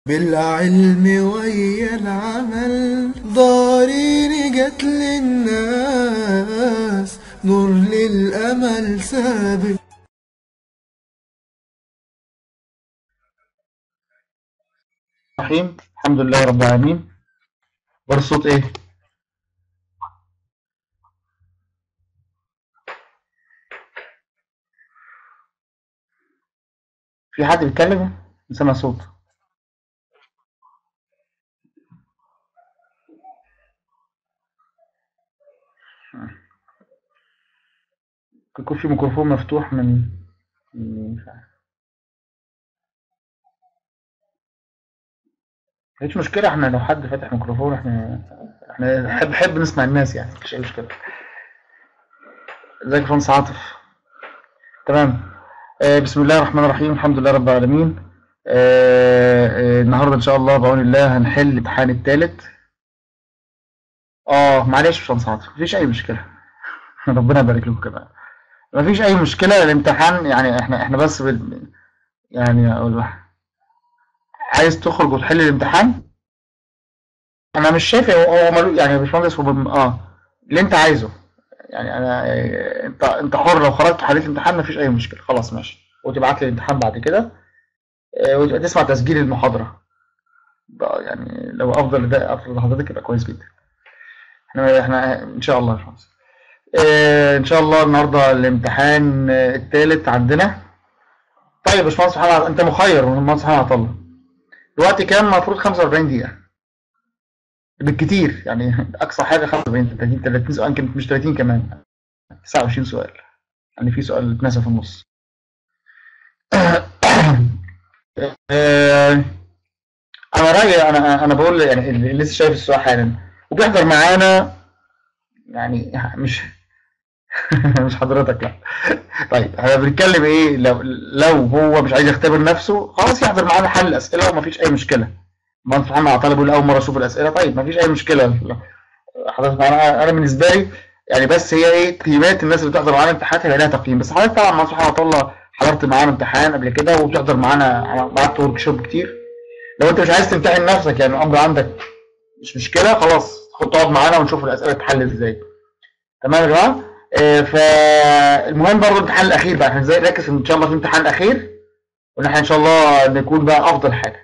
بالعلم ويا العمل ضارين جت للناس نور للأمل سابق الرحيم الحمد لله رب العالمين ورا الصوت ايه في حد بيتكلم سامع صوت يكون في ميكروفون مفتوح من من- مش عارف مفيش مشكلة احنا لو حد فاتح ميكروفون احنا احنا نحب نحب نسمع الناس يعني مفيش أي مشكلة ازيك يا باشمهندس عاطف تمام آه بسم الله الرحمن الرحيم الحمد لله رب العالمين آه آه النهارده ان شاء الله بعون الله هنحل الامتحان الثالث اه معلش يا باشمهندس عاطف مفيش أي مشكلة ربنا يبارك لكم كمان مفيش أي مشكلة الامتحان يعني احنا احنا بس بال... يعني اقول لك عايز تخرج وتحل الامتحان انا مش شايف هو هو ملو- يعني يا باشمهندس هو بم- اه اللي انت عايزه يعني انا انت انت حر لو خرجت حليت الامتحان مفيش اي مشكله خلاص ماشي وتبعت لي الامتحان بعد كده آه، وتبقى تسمع تسجيل المحاضره ده يعني لو افضل ده افضل لحضرتك يبقى كويس جدا احنا احنا ان شاء الله يا باشمهندس آه، ان شاء الله النهارده الامتحان آه، الثالث عندنا طيب يا باشمهندس سبحان الله انت مخير من المهندس سبحان الله دلوقتي كام المفروض 45 دقيقه بالكتير يعني اقصى حاجه 45 30 30 سؤال يمكن مش 30 كمان 29 سؤال يعني في سؤال اتنسى في النص آه، انا رايي انا انا بقول يعني اللي لسه شايف السؤال حالا وبيحضر معانا يعني مش مش حضرتك لا طيب احنا بنتكلم ايه لو لو هو مش عايز يختبر نفسه خلاص يحضر معانا حل الاسئله ومفيش اي مشكله ما انت محمد عطله بيقول اول مره اشوف الاسئله طيب مفيش اي مشكله حضرتك انا انا بالنسبه لي يعني بس هي ايه تقييمات الناس اللي بتحضر معانا امتحانات هيبقى لها تقييم بس حضرتك طبعا ما سبحان الله حضرت معانا امتحان قبل كده وبتحضر معانا بعت ورك شوب كتير لو انت مش عايز تمتحن نفسك يعني الامر عندك مش مشكله خلاص خد تقعد معانا ونشوف الاسئله تتحل ازاي تمام يا جماعه آه، فالمهم برضه الامتحان الاخير بقى احنا ازاي نركز ان شاء الله في الامتحان الاخير وان احنا ان شاء الله نكون بقى افضل حاجه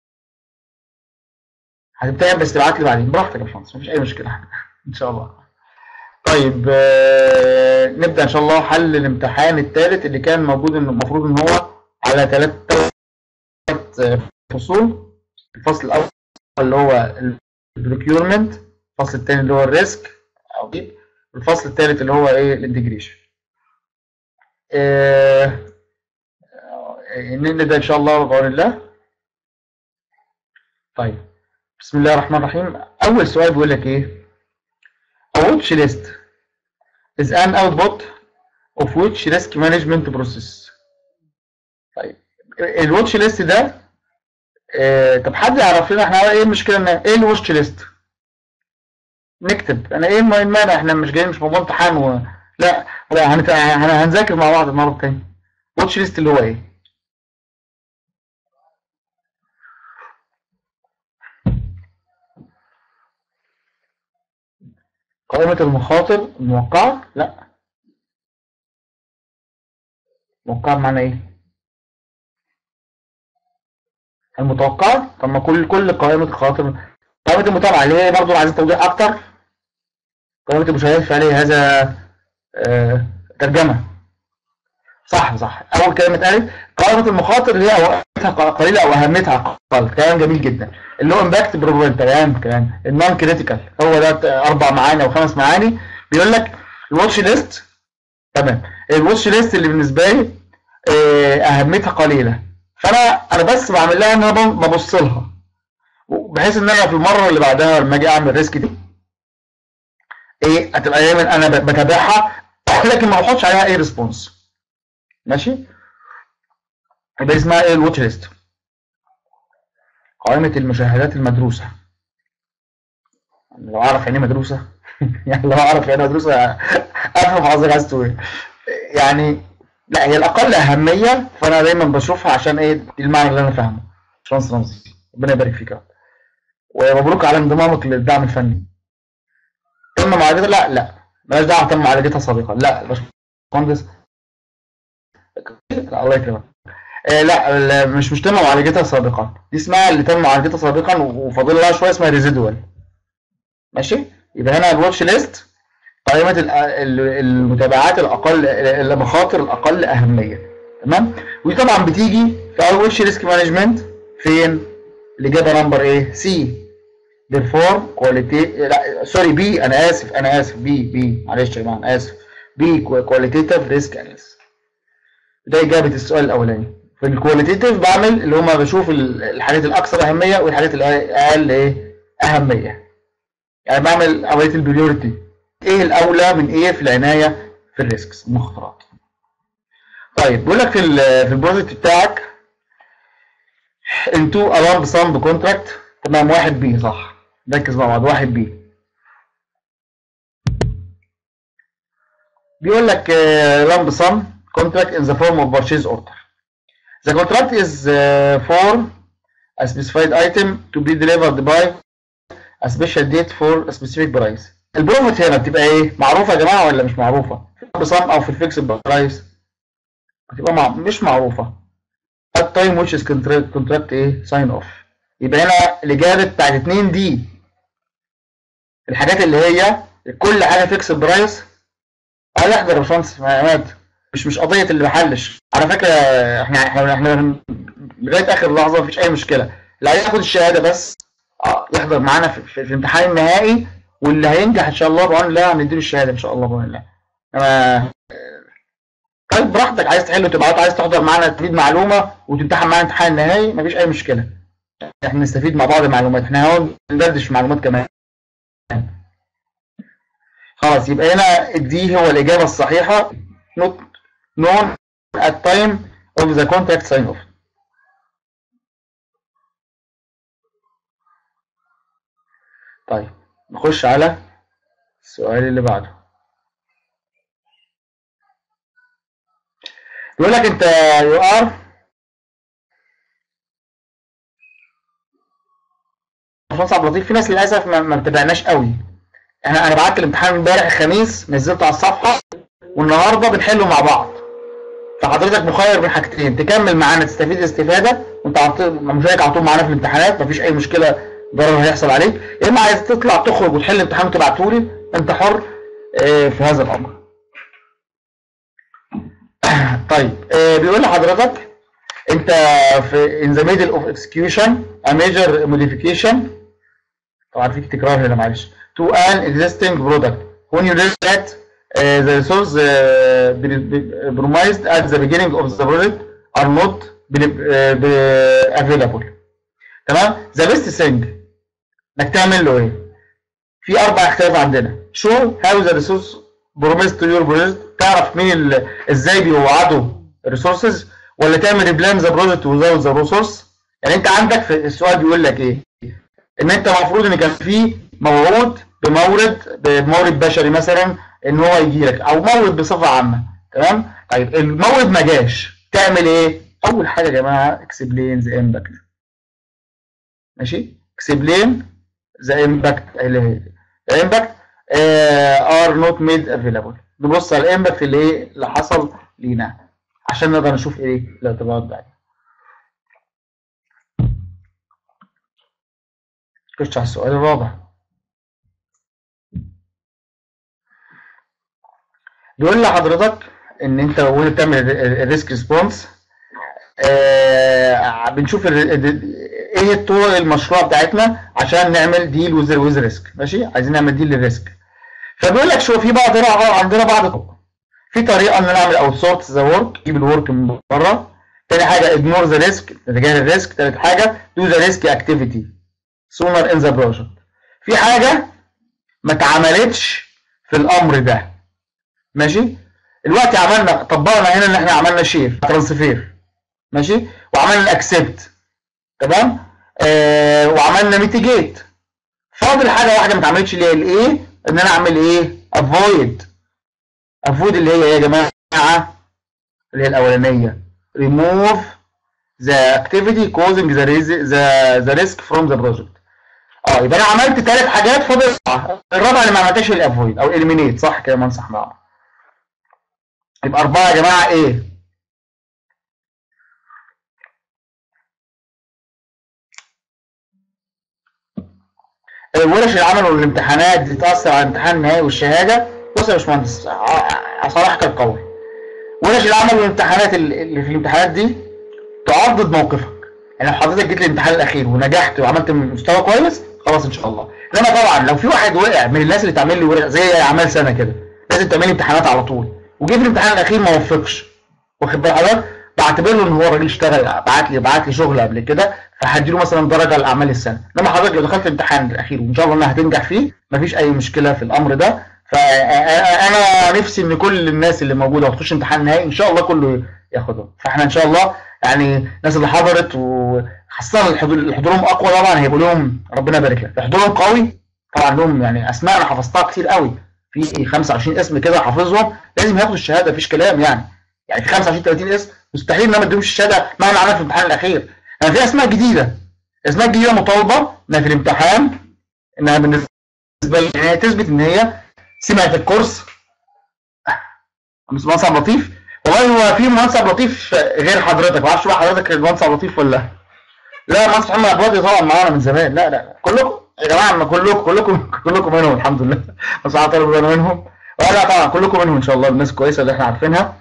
هتمتحن بس تبعت لي بعدين براحتك يا باشمهندس مفيش اي مشكله ان شاء الله طيب آه، نبدا ان شاء الله حل الامتحان الثالث اللي كان موجود انه المفروض ان هو على ثلاث ثلاث فصول الفصل الاول اللي هو البريكيورمنت الفصل الثاني اللي هو الريسك او دي الفصل الثالث اللي هو ايه الانتجريشن آه، آه، نبدا ان شاء الله بعون الله طيب بسم الله الرحمن الرحيم اول سؤال بيقول لك ايه A watch list is an output of which risk management process طيب الواتش ليست ده آه، طب حد يعرف لنا احنا ايه المشكله ان ايه الواتش ليست نكتب انا ايه الم- المانع احنا مش جايين مش موضوع امتحان و... لا لا هنت... هن- هنذاكر مع بعض المره التانيه واتش ليست اللي هو ايه قائمة المخاطر الموقعة لا موقعة بمعنى ايه المتوقعة طب ما كل كل قائمة الخاطر قائمة المتابعة اللي هي برضه عايزين توضيح أكتر قائمة المشاهدات الفعلية هذا آه ترجمة صح صح أول كلمة اتقالت قائمة المخاطر اللي هي أوقاتها قليلة أو أهميتها أقل كلام جميل جدا اللي هو امباكت بروبابيلتي تمام كلام النون كريتيكال هو ده أربع معاني أو خمس معاني بيقول لك الواتش ليست تمام الواتش ليست اللي بالنسبة لي آه، أهميتها قليلة فأنا أنا بس بعمل لها إن أنا ببص لها بحيث ان انا في المره اللي بعدها لما اجي اعمل ريسك دي ايه هتبقى دايما انا ب- بتابعها لكن ما بحطش عليها اي ريسبونس ماشي يبقى اسمها ايه الواتش ليست قائمه المشاهدات المدروسه لو اعرف يعني ايه مدروسه يعني لو اعرف يعني إيه مدروسه افهم حضرتك عايز تقول إيه. يعني لا هي الاقل اهميه فانا دايما بشوفها عشان ايه دي المعنى اللي انا فاهمه شانس رمزي ربنا يبارك فيك يا رب ومبروك على انضمامك للدعم الفني تم معالجتها لا لا مالهاش دعوه تم معالجتها سابقا لا باشمهندس لا الله يكرمك آه لا لا، مش مش تم معالجتها سابقا دي اسمها اللي تم معالجتها سابقا وفاضل لها شويه اسمها ريزيدوال ماشي يبقى هنا الواتش ليست قائمه ال- ال- المتابعات الاقل المخاطر الاقل اهميه تمام ودي طبعا بتيجي في اول واتش ريسك مانجمنت فين الاجابه نمبر ايه سي therefore quality لا سوري بي انا اسف انا اسف بي بي معلش يا جماعه انا اسف بي qualitative risk analysis ده اجابه السؤال الاولاني في الكواليتيتيف بعمل اللي هما بشوف ال- الحاجات الاكثر اهميه والحاجات الاقل ايه اهميه يعني بعمل عمليه البريورتي ايه الاولى من ايه في العنايه في الريسكس المخاطرات طيب بيقول لك في ال في البروجكت بتاعك انتو الارم سام بكونتراكت تمام واحد بي صح ركز مع بعض واحد بي بيقول لك لامب سم contract in the form of purchase order. The contract is uh, for a specified item to be delivered by a special date for a specific price. البروفيت هنا بتبقى ايه؟ معروفة يا جماعة ولا مش معروفة؟ في بصم او في الفيكس برايس بتبقى مع... مش معروفة. at time which is contract, contract ايه؟ sign off. يبقى هنا الإجابة بتاعت اتنين دي الحاجات اللي هي كل حاجة فيكس برايس اه يحضر يا باشمهندس مات مش مش قضيه اللي بحلش على فكره احنا احنا احنا لغايه اخر لحظه مفيش اي مشكله اللي هياخد الشهاده بس اه يحضر معانا في, في, في الامتحان النهائي واللي هينجح ان شاء الله بعون الله هنديله الشهاده ان شاء الله بعون الله انا طيب براحتك عايز تحل وتبقى عايز تحضر معانا تفيد معلومه وتمتحن معانا الامتحان النهائي مفيش اي مشكله احنا نستفيد مع بعض معلومات احنا هنقعد ندردش معلومات كمان خلاص يبقى هنا دي هو الإجابة الصحيحة not known at time of the contract sign off طيب نخش على السؤال اللي بعده يقول لك انت you are باشمهندس عبد اللطيف في ناس للاسف ما ما بتابعناش قوي انا انا بعت الامتحان امبارح الخميس نزلته على الصفحه والنهارده بنحله مع بعض فحضرتك مخير بين حاجتين تكمل معانا تستفيد استفاده وانت عط- مشارك على طول معانا في الامتحانات مفيش اي مشكله ضرر هيحصل عليك يا اما عايز تطلع تخرج وتحل الامتحان وتبعته لي انت حر آه، في هذا الامر طيب آه، بيقول لحضرتك انت في in the middle of execution a major modification طبعا في تكرار هنا معلش to an existing product when you realize that uh, the resource uh, pre- pre- promised at the beginning of the project are not pre- uh, pre- available تمام the best thing انك تعمل له ايه في اربع اختلاف عندنا show how the resource promised to your project تعرف مين ال- ازاي بيوعدوا الريسورسز ولا تعمل replan the project without the resource يعني انت عندك في السؤال بيقول لك ايه ان انت المفروض ان كان في موعود بمورد بمورد بشري مثلا ان هو يجي لك او مورد بصفه عامه تمام طيب المورد ما جاش تعمل ايه اول حاجه يا جماعه اكسبلين ذا امباكت ماشي اكسبلين ذا امباكت اللي هي الامباكت ار نوت ميد افيلابل نبص على الامباكت اللي ايه اللي حصل لينا عشان نقدر نشوف ايه الاعتبارات بتاعتنا خش على السؤال الرابع بيقول لحضرتك ان انت وانت بتعمل الريسك ريسبونس بنشوف ال- ال- ايه الطرق المشروع بتاعتنا عشان نعمل ديل ويز ويز ريسك ماشي عايزين نعمل ديل للريسك فبيقول لك شو في بعض عندنا بعض الطرق في طريقه ان انا اعمل اوت سورس ذا ورك اجيب الورك من بره تاني حاجه اجنور ذا ريسك تجاهل الريسك تالت حاجه دو ذا ريسك اكتيفيتي سونر ان ذا بروجكت في حاجه ما اتعملتش في الامر ده ماشي دلوقتي عملنا طبقنا هنا ان احنا عملنا شير ترانسفير ماشي وعملنا اكسبت تمام آه وعملنا ميتيجيت فاضل حاجه واحده ما اتعملتش اللي هي الايه ان انا اعمل ايه افويد افويد اللي هي ايه يا جماعه اللي هي الاولانيه ريموف the activity causing the risk the, the risk from the project اه يبقى انا عملت ثلاث حاجات فاضل اربعه الرابعه اللي ما عملتهاش الافويد او اليمينيت صح كده منصح معاهم يبقى اربعه يا جماعه ايه ورش العمل والامتحانات دي تأثر على الامتحان النهائي والشهادة بص يا باشمهندس ع- صراحة القول ورش العمل والامتحانات ال- اللي في الامتحانات دي تعضد موقفك يعني لو حضرتك جيت الامتحان الأخير ونجحت وعملت مستوى كويس خلاص إن شاء الله إنما طبعا لو في واحد وقع من الناس اللي تعمل لي ورق زي أعمال سنة كده لازم تعمل لي امتحانات على طول وجه في الامتحان الأخير ما وفقش واخد بال حضرتك بعتبر له ان هو راجل اشتغل بعت لي بعت لي شغل قبل كده فهديله مثلا درجه لاعمال السنه انما حضرتك لو دخلت الامتحان الاخير وان شاء الله انها هتنجح فيه مفيش اي مشكله في الامر ده فانا نفسي ان كل الناس اللي موجوده وتخش امتحان نهائي ان شاء الله كله ياخدهم فاحنا ان شاء الله يعني الناس اللي حضرت وخاصه الحضور اللي حضورهم اقوى طبعا هيبقوا لهم ربنا يبارك لك حضورهم قوي طبعا لهم يعني اسماء انا حفظتها كتير قوي في 25 اسم كده حافظهم لازم ياخدوا الشهاده مفيش كلام يعني يعني في 25 30 اسم مستحيل ان انا ما اديهمش الشهاده مهما عملت في الامتحان الاخير انا في اسماء جديده اسماء جديده مطالبه انها في الامتحان انها بالنسبه لي ان هي تثبت ان هي سمعت الكورس مهندس عبد اللطيف والله هو في مهندس عبد اللطيف غير حضرتك ما اعرفش بقى حضرتك المهندس عبد اللطيف ولا لا لا مهندس محمد عبد الوادي طبعا معانا من زمان لا لا كلكم يا جماعه ما كلكم كلكم كلكم منهم الحمد لله بس انا طالب انا منهم لا طبعا كلكم منهم ان شاء الله الناس كويسه اللي احنا عارفينها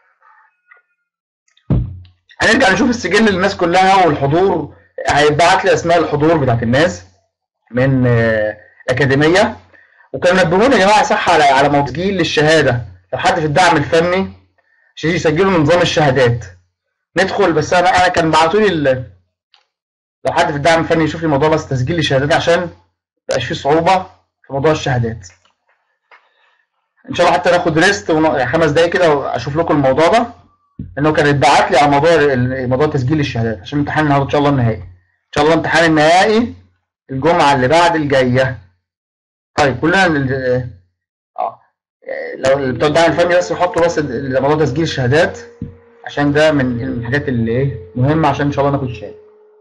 هنرجع نشوف السجل للناس كلها والحضور هيتبعت لي اسماء الحضور بتاعت الناس من آه، الاكاديميه وكانوا نبهونا يا جماعه صح على على موجودين للشهاده لو حد في الدعم الفني عشان يسجلوا من نظام الشهادات ندخل بس انا انا كان بعتوا لي ال- لو حد في الدعم الفني يشوف لي موضوع بس تسجيل الشهادات عشان ميبقاش فيه صعوبه في موضوع الشهادات ان شاء الله حتى ناخد ريست ون- يعني خمس دقايق كده واشوف لكم الموضوع ده لانه كان اتبعت لي على موضوع ال- موضوع تسجيل الشهادات عشان امتحان النهارده ان شاء الله النهائي ان شاء الله امتحان النهائي الجمعه اللي بعد الجايه طيب كلنا ال- اه لو اللي بتوع الدعم الفني بس يحطوا بس ال- موضوع تسجيل الشهادات عشان ده من الحاجات اللي ايه مهمه عشان ان شاء الله ناخد الشهاده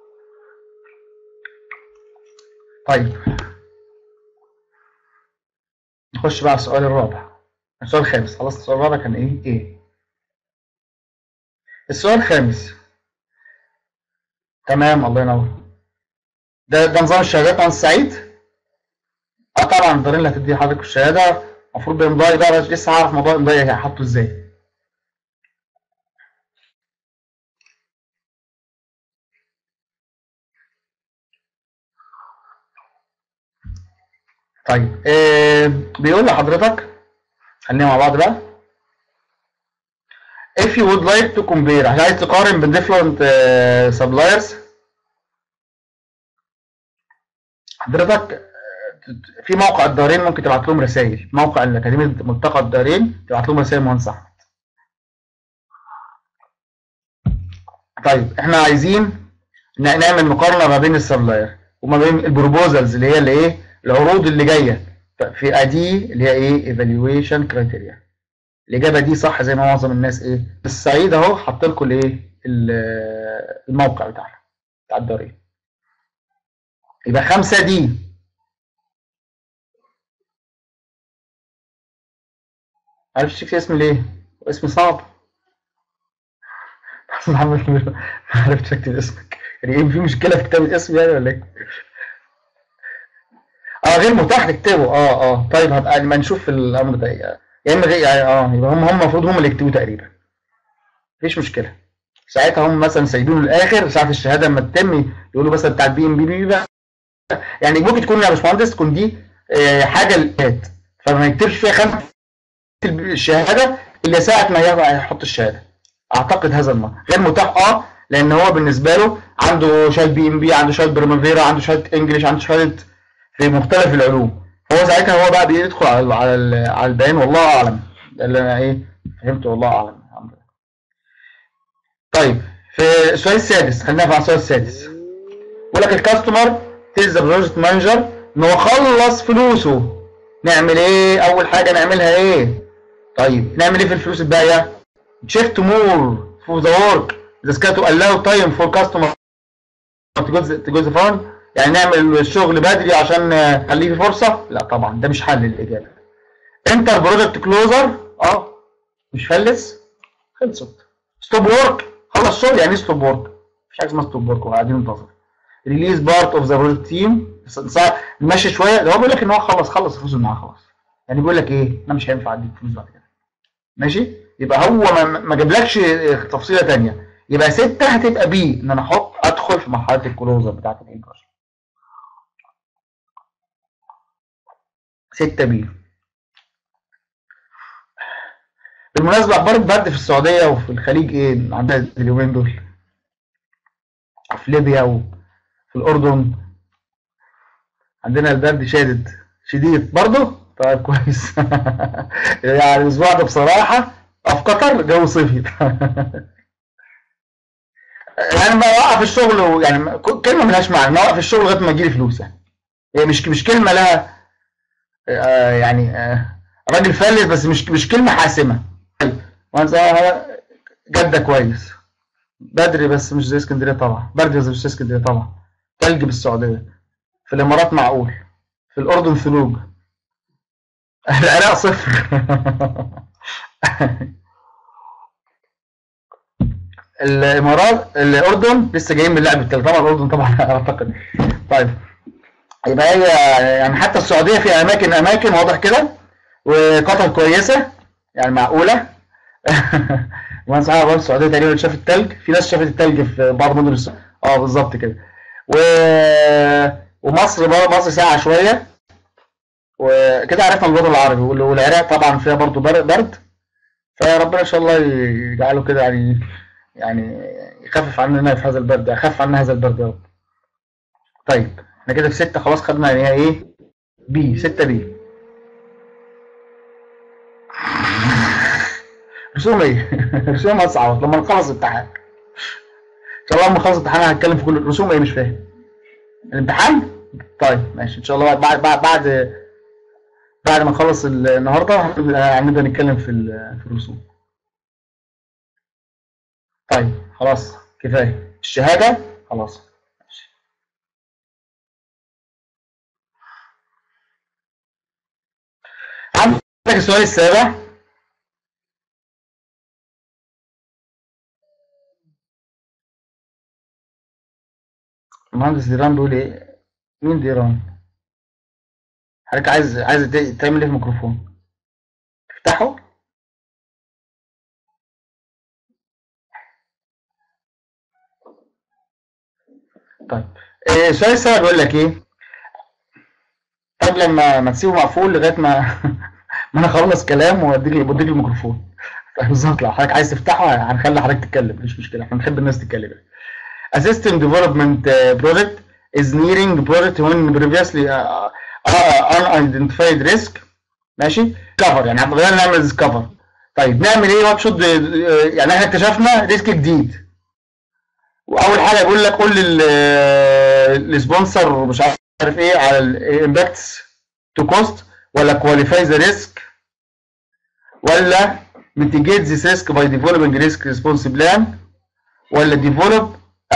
طيب نخش بقى على السؤال الرابع السؤال الخامس خلاص السؤال الرابع كان ايه ايه السؤال الخامس تمام الله ينور ده ده نظام الشهادات عن سعيد اه طبعا الدارين اللي هتدي حضرتك الشهاده المفروض بامضائي بقى بس لسه هعرف موضوع امضائي هحطه ازاي طيب آه بيقول لحضرتك خلينا مع بعض بقى if you would like to compare عايز تقارن بين different آه suppliers حضرتك آه، في موقع الدارين ممكن تبعت لهم رسائل موقع الأكاديمية ملتقى الدارين تبعت لهم رسائل مهندس أحمد طيب احنا عايزين ن- نعمل مقارنة ما بين السبلاير وما بين البروبوزلز اللي هي اللي ايه العروض اللي جاية في ادي اللي هي ايه evaluation criteria الإجابة دي صح زي ما معظم الناس ايه بس سعيد اهو حط لكم الايه ال- الموقع بتاعنا بتاع الدارين يبقى خمسة دي معرفتش تكتب اسمي ليه؟ اسمي صعب محمد ما عرفتش اكتب اسمك يعني ايه في مشكلة في كتابة اسمي يعني ولا ايه؟ اه غير متاح تكتبه اه اه طيب هبقى لما نشوف الامر ده يا يا اما غير يعني اه يبقى هم هم المفروض هم اللي يكتبوه تقريبا مفيش مشكلة ساعتها هم مثلا سايبينه للاخر ساعة الشهادة لما تتم يقولوا بس بتاع البي ام بي بي بقى يعني ممكن تكون يا باشمهندس تكون دي آه، حاجة للآت فما يكتبش فيها خمسة الشهادة إلا ساعة ما يحط الشهادة اعتقد هذا المرة غير متاح اه لان هو بالنسبه له عنده شهاده بي ام بي عنده شهاده بريمافيرا عنده شهاده انجلش عنده شهاده في مختلف العلوم فهو ساعتها هو بقى بيدخل على على ال- على البيان والله اعلم ده اللي انا ايه فهمته والله اعلم الحمد لله طيب في السؤال السادس خلينا في السؤال السادس بيقول لك الكاستمر تيز ذا بروجكت مانجر ان هو خلص فلوسه نعمل ايه اول حاجه نعملها ايه طيب نعمل ايه في الفلوس الباقيه shift more for the work اذا كانت allow time for customer تجوز تجوز فان يعني نعمل الشغل بدري عشان نخليه في فرصه لا طبعا ده مش حل للاجابه انتر بروجكت كلوزر اه مش فلس خلصت ستوب ورك خلص شغل يعني ايه ستوب ورك مفيش حاجه اسمها ستوب ورك وقاعدين ننتظر ريليز بارت اوف ذا بروجكت تيم نمشي شويه ده هو بيقول لك ان هو خلص خلص الفلوس اللي معاه خلاص يعني بيقول لك ايه انا مش هينفع اديك فلوس بعد كده ماشي يبقى هو ما, ما جابلكش تفصيله ثانيه يبقى ستة هتبقى بي ان انا احط ادخل في مرحله الكلوزر بتاعت الانكار ستة بي بالمناسبة أخبار البرد في السعودية وفي الخليج إيه عندنا اليومين دول في ليبيا وفي الأردن عندنا البرد شادد شديد برضه طيب كويس يعني الأسبوع ده بصراحة في قطر جو صيفي يعني ما وقف الشغل و- يعني ما- كلمة ملهاش معنى ما وقف الشغل لغاية ما يجيلي فلوس يعني هي مش مش كلمة لها آه، يعني آه، راجل فلس بس مش مش كلمة حاسمة وانا جدة كويس بدري بس مش زي اسكندرية طبعا برد بس مش زي اسكندرية طبعا تلج بالسعودية في الإمارات معقول في الأردن ثلوج العراق صفر الإمارات الأردن لسه جايين من اللعب التالت طبعا الأردن طبعا أعتقد طيب يبقى هي يعني حتى السعودية في أماكن أماكن واضح كده وقطر كويسة يعني معقولة وانا صراحة برضه السعودية تقريبا شاف التلج في ناس شافت التلج في بعض مدن السعودية اه بالظبط كده و... ومصر بقى مصر ساعة شوية وكده عرفنا الوضع العربي وال- والعراق طبعا فيها برضه بر- برد فربنا ان شاء الله يجعله كده يعني يعني يخفف عننا في هذا البرد يخفف عنا هذا البرد يا رب طيب احنا كده في ستة خلاص خدنا يعني هي ايه بي ستة بي رسوم ايه رسوم اصعب لما نخلص امتحان ان شاء الله لما نخلص امتحان هنتكلم في كل رسوم ايه مش فاهم الامتحان طيب ماشي ان شاء الله بعد بعد بعد بعد ما نخلص ال- النهارده هنبدا هنبدأ نتكلم في ال- في الرسوم طيب خلاص كفايه الشهاده خلاص ماشي. عندك السؤال السابع المهندس ديران بيقول ايه مين ديران حضرتك عايز عايز ت- تعمل ايه في الميكروفون تفتحه طيب إيه، السؤال السابع بيقول لك ايه طب لما ما تسيبه مقفول لغايه ما ما انا اخلص كلام واديك بديك الميكروفون بالظبط لو حضرتك عايز تفتحه هنخلي حضرتك تتكلم مفيش مشكله احنا بنحب الناس تتكلم A system development uh, project is nearing project when previously uh, uh, unidentified risk ماشي كفر يعني بدأنا نعمل discover طيب نعمل ايه وات شود يعني احنا اكتشفنا ريسك جديد واول حاجه يقول لك قول للسبونسر مش عارف ايه على الامباكتس تو كوست ولا كواليفاي ذا ريسك ولا mitigate this risk by developing risk response plan ولا develop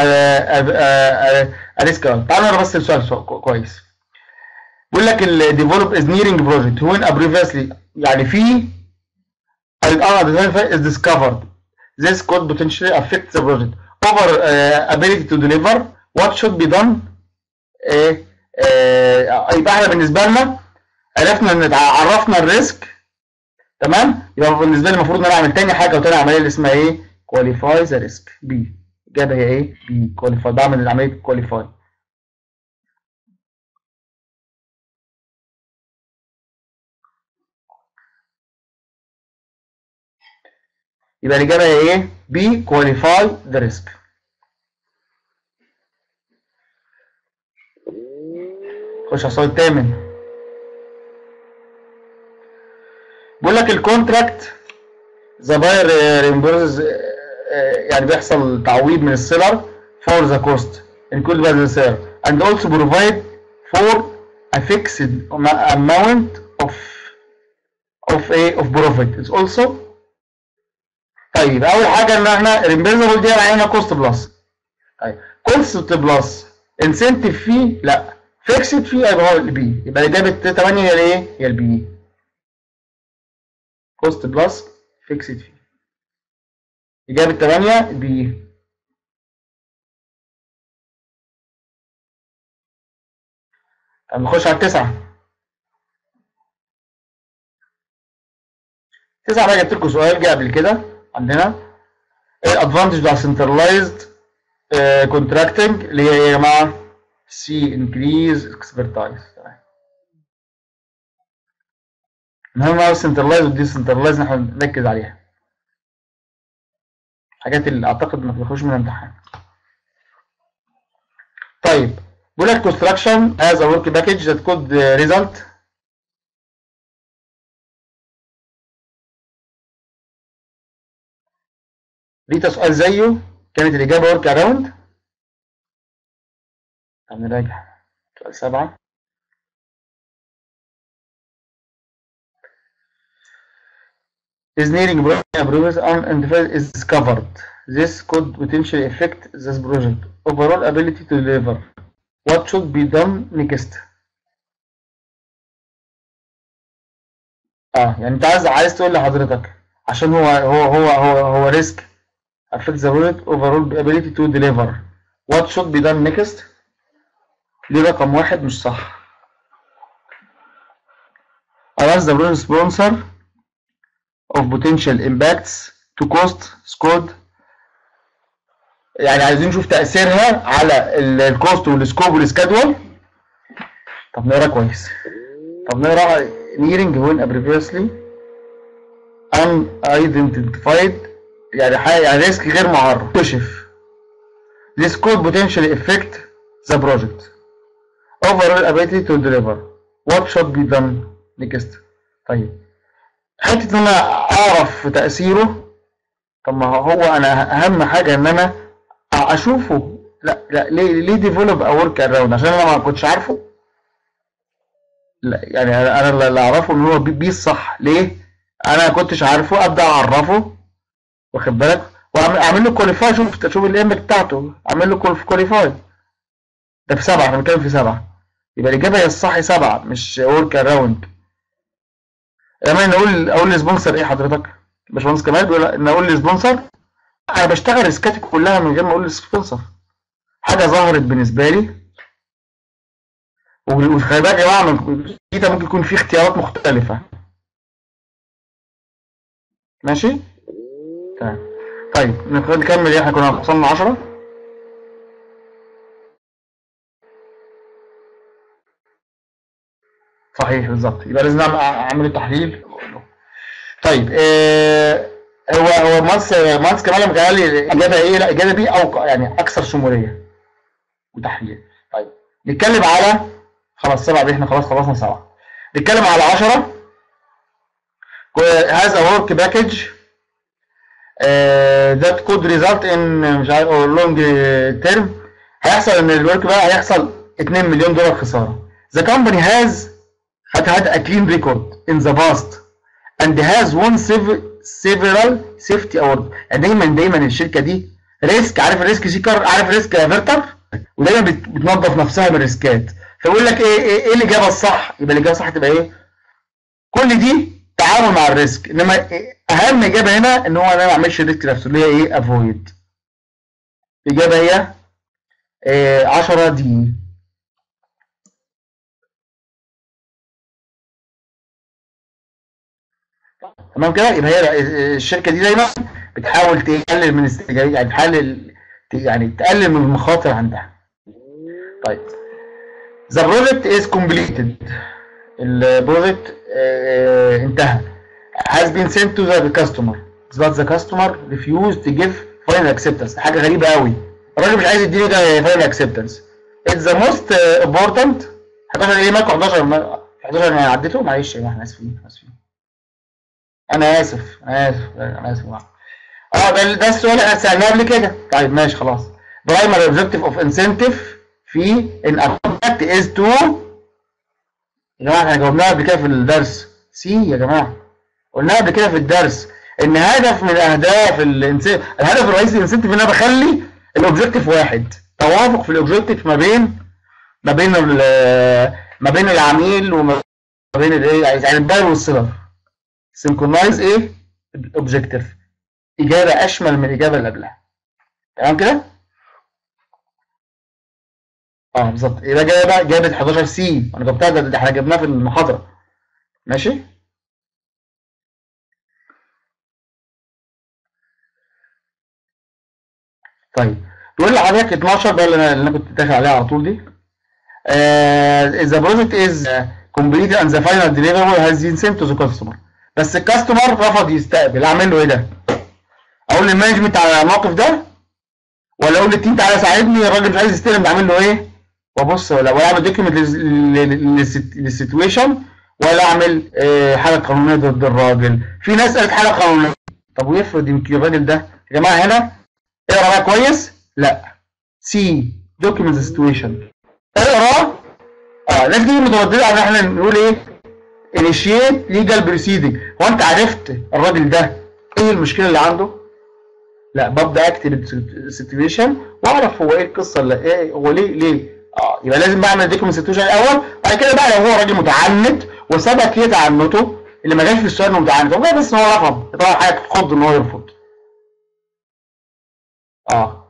ريسك تعالوا نرى بس السؤال سؤال كو- كويس بيقول لك ال develop is nearing project when a previously يعني في ال unidentified is discovered this could potentially affect the project over uh, ability to deliver what should be done آه، آه، يبقى احنا بالنسبه لنا عرفنا ان عرفنا الريسك تمام يبقى بالنسبه لي المفروض ان انا اعمل تاني حاجه وتاني عمليه اللي اسمها ايه كواليفاي ذا ريسك بي الاجابه هي ايه بي كواليفاي بعمل عمليه كواليفاي يبقى الاجابه هي ايه بي كواليفاي ذا ريسك خش على السؤال الثامن بيقول لك الكونتراكت ذا باير ريمبرز يعني بيحصل تعويض من السيلر فور ذا كوست included by the seller and also provide for a fixed amount of of a of profit is also طيب اول حاجه ان احنا ريمبرزبل دي علينا كوست بلس طيب كوست بلس انسنتيف فيه لا فيكسد فيه يبقى هو البي يبقى الاجابه 8 هي الايه؟ هي البي كوست بلس فيكسد فيه اجابه 8 البي طب نخش على التسعه تسعه بقى جبت لكم سؤال جه قبل كده عندنا ايه الادفانتج بتاع سنترلايزد كونتراكتنج اللي هي ايه يا جماعه؟ سي انكريز اكسبرتايز المهم هو السنترلايز ودي سنترلايز احنا نركز عليها حاجات اللي اعتقد ما بتخرجش من الامتحان طيب بيقول لك construction as a work package that could uh, result ريتا سؤال زيه كانت الإجابة work around هنراجع سؤال سبعة is nearing progress on and is discovered. This could potentially affect this project overall ability to deliver. What should be done next? اه يعني انت عايز عايز تقول لحضرتك عشان هو هو هو هو هو ريسك affect the project overall ability to deliver. What should be done next? ليه رقم واحد مش صح؟ Ask the project sponsor of potential impacts to cost scored يعني عايزين نشوف تأثيرها على الكوست والسكوب والسكادول طب نقرا كويس طب نقرا nearing when previously unidentified يعني حاجة يعني ريسك غير معرف كشف this could potentially affect the project overall ability to deliver what should be done next طيب حته ان انا اعرف تاثيره طب ما هو انا اهم حاجه ان انا اشوفه لا لا ليه ليه ديفلوب او ورك اراوند عشان انا ما كنتش عارفه لا يعني انا اللي اعرفه ان هو بي الصح ليه انا ما كنتش عارفه ابدا اعرفه واخد بالك واعمل له كواليفاي اشوف اشوف الام بتاعته اعمل له كواليفاي ده في سبعه احنا بنتكلم في سبعه يبقى الاجابه هي الصح سبعه مش ورك اراوند لما نقول اقول للسبونسر ايه حضرتك باشمهندس كمال بيقول ان اقول للسبونسر انا بشتغل ريسكاتي كلها من غير ما اقول للسبونسر حاجه ظهرت بالنسبه لي وخلي بالك يا جماعه كده ممكن يكون في اختيارات مختلفه ماشي تمام طيب نكمل ايه احنا كنا وصلنا 10 صحيح بالظبط يبقى لازم اعمل التحليل طيب آه هو هو مانس مانس كمان لما قال لي الاجابه ايه لا الاجابه بي او يعني اكثر شموليه وتحليل طيب نتكلم على خلاص سبعه دي احنا خلاص خلصنا سبعه نتكلم على 10 هذا ورك باكج ذات كود ريزلت ان مش عارف لونج تيرم هيحصل ان الورك بقى هيحصل 2 مليون دولار خساره The company has had had a clean record in the past and has won sev- several safety awards يعني دايما دايما الشركه دي ريسك عارف الريسك سيكر عارف ريسك افرتر ودايما بت- بتنظف نفسها من الريسكات فيقول لك ايه ايه, إيه الاجابه الصح يبقى الاجابه الصح تبقى ايه كل دي تعامل مع الريسك انما إيه اهم اجابه هنا ان هو انا ما اعملش الريسك نفسه اللي هي ايه افويد الاجابه هي إيه 10 دي تمام كده يبقى هي الشركه دي دايما بتحاول تقلل من استجابة يعني تحلل يعني تقلل من المخاطر عندها طيب the project is completed البروجكت انتهى has been sent to the customer but the customer refused to give final acceptance حاجه غريبه قوي الراجل مش عايز يديني ده final acceptance it's the most uh, important 11 ايه مالكم 11 ما- 11 انا عديته معلش يا جماعه احنا اسفين اسفين انا اسف انا اسف انا اسف يا جماعه اه ده ده السؤال اللي احنا سالناه قبل كده طيب ماشي خلاص primary objective of incentive في ان contract is to يا جماعه احنا جاوبناها قبل كده في الدرس سي يا جماعه قلناها قبل كده في الدرس ان هدف من اهداف الانسان الهدف الرئيسي للانسنتيف ان انا بخلي الاوبجيكتيف واحد توافق في الاوبجيكتيف ما بين ما بين ال- ما بين العميل وما بين الايه يعني الباير والسيلر سينكرونايز ايه الاوبجيكتيف اجابه اشمل من الاجابه اللي قبلها تمام كده اه بالظبط يبقى جايبه جابت 11 سي انا جبتها ده, ده احنا جبناها في المحاضره ماشي طيب تقول لي حضرتك 12 بقى اللي انا اللي انا كنت داخل عليها على طول دي آه the project is uh, completed and the final deliverable has been sent to the customer بس الكاستمر رفض يستقبل اعمل له ايه ده؟ اقول للمانجمنت على الموقف ده ولا اقول للتيم تعالى ساعدني الراجل مش عايز يستلم اعمل له ايه؟ وابص ولا ولا اعمل دوكيمنت للسيتويشن ولا اعمل آه، حاله قانونيه ضد الراجل في ناس قالت حاله قانونيه طب ويفرض يمكن الراجل ده يا جماعه هنا اقرا بقى كويس لا سي دوكيمنت سيتويشن اقرا اه ناس كتير متردده على ان احنا نقول ايه initiate legal proceeding هو انت عرفت الراجل ده ايه المشكله اللي عنده لا ببدا اكتب السيتويشن واعرف هو ايه القصه اللي ايه هو ليه ليه اه يبقى لازم بعمل ديكم السيتويشن الاول بعد كده بقى لو هو راجل متعنت وثبت ليه تعنته اللي ما جاش في السؤال انه متعنت هو بس ان هو رفض طبعا حاجه تخض ان هو يرفض اه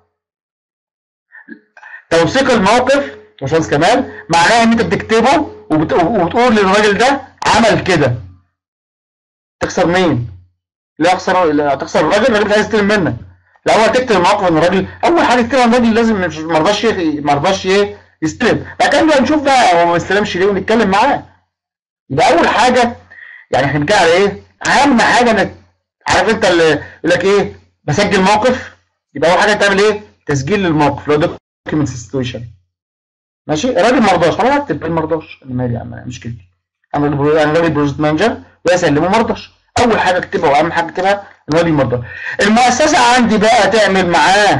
توثيق الموقف باشمهندس كمال معناه ان انت بتكتبه وبت... وبتقول للراجل ده عمل كده تخسر مين؟ لا اخسر لا تخسر الراجل الراجل مش عايز يستلم منك الاول تكتب الموقف ان الراجل اول حاجه تكتبها ان الراجل لازم مش ما رضاش ي- ما رضاش ي- يستلم بعد كده نبقى نشوف بقى هو ما استلمش ليه ونتكلم معاه يبقى اول حاجه يعني احنا بنتكلم على ايه؟ اهم حاجه انك عارف انت اللي يقول لك ايه؟ بسجل موقف يبقى اول حاجه تعمل ايه؟ تسجيل للموقف اللي هو دوكيمنت سيتويشن ماشي الراجل ما رضاش خلاص اكتب ما رضاش انا مالي يا عم مشكلتي انا راجل برو- انا راجل بروجكت مانجر واسلمه ما رضاش اول حاجه اكتبها واهم حاجه اكتبها ان الراجل ما رضاش المؤسسه عندي بقى تعمل معاه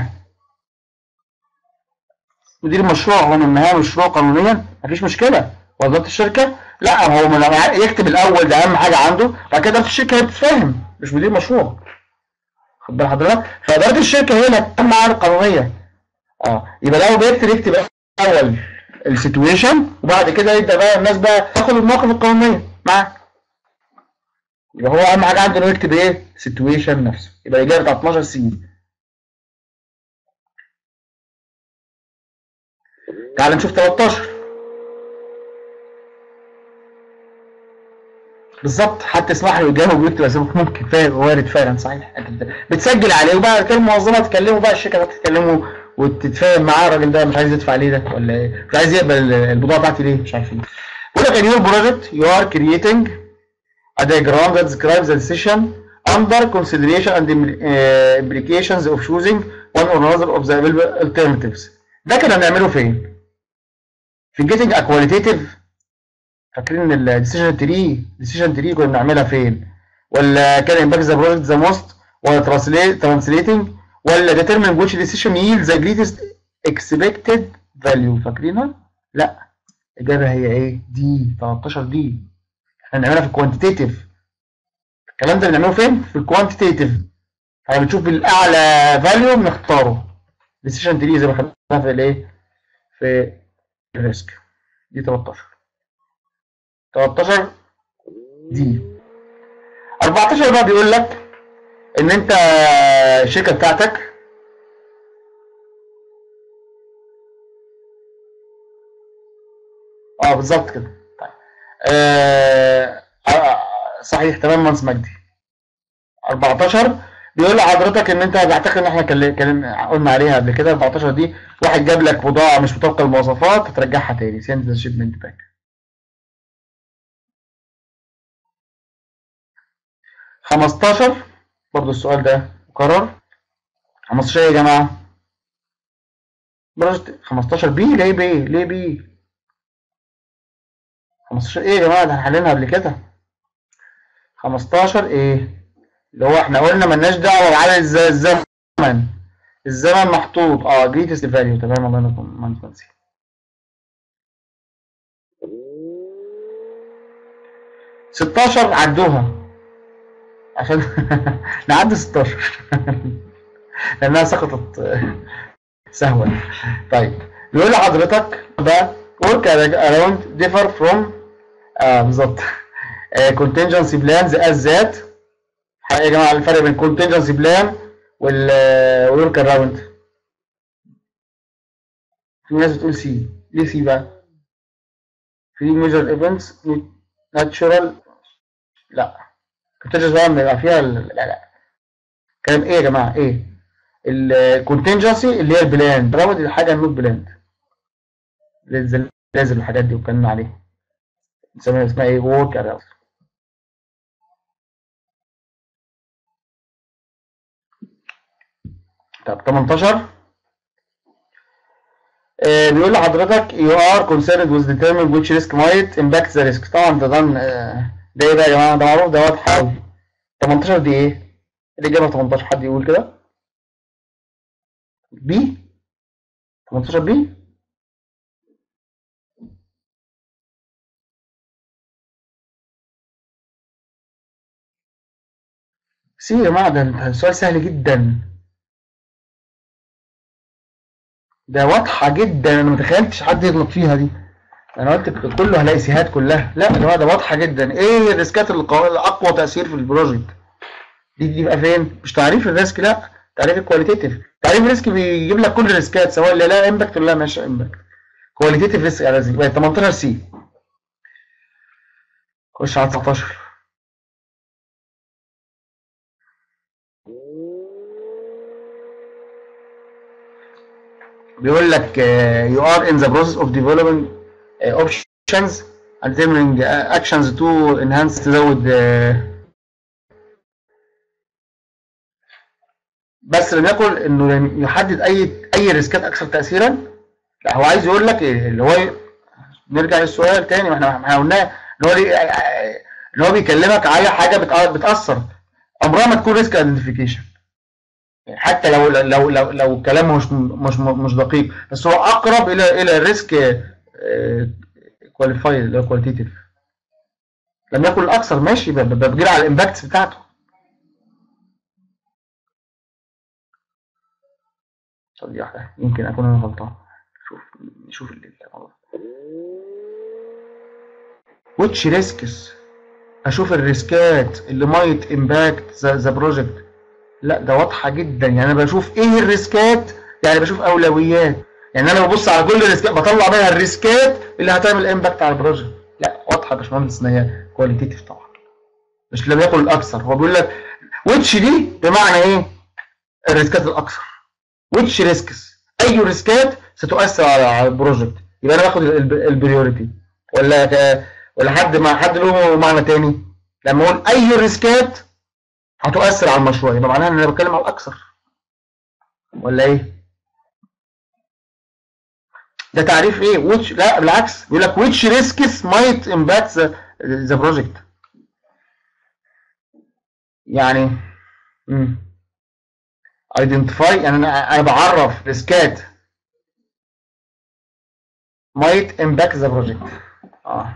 مدير مشروع هو من مهام مشروع قانونيا مفيش مشكله وظيفه الشركه لا هو من يكتب الاول ده اهم حاجه عنده بعد كده اداره الشركه هي بتتفاهم مش مدير مشروع خد بال حضرتك فاداره الشركه هي اللي هتتعامل معاه القانونيه اه يبقى لو بيكتب يكتب اول السيتويشن وبعد كده يبدا بقى الناس بقى تاخد المواقف القانونيه معاه يبقى هو اهم حاجه عنده انه يكتب ايه سيتويشن نفسه يبقى الاجابه بتاعت 12 سي تعال نشوف 13 بالظبط حتى اسمح له يجاوب ويكتب اسمه ممكن فعلا وارد فعلا صحيح أنت بت- بتسجل عليه وبعد كده المنظمه تكلمه بقى الشركه تكلمه وتتفاهم معاه الراجل ده مش عايز يدفع ليه ده ولا ايه مش عايز يقبل ال- البضاعه بتاعتي ليه مش عارف ايه بيقول لك in your project you are creating a diagram that describes the decision under consideration and im- uh, implications of choosing one or another of the available alternatives ده كنا بنعمله فين؟ في getting a qualitative فاكرين الديسيجن تري ديسيجن تري كنا بنعملها فين؟ ولا كان امباكت ذا بروجكت ذا موست ولا ترانسليتنج ولا determine which decision yields the greatest expected value فاكرينها؟ لا الإجابة هي إيه؟ دي 13 دي احنا بنعملها في الكوانتيتيف الكلام ده بنعمله فين؟ في الكوانتيتيف احنا بنشوف الأعلى فاليو بنختاره ديسيجن تري زي ما خدناها في الإيه؟ في الريسك دي 13 13 دي 14 بقى بيقول لك ان انت الشركه بتاعتك اه بالظبط كده طيب آه آه، صحيح تمام مهندس مجدي 14 بيقول لحضرتك ان انت بعتقد ان احنا كل- كلمنا قلنا عليها قبل كده 14 دي واحد جاب لك بضاعه مش مطابقه للمواصفات هترجعها تاني سند ذا شيبمنت باك 15 برضو السؤال ده مكرر 15 ايه يا جماعه بروجكت 15 بي ليه بي ليه بي 15 ايه يا جماعه ده احنا حليناها قبل كده 15 ايه اللي هو احنا قلنا ملناش دعوه بعدد الز- الزمن الزمن محطوط اه جريتست فاليو تمام الله ينور مهندس منسي 16 عدوها عشان نعدي 16 لانها سقطت آه، سهوا طيب بيقول لحضرتك ده work around differ from آه بالظبط آه contingency plans as that حقيقة يا جماعة الفرق بين contingency plan وال آه، work around في ناس بتقول سي ليه سي بقى؟ في major events natural لا contingency بقى بيبقى فيها ال- لا لا كلام ايه يا جماعة ايه؟ الكونتنجنسي اللي هي البلان راود الحاجة النوت بلان لازم الحاجات دي واتكلمنا عليها اسمها اسمها ايه ورك اراوند طب 18 آه، بيقول لحضرتك you are concerned with determining which risk might impact the risk طبعا ده ده آه، ده ايه ده يا جماعه ده معروف ده واضح قوي 18 دي ايه؟ الإجابة 18 حد يقول كده بي 18 بي سي يا جماعة ده ده سؤال سهل جدا ده واضحة جدا أنا ما تخيلتش حد يغلط فيها دي أنا قلت كله هلاقي سيهات كلها لا يا جماعة ده واضحة جدا إيه الريسكات القوية الأقوى تأثير في البروجكت دي دي بقى فين؟ مش تعريف الريسك لا تعريف الكواليتيتيف تعريف الريسك بيجيب لك كل الريسكات سواء اللي لها امباكت ولا لا مش امباكت كواليتيتيف ريسك على ريسك يبقى 18 سي خش على 19 بيقول لك آه، you are in the process of developing آه، options and determining آه، actions to enhance تزود آه، بس لم يقل انه يحدد اي اي ريسكات اكثر تاثيرا لا هو عايز يقول لك إيه اللي هو نرجع للسؤال تاني ما احنا ما احنا قلناه ان هو ليه- ان هو بيكلمك على حاجه بتأ- بتاثر عمرها ما تكون ريسك ايدنتيفيكيشن حتى لو لو لو لو الكلام مش مش مش دقيق بس هو اقرب الى الى الريسك كواليفايد اللي هو كواليتيتيف لم يكن الاكثر ماشي ب- ب- بجري على الامباكتس بتاعته ثانية واحدة يمكن أكون أنا غلطان شوف نشوف ال- الموضوع which risks أشوف الريسكات اللي might impact the, the project لا ده واضحة جدا يعني أنا بشوف إيه الريسكات يعني بشوف أولويات يعني أنا ببص على كل الريسكات بطلع منها الريسكات اللي هتعمل امباكت على البروجكت لا واضحة يا باشمهندس إن هي كواليتيتيف طبعا مش لم يكن الأكثر هو بيقول لك which دي بمعنى إيه الريسكات الأكثر which risks اي ريسكات ستؤثر على على البروجكت يبقى انا باخد البريوريتي ولا ك- ولا حد مع حد له معنى تاني لما اقول اي ريسكات هتؤثر على المشروع يبقى معناها ان انا بتكلم على الاكثر ولا ايه ده تعريف ايه which لا بالعكس بيقول لك which risks might impact the, the project يعني امم identify يعني انا انا بعرف ريسكات might impact the project اه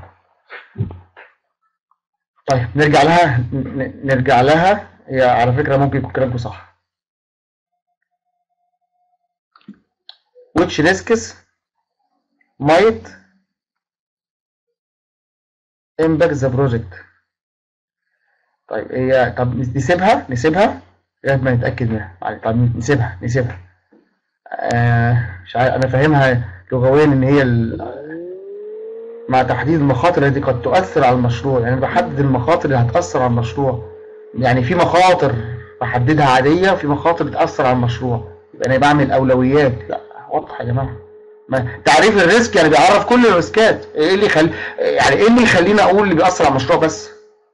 طيب نرجع لها ن- نرجع لها هي على فكرة ممكن يكون كلامكم صح which risks might impact the project طيب هي طب نسيبها نسيبها لغايه ما نتاكد منها معلش، طب نسيبها نسيبها آه مش عارف انا فاهمها لغويا ان هي ال- مع تحديد المخاطر التي قد تؤثر على المشروع يعني أنا بحدد المخاطر اللي هتاثر على المشروع يعني في مخاطر بحددها عاديه وفي مخاطر بتاثر على المشروع يبقى انا بعمل اولويات لا واضح يا جماعه ما تعريف الريسك يعني بيعرف كل الريسكات ايه اللي يخلي يعني ايه اللي يخليني اقول اللي بيأثر على المشروع بس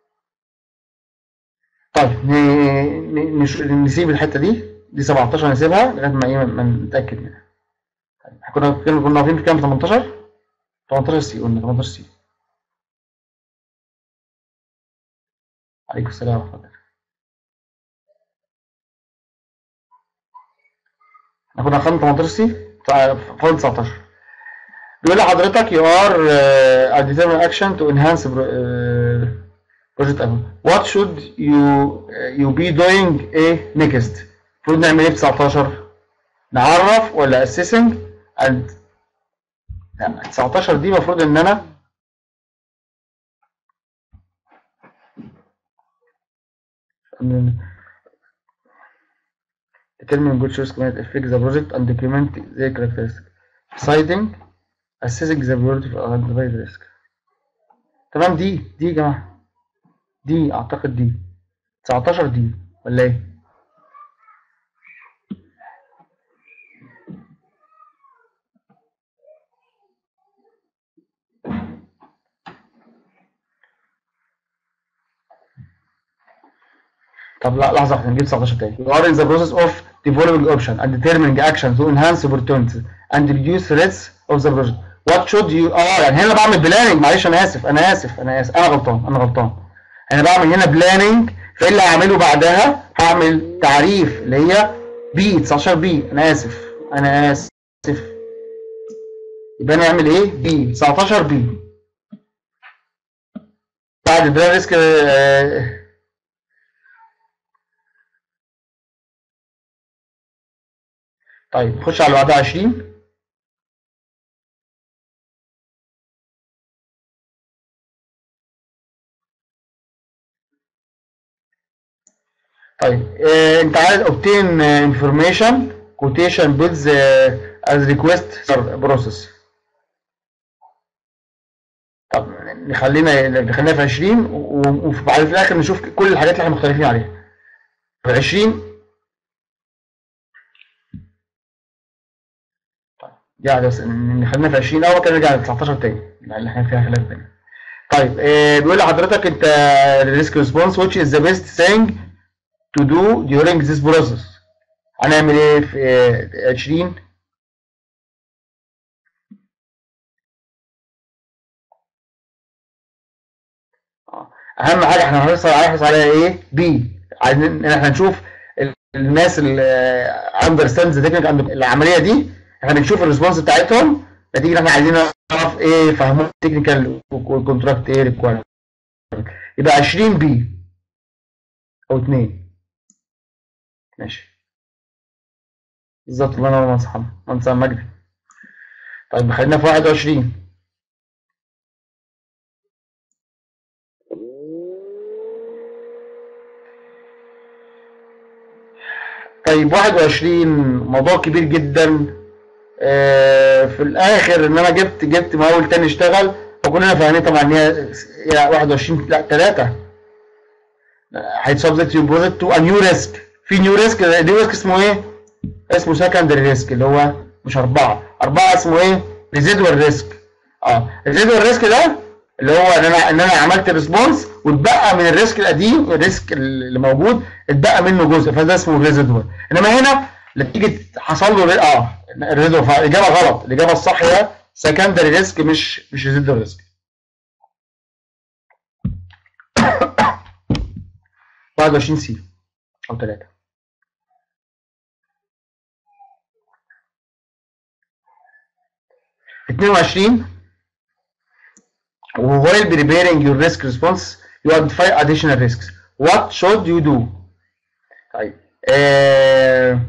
طيب ن- ن- نش- نسيب الحته دي دي 17 نسيبها لغايه ما ايه ما نتاكد منها طيب كنا كنا كنا واقفين في كام 18 18 سي قلنا 18 سي عليكم السلام ورحمه الله احنا كنا خدنا 18 سي فاضل 19 بيقول لحضرتك you are uh, a determined action to enhance uh, بروجكت اهو what should you you be doing ايه next المفروض نعمل ايه في 19 نعرف ولا assessing and لا 19 دي المفروض ان انا determine good choice can affect the project and document their characteristics deciding assessing the priority for identify the risk تمام دي دي يا جماعه دي اعتقد دي 19 دي ولا ايه طب لا لحظه احنا نجيب 19 تاني you are in the process of developing option and determining action to enhance opportunities and reduce threats of the project what should you اه يعني هنا بعمل بلاننج معلش انا اسف انا اسف انا اسف انا غلطان انا غلطان انا بعمل هنا بلاننج فايه اللي هعمله بعدها هعمل تعريف اللي هي بي 19 بي انا اسف انا اسف يبقى نعمل ايه بي 19 بي بعد البلان ريسك آه، طيب خش على اللي بعدها 20 طيب آه، انت عايز obtain آه، information quotation bids آه، as request process طب نخلينا نخلينا في 20 و- وبعد في الاخر نشوف كل الحاجات اللي احنا مختلفين عليها في 20 يعني بس نخلينا في 20 اول كده نرجع ل 19 تاني اللي احنا فيها خلاف بينا طيب آه، بيقول لحضرتك انت الريسك ريسبونس which is the best thing to do during this process هنعمل ايه في آه، 20 آه، اهم حاجه احنا هنحرص هنحرص عليها ايه بي عايزين ان احنا نشوف ال- الناس اللي اندرستاند ذا تكنيك العمليه دي احنا بنشوف الريسبونس بتاعتهم نتيجه ان احنا عايزين نعرف ايه فهموا التكنيكال والكونتراكت ايه ريكوايرمنت يبقى 20 بي او 2 ماشي بالظبط الله ينور يا محمد مهندس مجدي طيب خلينا في 21 طيب 21 موضوع كبير جدا آه، في الاخر ان انا جبت جبت مقاول تاني اشتغل فكلنا فاهمين طبعا ان هي هي 21 لا 3 هيتسبجكت يور بروجكت تو ا نيو ريسك في نيو ريسك النيو ريسك اسمه ايه؟ اسمه سكندري ريسك اللي هو مش اربعه اربعه اسمه ايه؟ ريزيدوال ريسك اه الريزيدوال ريسك ده اللي هو ان انا ان انا عملت ريسبونس واتبقى من الريسك القديم الريسك اللي موجود اتبقى منه جزء فده اسمه ريزيدوال انما هنا نتيجه حصل له ري- اه الريزيدوال فالاجابه غلط الاجابه الصح هي سكندري ريسك مش مش ريزيدوال ريسك 21 سي او 3 22 while preparing your risk response you identify additional risks what should you do طيب آه...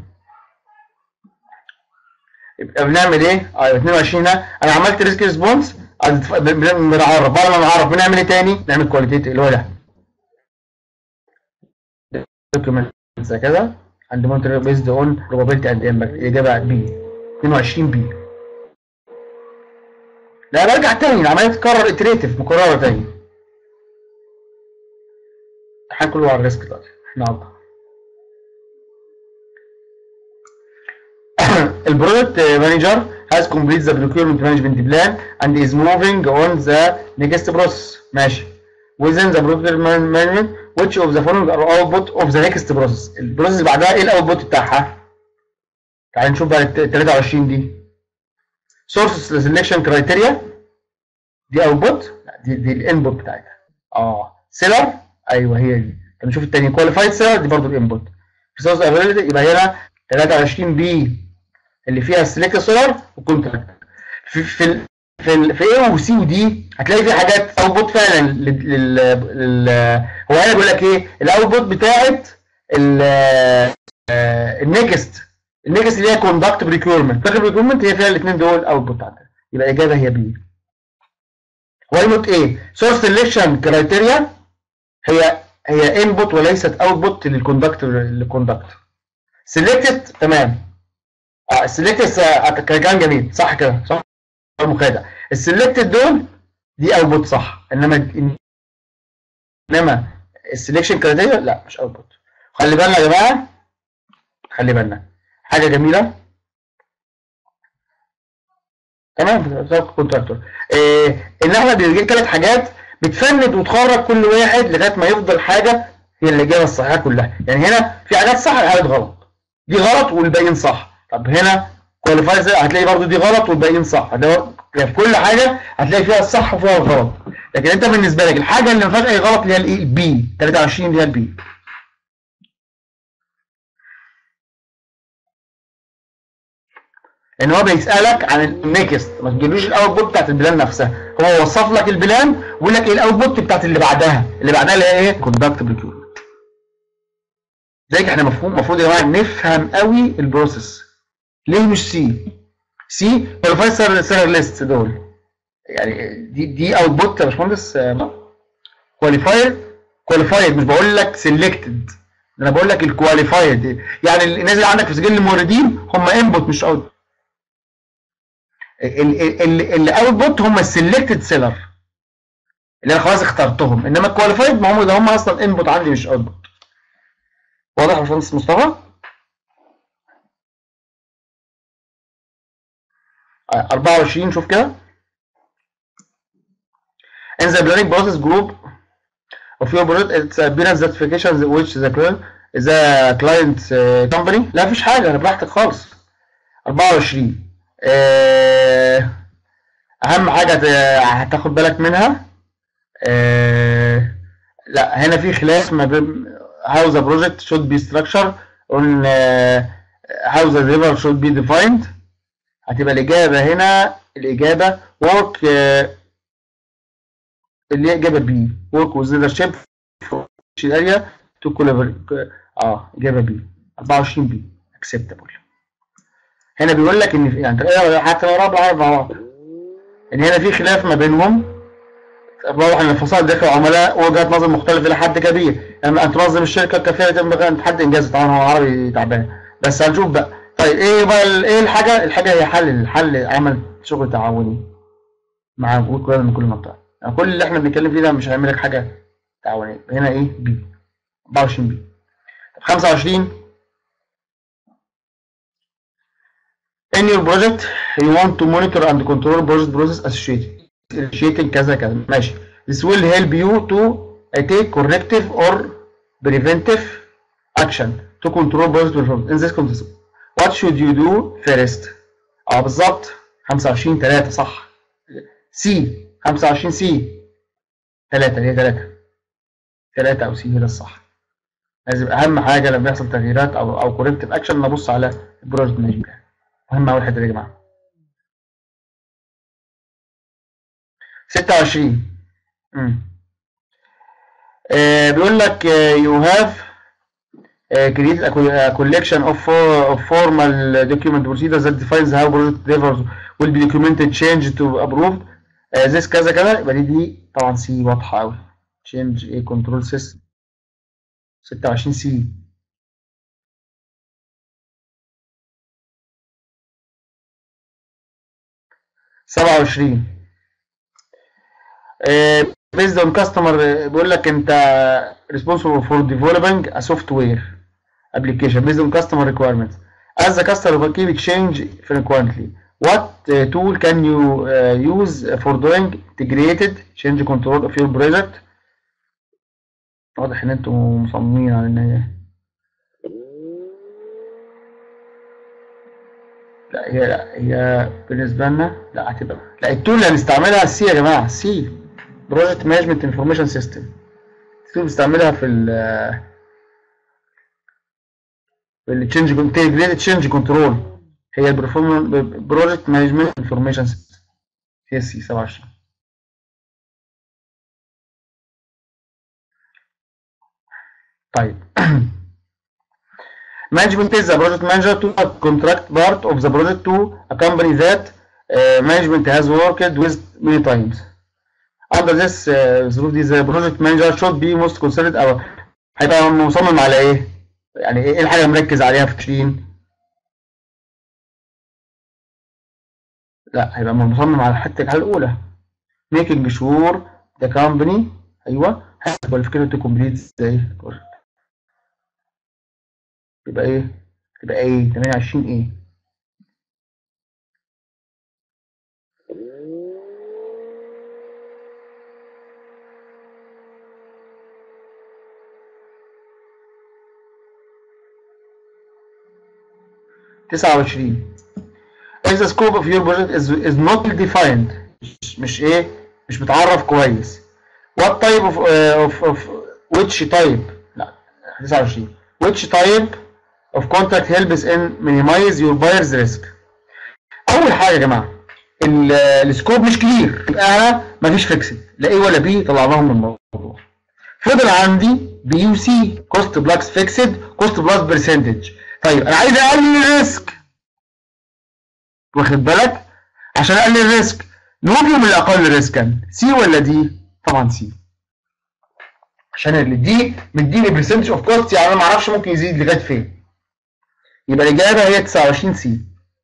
يبقى بنعمل ايه؟ اه يبقى 22 هنا انا عملت ريسك ريسبونس بنعرف بعد ما نعرف بنعمل ايه تاني؟ نعمل كواليتيت اللي هو ده documents كذا and monitor based on probability and impact الاجابه بي 22 بي لا برجع تاني العمليه تتكرر اتريتيف مكرره تاني الامتحان كله على الريسك دلوقتي النهارده البرودكت مانجر has complete the procurement management plan and is moving on the next process ماشي within the procurement management which of the following are output of the next process البروسيس اللي بعدها ايه الاوتبوت بتاعها تعال نشوف بقى ال 23 دي source selection criteria دي اوتبوت دي دي الانبوت بتاعتها اه سيلر ايوه هي دي طب نشوف التاني كواليفايد سيلر دي برضو الانبوت في سورس افيلابيلتي يبقى هنا 23 بي اللي فيها السليكت سيلر والكونتراكت في في في ال في A وسي ودي هتلاقي في حاجات اوتبوت فعلا لل لل لل هو هنا بيقول لك ايه الاوتبوت بتاعت ال النكست النكست اللي هي كوندكت ريكويرمنت فاكر ريكويرمنت هي فيها الاثنين دول اوتبوت عندنا يبقى الاجابه هي بي واينوت ايه سورس سelection كرايتيريا هي هي انبوت وليست اوتبوت للكوندكت للكوندكت سيلكتد تمام اه السيلكتد كان جميل صح كده صح مخادع السيلكتد دول دي اوتبوت صح انما انما السلكشن كرايتيريا لا مش اوتبوت خلي بالنا يا جماعه خلي بالنا حاجه جميله تمام كونتراكتور إيه ان احنا بنجيب ثلاث حاجات بتفند وتخرج كل واحد لغايه ما يفضل حاجه هي الاجابه الصحيحه كلها يعني هنا في حاجات صح وحاجات غلط دي غلط والباقيين صح طب هنا كواليفايز هتلاقي برضو دي غلط والباقيين صح هتلاقي يعني في كل حاجه هتلاقي فيها الصح وفيها الغلط لكن انت بالنسبه لك الحاجه اللي ما فيهاش اي غلط اللي هي الايه البي 23 اللي هي البي ان هو بيسالك عن النكست ما تجيبليش الاوتبوت بتاعت البلان نفسها هو وصف لك البلان ويقول لك ايه الاوتبوت بتاعت اللي بعدها اللي بعدها اللي هي ايه كوندكت بريكيورمنت زيك احنا مفهوم المفروض يا جماعه نفهم قوي البروسيس ليه مش سي سي كواليفايد سيلر ليست دول يعني دي دي اوتبوت يا باشمهندس كواليفايد كواليفايد مش بقول لك سيلكتد انا بقول لك الكواليفايد يعني اللي نازل عندك في سجل الموردين هم انبوت مش اوت اللي اوتبوت هم السيلكتد سيلر اللي انا خلاص اخترتهم انما الكواليفايد ما هم ده هم اصلا انبوت عندي مش اوتبوت واضح يا باشمهندس مصطفى 24 شوف كده in the planning process group of your project it's appearance certifications which the client the client uh, company لا مفيش حاجة أنا براحتك خالص 24 آه، أهم حاجة ت- هتاخد بالك منها آه، لا هنا في خلاف ما بين how the project should be structured on uh, how the river should be defined هتبقى الإجابة هنا الإجابة work آه، اللي هي إجابة B work with leadership for each area to collaborate اه إجابة B 24 B acceptable هنا بيقول لك إن في- يعني تلاقيها حتى لو رابعة أربعة إن هنا في خلاف ما بينهم واضح ان الفصائل داخل العملاء وجهات نظر مختلفه الى حد كبير يعني ان تنظم الشركه كفايه ينبغي ان تحدد انجازها طبعا هو عربي تعبان بس هنشوف بقى طيب ايه بقى ال- ايه الحاجه الحاجه هي حل الحل عمل شغل تعاوني مع وكلاء من كل منطقه يعني كل اللي احنا بنتكلم فيه ده مش هيعمل لك حاجه تعاونيه هنا ايه بي 24 بي طب 25 In your project you want to monitor and control project process associated initiating كذا كذا ماشي this will help you to uh, take corrective or preventive action to control project performance in this context what should you do first اه بالظبط 25 3 صح سي 25 سي 3 هي 3 3 او سي هي ده الصح لازم اهم حاجه لما يحصل تغييرات او او corrective action نبص على البروجكت مانجمنت مهم قوي الحته دي يا جماعه 26 امم آه بيقول لك آه you have uh, created a, co- a collection of, for, of formal document procedures that defines how project levels will be documented changed to approved uh, this كذا كذا يبقى دي دي طبعا سي واضحه قوي change a control system 26 سي سبعة وعشرين based on customer آه، بيقول لك انت responsible for developing a software application based on customer requirements as the customer keep change frequently what uh, tool can you uh, use for doing integrated change control of your project واضح ان انتم مصممين على ان هي لا هي لا هي بالنسبه لنا لا هتبقى لا التول اللي هنستعملها السي يا جماعه سي بروجكت مانجمنت انفورميشن سيستم التول بنستعملها في ال في التشينج انتجريتد تشينج كنترول هي البروجكت مانجمنت انفورميشن سيستم هي السي 27 طيب management is the project manager to contract part of the project to a company that uh, management has worked with many times under this uh, ظروف دي the project manager should be most concerned أو هيبقى مصمم على ايه؟ يعني ايه الحاجة اللي مركز عليها في 20 لا هيبقى مصمم على حتى الحاجة الأولى making sure the company أيوه has qualified to complete the project يبقى ايه؟ يبقى ايه؟ 28 ايه؟ تسعة وعشرين if the scope of your project is, is not defined مش, مش ايه مش متعرف كويس what type of, uh, of, of which type لا 29 which type of contract helps in minimize your buyer's risk اول حاجه يا جماعه ال- السكوب مش كلير يبقى انا مفيش فيكسد لا ايه ولا بي طلعناهم من الموضوع فضل عندي بي يو سي كوست بلس فيكسد كوست بلس برسنتج طيب انا عايز اقلل الريسك واخد بالك عشان اقلل الريسك نوفيوم اللي اقل ريسكا سي ولا دي طبعا سي عشان اللي دي مديني برسنتج اوف كوست يعني انا ما اعرفش ممكن يزيد لغايه فين يبقى الاجابه هي 29 سي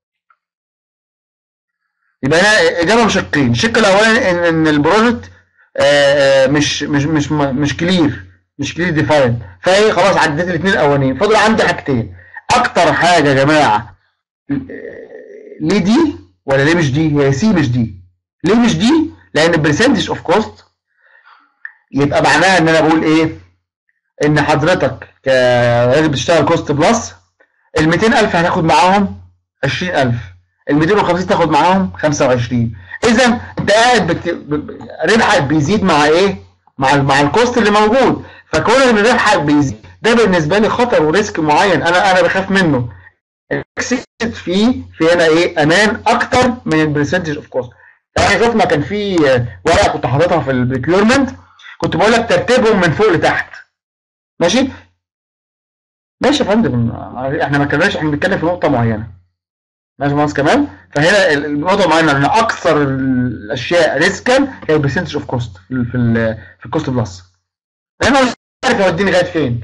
يبقى هنا اجابه بشقين الشق الاولاني ان ان البروجكت آه، آه، مش مش مش مش كلير مش كلير ديفاين فهي خلاص عديت الاثنين الاولانيين فاضل عندي حاجتين اكتر حاجه يا جماعه آه، ليه دي ولا ليه مش دي هي سي مش دي ليه مش دي لان البرسنتج اوف كوست يبقى معناها ان انا بقول ايه ان حضرتك كراجل بتشتغل كوست بلس ال 200000 هتاخد معاهم 20000 ال 250 تاخد معاهم 25 اذا انت قاعد بت... ب- ربحك بيزيد مع ايه مع ال- مع الكوست اللي موجود فكون ان ربحك بيزيد ده بالنسبه لي خطر وريسك معين انا انا بخاف منه الاكسيت فيه في هنا ايه امان اكتر من البرسنتج اوف كوست يعني شفنا كان في ورقه كنت حاططها في البريكيورمنت كنت بقول لك ترتيبهم من فوق لتحت ماشي ماشي يا فندم احنا ما اتكلمناش احنا بنتكلم في نقطه معينه ماشي مهندس كمان فهنا ال- النقطه معينه ان اكثر الاشياء ريسكا هي البرسنتج اوف كوست في ال في ال في الكوست بلس لان انا مش عارف يوديني لغايه فين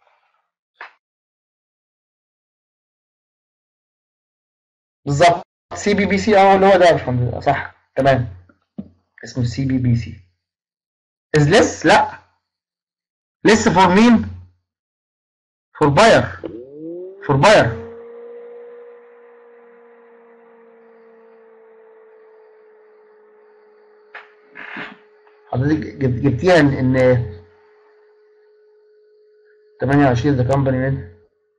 بالظبط سي بي بي سي اه اللي هو ده يا باشمهندس صح تمام اسمه سي بي بي سي از ليس لا لسه فور مين فور باير فور باير حضرتك جب- جبتيها ان ان 28 ذا كومباني من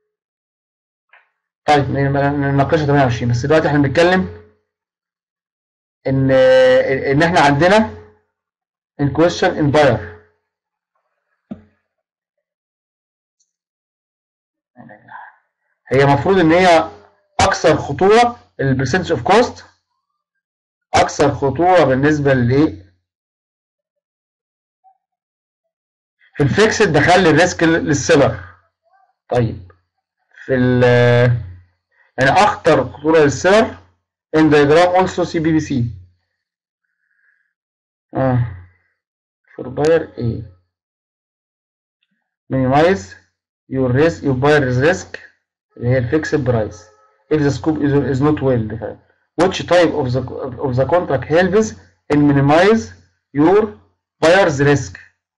طيب ن- نناقشها 28 بس دلوقتي احنا بنتكلم ان ان احنا عندنا in question in buyer هي المفروض ان هي اكثر خطوره البرسنتج اوف كوست اكثر خطوره بالنسبه لايه في الفيكسد دخل لي الريسك للسيلر طيب في ال يعني اخطر خطوره للسيلر in diagram also CBBC اه for buyer A minimize your risk your buyer's risk اللي هي الفيكسد برايس if the scope is, is not well defined which type of the of the contract helps in minimize your buyer's risk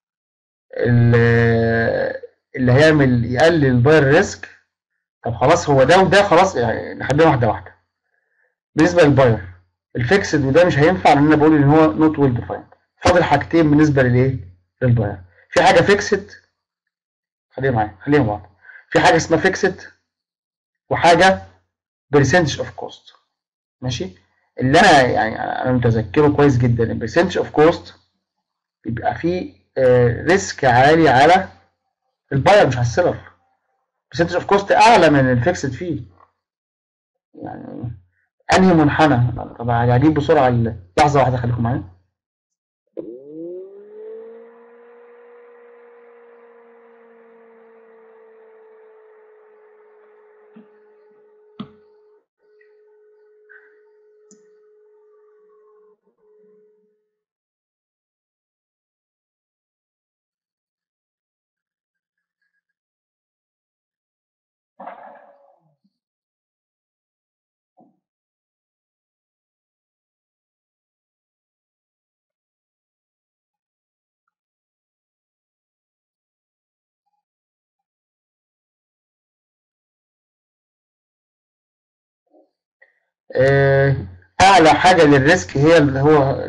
اللي اللي هيعمل يقلل الباير ريسك طب خلاص هو ده وده خلاص يعني نحددها واحده واحده بالنسبه للباير الفيكسد وده مش هينفع لان انا بقول ان هو نوت ويل ديفايند فاضل حاجتين بالنسبه للايه للباير في حاجه فيكسد خليها معايا خليها مع بعض في حاجه اسمها فيكسد وحاجه برسنتج اوف كوست ماشي اللي انا يعني انا متذكره كويس جدا البرسنتج اوف كوست بيبقى فيه ريسك عالي على الباير مش على السيلر برسنتج اوف كوست اعلى من الفيكسد فيه يعني انهي منحنى طب هجيب بسرعه ال- لحظه واحده خليكم معايا آه، اعلى حاجه للريسك هي اللي هو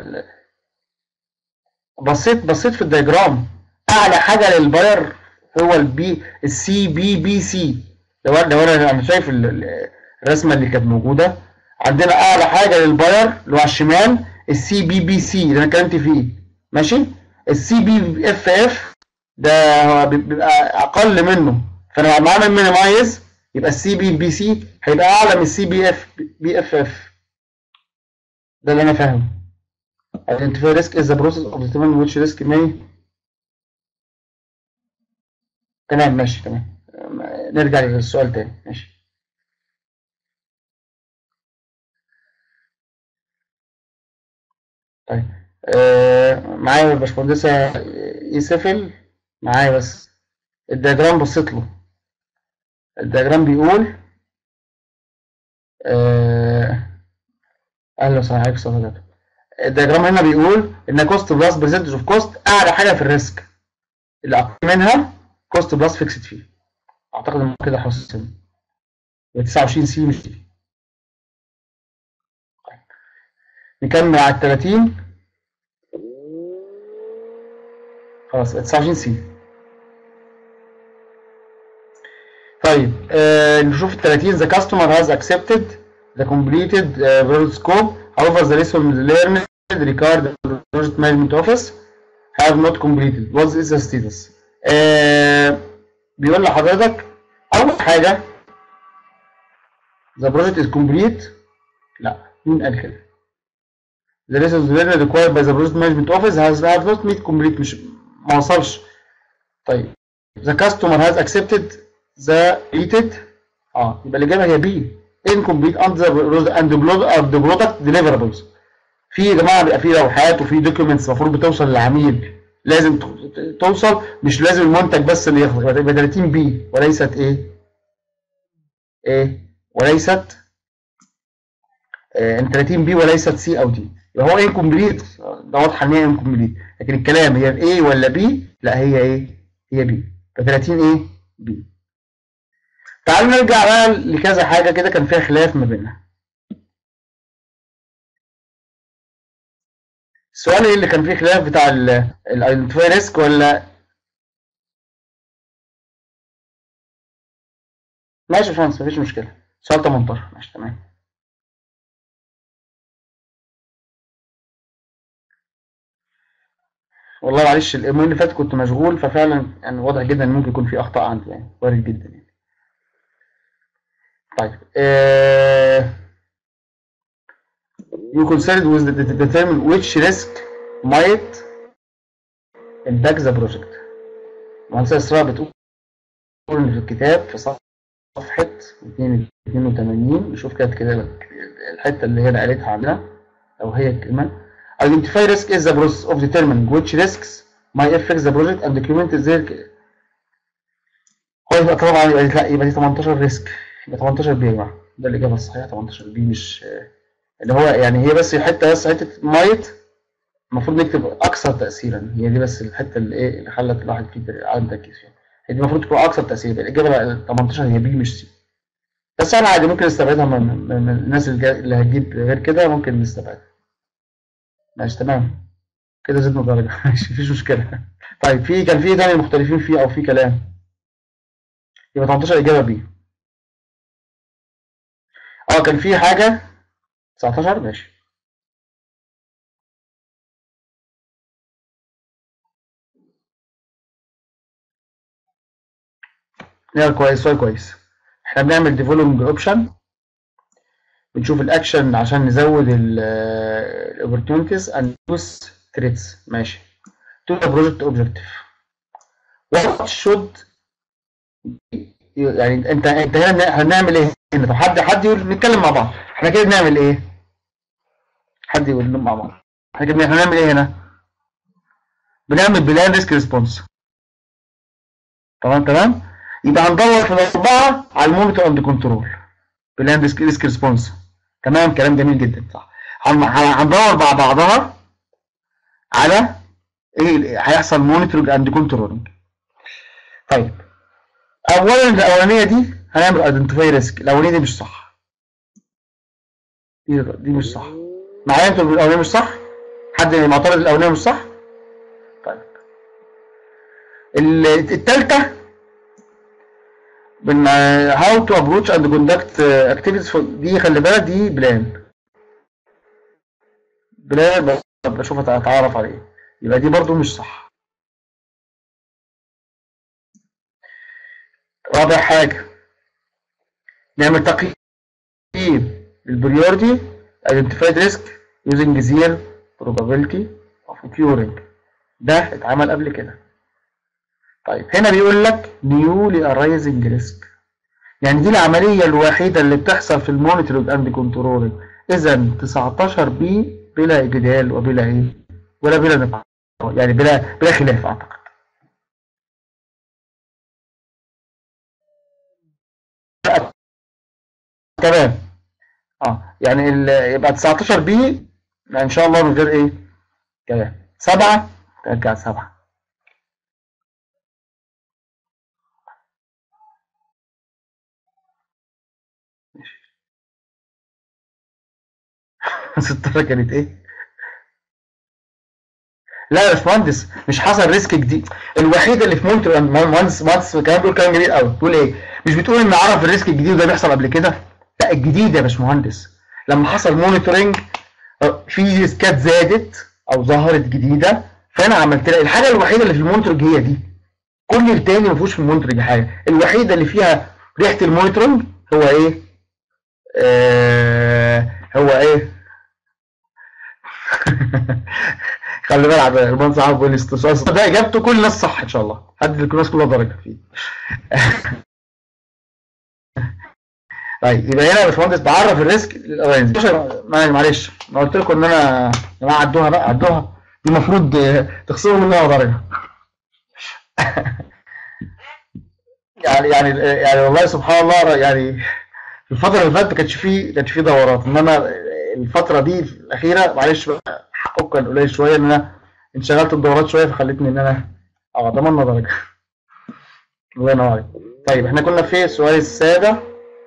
بصيت بصيت في الدياجرام اعلى حاجه للباير هو البي السي بي بي سي لو لو انا انا شايف ال- ال- الرسمه اللي كانت موجوده عندنا اعلى حاجه للباير اللي هو على الشمال السي بي بي سي اللي انا اتكلمت فيه ماشي السي بي اف اف ده هو بي- بيبقى اقل منه فانا لما اعمل مينيمايز يبقى السي بي بي سي هيبقى اعلى من السي بي اف بي اف اف ده اللي انا فاهمه identify risk is the process of determining which risk may تمام ماشي تمام أم- نرجع للسؤال تاني ماشي طيب آه معايا الباشمهندسة يسفل معايا بس الدياجرام بصيت له الدياجرام بيقول آه اهلا وسهلا عليكم استاذ غدا. الدياجرام هنا بيقول ان كوست بلس برسنتج اوف كوست اعلى حاجه في الريسك اللي اقل منها كوست بلس فيكسد فيه اعتقد ان كده حسن 29 سي مش دي نكمل على ال 30 خلاص 29 سي طيب آه نشوف ال 30 the customer has accepted the completed uh, project scope however the lesson learned regard the project management office have not completed what is the status آه بيقول لحضرتك اول حاجه the project is complete لا مين قال كده the lessons learned required by the project management office has have not met complete مش ما وصلش طيب the customer has accepted the completed اه يبقى الاجابه هي بي incomplete and the and the product and the product deliverables في يا جماعه بيبقى في لوحات وفي دوكيومنتس المفروض بتوصل للعميل لازم ت- توصل مش لازم المنتج بس اللي يخلق يبقى 30 بي وليست ايه؟ ايه؟ وليست آه 30 بي وليست سي او دي يبقى هو انكمبليت ده واضح ان هي انكمبليت لكن الكلام هي ايه ولا بي؟ لا هي ايه؟ هي بي ف 30 ايه؟ بي تعالوا نرجع بقى لكذا حاجه كده كان فيها خلاف ما بيننا السؤال ايه اللي كان فيه خلاف بتاع الايدنتيفاي ريسك ولا ماشي يا باشمهندس مفيش مشكله سؤال 18 ماشي تمام والله معلش اليومين اللي فات كنت مشغول ففعلا يعني واضح جدا ان ممكن يكون في اخطاء عندي يعني وارد جدا يعني طيب آه... you considered with the, the determine which risk might impact the project المهندسة إسراء بتقول إن في الكتاب في صفحة 82 نشوف كده كده الحتة اللي هي قالتها عندنا أو هي الكلمة identify risk is the process of determining which risks might affect the project and document their هو يبقى طبعا يبقى لا يبقى دي 18 ريسك يبقى 18 بي يا جماعة ده الإجابة الصحيحة 18 بي مش اللي هو يعني هي بس حته بس حته مايت المفروض نكتب اكثر تاثيرا هي دي بس الحته اللي ايه اللي خلت الواحد فيه عدم تركيز فيها هي دي المفروض تكون اكثر تاثيرا الاجابه بقى 18 هي بي مش سي بس انا عادي ممكن نستبعدها من, من, من الناس اللي, جا- اللي هتجيب غير كده ممكن نستبعدها ماشي تمام كده زدنا درجه ماشي مفيش مشكله طيب في كان في إيه تاني مختلفين فيه او في كلام يبقى 18 اجابه بي اه كان في حاجه 19 ماشي لا كويس سؤال كويس احنا بنعمل ديفلوبمنج اوبشن بنشوف الاكشن عشان نزود الاوبورتونيتيز اند يوز تريتس ماشي تو ذا بروجكت اوبجكتيف وات شود يعني انت انت هنا هنعمل ايه هنا طب حد حد يقول نتكلم مع بعض احنا كده بنعمل ايه حد يقول لنا مع بعض احنا كده هنعمل ايه هنا بنعمل بلان ريسك ريسبونس تمام تمام يبقى هندور في الاربعه على المونيتور اند كنترول بلان ريسك ريسك ريسبونس تمام كلام جميل جدا صح هن- هندور مع بعضها على ايه اللي هيحصل مونيتورنج اند كنترولنج طيب اولا الاولانيه دي هنعمل ايدنتيفاي ريسك الاولانيه دي مش صح دي دي مش صح معايا انتوا الاولانيه مش صح حد معترض الاولانيه مش صح طيب ال- التالتة من هاو تو ابروتش اند كوندكت اكتيفيتيز دي خلي بالك دي بلان بلان بس بشوف اتعرف عليه يبقى دي برضو مش صح رابع حاجة نعمل تقييم للبريورتي identified risk using zero probability of occurring ده اتعمل قبل كده طيب هنا بيقول لك newly arising risk يعني دي العملية الوحيدة اللي بتحصل في المونيتورنج اند كنترولنج اذا 19 بي بلا جدال وبلا ايه ولا بلا نقاش يعني بلا بلا خلاف اعتقد تمام اه يعني ال- يبقى 19 بي ان شاء الله من غير ايه كلام سبعة ترجع سبعة ستة كانت ايه لا يا باشمهندس مش حصل ريسك جديد الوحيده اللي في مونتر مهندس مهندس كلام بيقول كلام جميل قوي بتقول ايه مش بتقول ان عرف الريسك الجديد ده بيحصل قبل كده لا الجديد يا باشمهندس لما حصل مونيتورنج في ريسكات زادت او ظهرت جديده فانا عملت لها الحاجه الوحيده اللي في المونيتورنج هي دي كل التاني ما فيهوش في المونيتورنج حاجه الوحيده اللي فيها ريحه المونيتورنج هو ايه آه هو ايه خلي بالك عبد الرحمن صاحب بيقول استشار ده اجابته كل الناس صح ان شاء الله حد الناس كلها درجه فيه طيب يبقى هنا يا باشمهندس بعرف الريسك للاوانز معلش ما قلت لكم ان انا يا جماعه عدوها بقى عدوها دي المفروض آه، تخصموا منها درجه يعني يعني يعني والله سبحان الله يعني في الفتره اللي فاتت ما كانش فيه ما كانش فيه دورات انما الفتره دي الاخيره معلش بقى حقه كان قليل شويه ان انا انشغلت الدورات شويه فخلتني ان انا اه ضمننا درجه الله ينور عليك طيب احنا كنا في السؤال السابع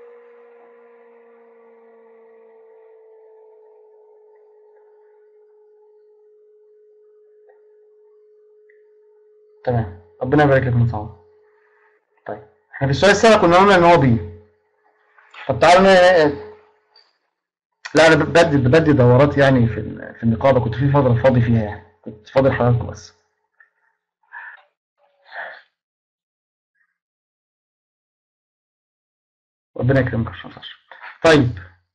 تمام ربنا يبارك لك من صعب طيب احنا في السؤال السابع كنا قلنا ان هو بي طب تعالوا ن- لا انا بدي بدي دورات يعني في ال- في النقابه كنت في فتره فاضي فيها يعني كنت فاضي لحضراتكم بس ربنا يكرمك يا باشمهندس أشرف. طيب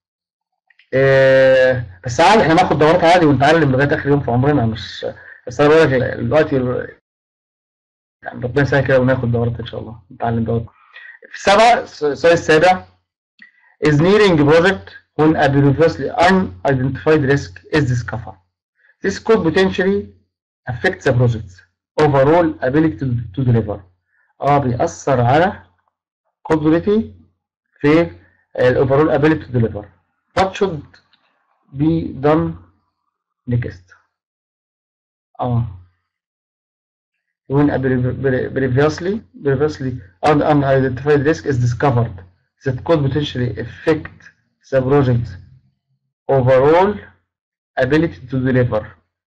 آه بس عادي احنا ناخد دورات عادي ونتعلم لغايه اخر يوم في عمرنا مش بس انا بقول لك دلوقتي يعني ربنا يسهل كده وناخد دورات ان شاء الله نتعلم دورات في سبعة السؤال السابع is nearing project when a previously unidentified risk is discovered. This could potentially affect the project's overall ability to, to deliver. اه بيأثر على قدرتي في ال overall ability to deliver. What should be done next? اه when a pre- pre- previously previously un- unidentified risk is discovered that could potentially affect the project overall ability to deliver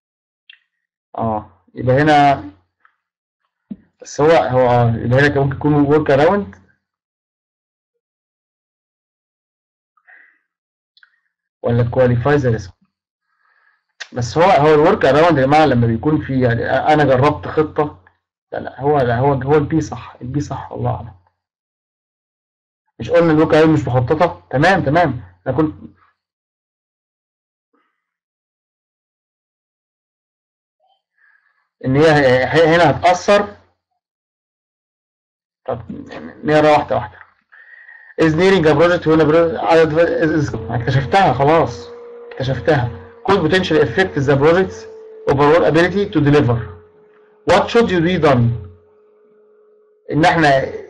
اه يبقى هنا بس هو هو اه يبقى هنا كان ممكن يكون work around ولا qualify the risk بس هو هو الورك اراوند يا جماعه لما بيكون في يعني انا جربت خطه لا لا هو لا هو هو البي صح البي صح والله اعلم مش قلنا الورك اراوند مش مخططه تمام تمام انا كنت ان هي هي- هنا هتأثر طب نقرا واحدة واحدة is nearing a project when a project عدد is- is- اكتشفتها خلاص اكتشفتها could potentially affect the project's overall ability to deliver what should you be done ان احنا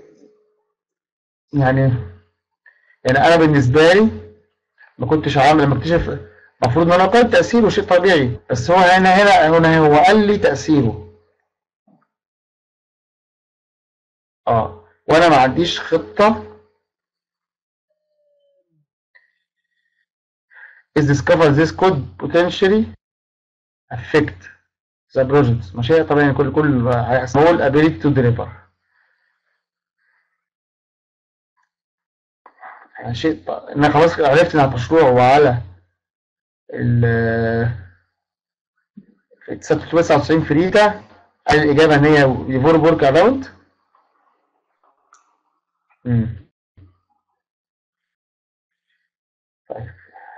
يعني يعني انا بالنسبه لي ما كنتش عامل لما اكتشف المفروض ان انا قلت تاثيره شيء طبيعي بس هو هنا هنا هنا هو قال لي تاثيره اه وانا ما عنديش خطه is discovered this could potentially affect the project ماشي طبعا كل كل هيحصل هو ability to deliver يعني شيء ط- انا خلاص عرفت ان المشروع وعلى ال في 399 فريتا قال الاجابه ان هي يفور ورك اراوند طيب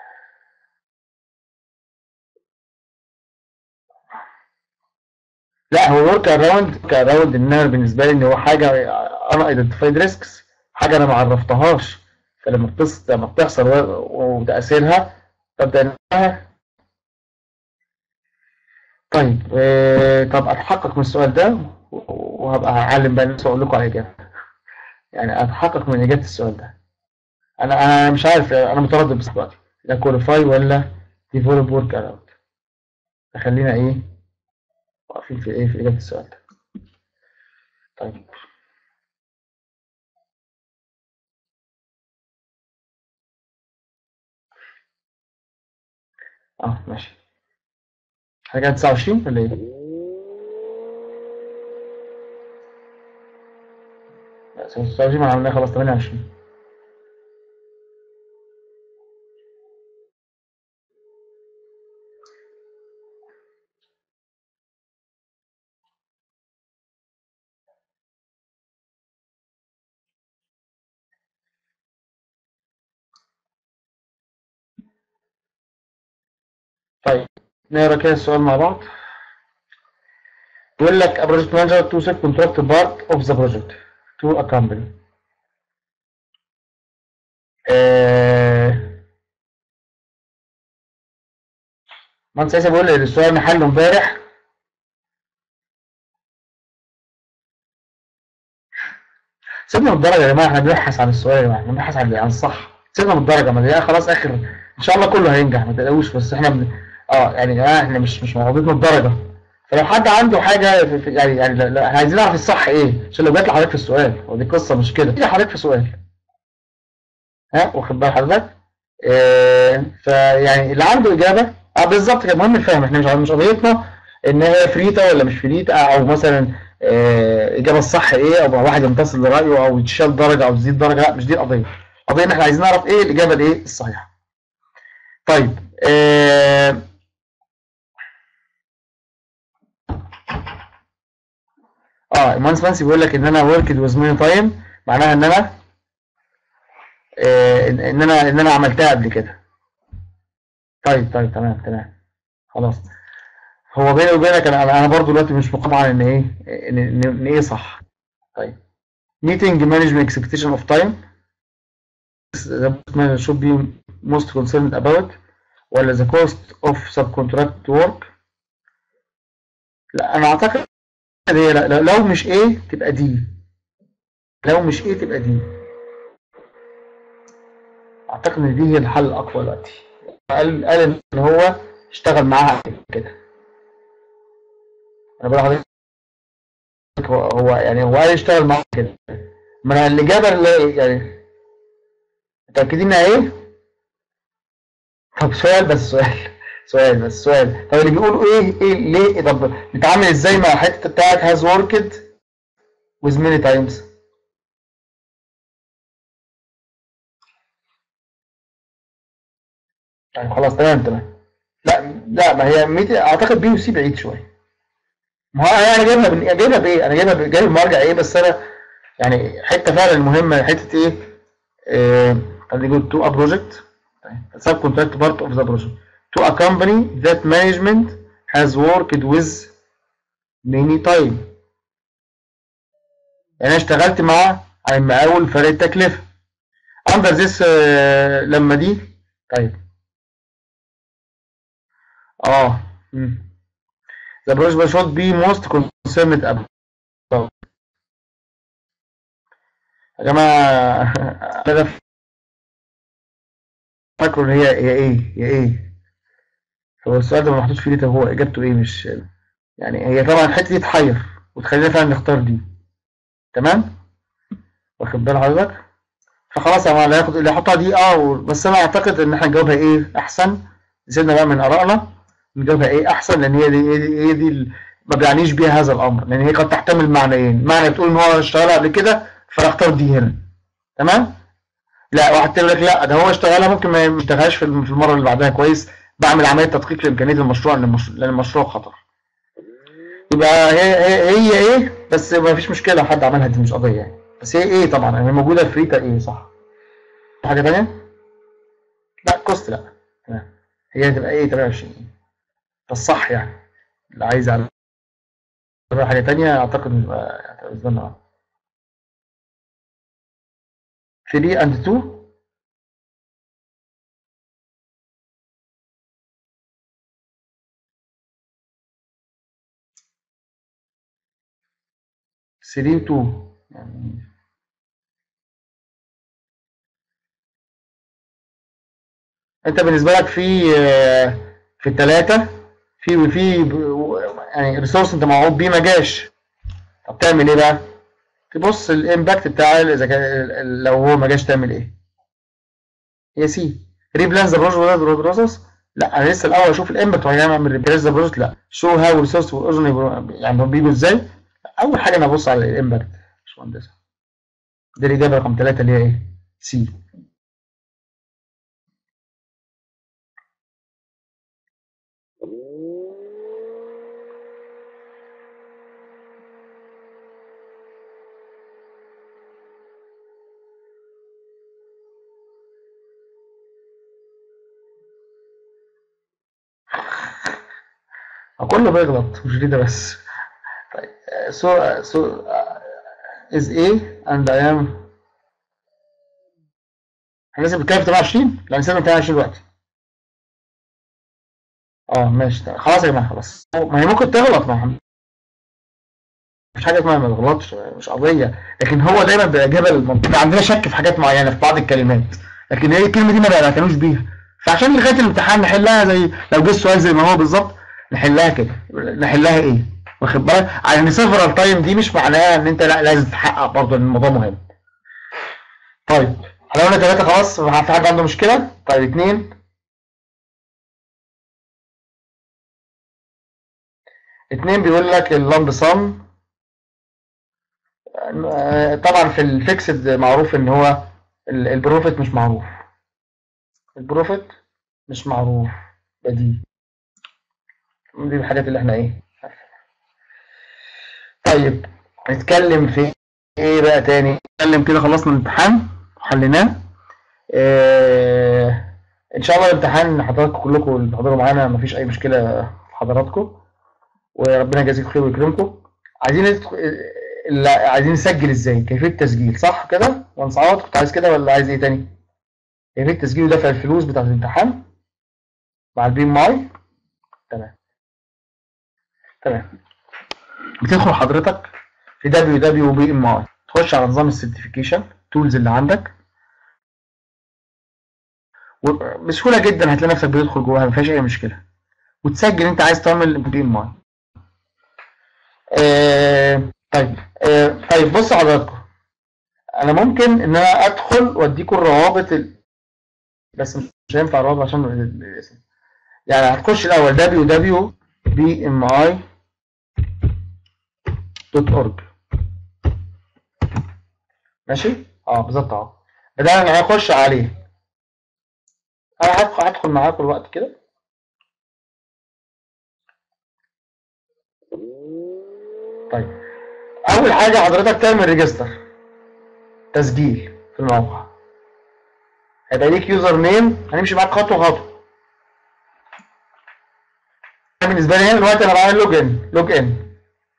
لا هو ورك اراوند ورك اراوند ان انا بالنسبه لي ان هو حاجه انا ايدنتيفايد ريسكس حاجه انا ما عرفتهاش فلما بتص... لما بتحصل و- وتاثيرها ببدا انها طيب آه، طب اتحقق من السؤال ده و- وهبقى هعلم بقى الناس اقول لكم على الاجابه يعني اتحقق من اجابه السؤال ده انا انا مش عارف انا متردد بس دلوقتي لا كواليفاي ولا ديفلوب ورك اراوند خلينا ايه واقفين في ايه في اجابه السؤال ده طيب اه ماشي حاجه 29 ولا ايه؟ لا 29 ما عملناها خلاص 28 طيب نقرا كده السؤال مع بعض بيقول لك a project manager to set contract part of the project to a company آه، مهندس عيسى بيقول لي السؤال محله امبارح سيبنا من الدرجه يا جماعه احنا بنبحث عن السؤال يا جماعه احنا بنبحث عن عن الصح سيبنا من الدرجه ما دي خلاص اخر ان شاء الله كله هينجح ما تقلقوش بس احنا بن... اه يعني آه احنا مش مش موضوعنا الدرجه فلو حد عنده حاجه في في- يعني يعني لا- لا، احنا عايزين نعرف الصح ايه عشان لو جات لحضرتك في السؤال ودي قصه مش كده دي حضرتك في سؤال ها واخد بال حضرتك آه فيعني اللي عنده اجابه اه بالظبط كده مهم الفهم احنا مش مش قضيتنا ان هي فريتا ولا مش فريتا او مثلا آه الاجابه الصح ايه او واحد ينتصر لرايه او يتشال درجه او تزيد درجه لا مش دي القضيه القضيه ان احنا عايزين نعرف ايه الاجابه الايه الصحيحه طيب آه اه المهندس فانسي بيقول لك ان انا وركد ويز ماني تايم معناها ان انا آه ان إن انا ان انا عملتها قبل كده طيب طيب تمام تمام خلاص هو بيني وبينك انا انا أنا برضو دلوقتي مش مقتنع ان ايه ان ان إن ايه صح طيب meeting management expectation of time the manager should be most concerned about ولا the cost of subcontract work لا انا اعتقد هي لا- لا- لو مش ايه تبقى دي لو مش ايه تبقى دي اعتقد ان دي هي الحل الاقوى دلوقتي قال قال ان هو اشتغل معاها قبل كده انا بقول لحضرتك هو هو يعني هو قال يشتغل معاها كده ما انا الاجابه اللي يعني متاكدين انها ايه طب سؤال بس سؤال سؤال بس سؤال طب اللي بيقولوا ايه ايه ليه طب نتعامل ازاي مع الحته بتاعت has worked with many times يعني خلاص تمام تمام لا لا ما هي ميت... اعتقد بي وسي بعيد شويه ما هو انا جايبها بن... جايبها بايه انا جايبها ب... جايب المرجع ايه بس انا يعني حته فعلا مهمه حته ايه آه، اللي يقول to a project subcontract part of the project to a company that management has worked with many time يعني انا اشتغلت مع المقاول فرق التكلفة under this آه، لما دي طيب اه مم. the project should be most concerned about يا جماعة أنا فاكره إن هي هي إيه هي إيه هو السؤال ده ما محطوط فيه ليه طب هو إجابته إيه مش يعني هي طبعا الحتة دي تحير وتخلينا فعلا نختار دي تمام واخد بال حضرتك فخلاص يا جماعة اللي هياخد اللي هيحطها دي اه و- بس أنا أعتقد إن إحنا نجاوبها إيه أحسن سيبنا بقى من آرائنا نجاوبها إيه أحسن لأن هي دي هي دي, هي دي ال- ما بيعنيش بيها هذا الأمر لأن هي قد تحتمل معنيين معنى بتقول إن هو اشتغلها قبل كده فاختار دي هنا تمام لا واحد تاني يقول لك لا ده هو اشتغلها ممكن ما يشتغلهاش في الم- في المره اللي بعدها كويس بعمل عمليه تدقيق لامكانيه المشروع لان المش- لأن المشروع خطر يبقى هي هي, هي ايه بس ما فيش مشكله حد عملها دي مش قضيه يعني بس هي ايه طبعا يعني موجوده في ريتا ايه صح حاجه تانية لا كوست لا تمام هي هتبقى ايه 23 ده الصح يعني اللي عايز على حاجه تانية اعتقد يبقى هتبقى بالنسبه لنا 3 and 2 3 2 يعني انت بالنسبه لك في آه، في الثلاثه في وفي ب- يعني ريسورس انت موعود بيه ما جاش طب تعمل ايه بقى؟ تبص الامباكت بتاع اذا كان لو هو ما جاش تعمل ايه؟ هي سي ريبلان ذا بروجكت بروسس لا انا لسه الاول اشوف الامباكت وبعد كده اعمل ريبلان ذا بروجكت لا شو هاو ريسورس والاورجن يعني هم بيجوا ازاي؟ اول حاجه انا ابص على الامباكت باشمهندس دي الاجابه رقم ثلاثه اللي هي ايه؟ سي كله بيغلط مش ريدا بس طيب so so uh, is A and I am احنا لسه بنتكلم في 28 لا نسيبنا 28 دلوقتي اه ماشي تمام. خلاص يا جماعه خلاص ما هي ممكن تغلط ما هو مش حاجه اسمها ما تغلطش مش قضيه لكن هو دايما بالاجابه المنطقيه عندنا شك في حاجات معينه في بعض الكلمات لكن هي الكلمه دي ما بيعتنوش بيها فعشان لغايه الامتحان نحلها زي لو جه السؤال زي ما هو بالظبط نحلها كده نحلها ايه واخد بالك يعني سيفرال تايم دي مش معناها ان انت لا لازم تحقق برضه ان الموضوع مهم طيب احنا قلنا ثلاثه خلاص في حد عنده مشكله طيب اثنين اتنين بيقول لك اللمب سم طبعا في الفيكسد معروف ان هو ال- البروفيت مش معروف البروفيت مش معروف ده دي دي الحاجات اللي احنا ايه طيب نتكلم في ايه بقى تاني نتكلم كده خلصنا الامتحان وحليناه اه ان شاء الله الامتحان حضراتكم كلكم اللي بتحضروا معانا مفيش اي مشكله في حضراتكم وربنا يجازيكم خير ويكرمكم عايزين ندخل- اللي عايزين نسجل ازاي كيفيه التسجيل صح كده وانس عوض كنت عايز كده ولا عايز ايه تاني كيفيه التسجيل ودفع الفلوس بتاعت الامتحان مع البين ماي تمام تمام بتدخل حضرتك في www.bmi تخش على نظام السيرتيفيكيشن تولز اللي عندك وبسهوله جدا هتلاقي نفسك بتدخل جواها ما فيهاش اي مشكله وتسجل انت عايز تعمل بي ام اي آه طيب آه طيب بصوا حضراتكم انا ممكن ان انا ادخل واديكم الروابط ال... بس مش هينفع الروابط عشان ال- الاسم يعني هتخش الاول www.bmi.org ماشي اه بالظبط اهو ده انا هخش عليه انا هدخل هدخل معاكم الوقت كده طيب اول حاجه حضرتك تعمل ريجستر تسجيل في الموقع هيبقى ليك يوزر نيم هنمشي معاك خطوه خطوه بالنسبه لي هنا دلوقتي انا بعمل لوج ان لوج ان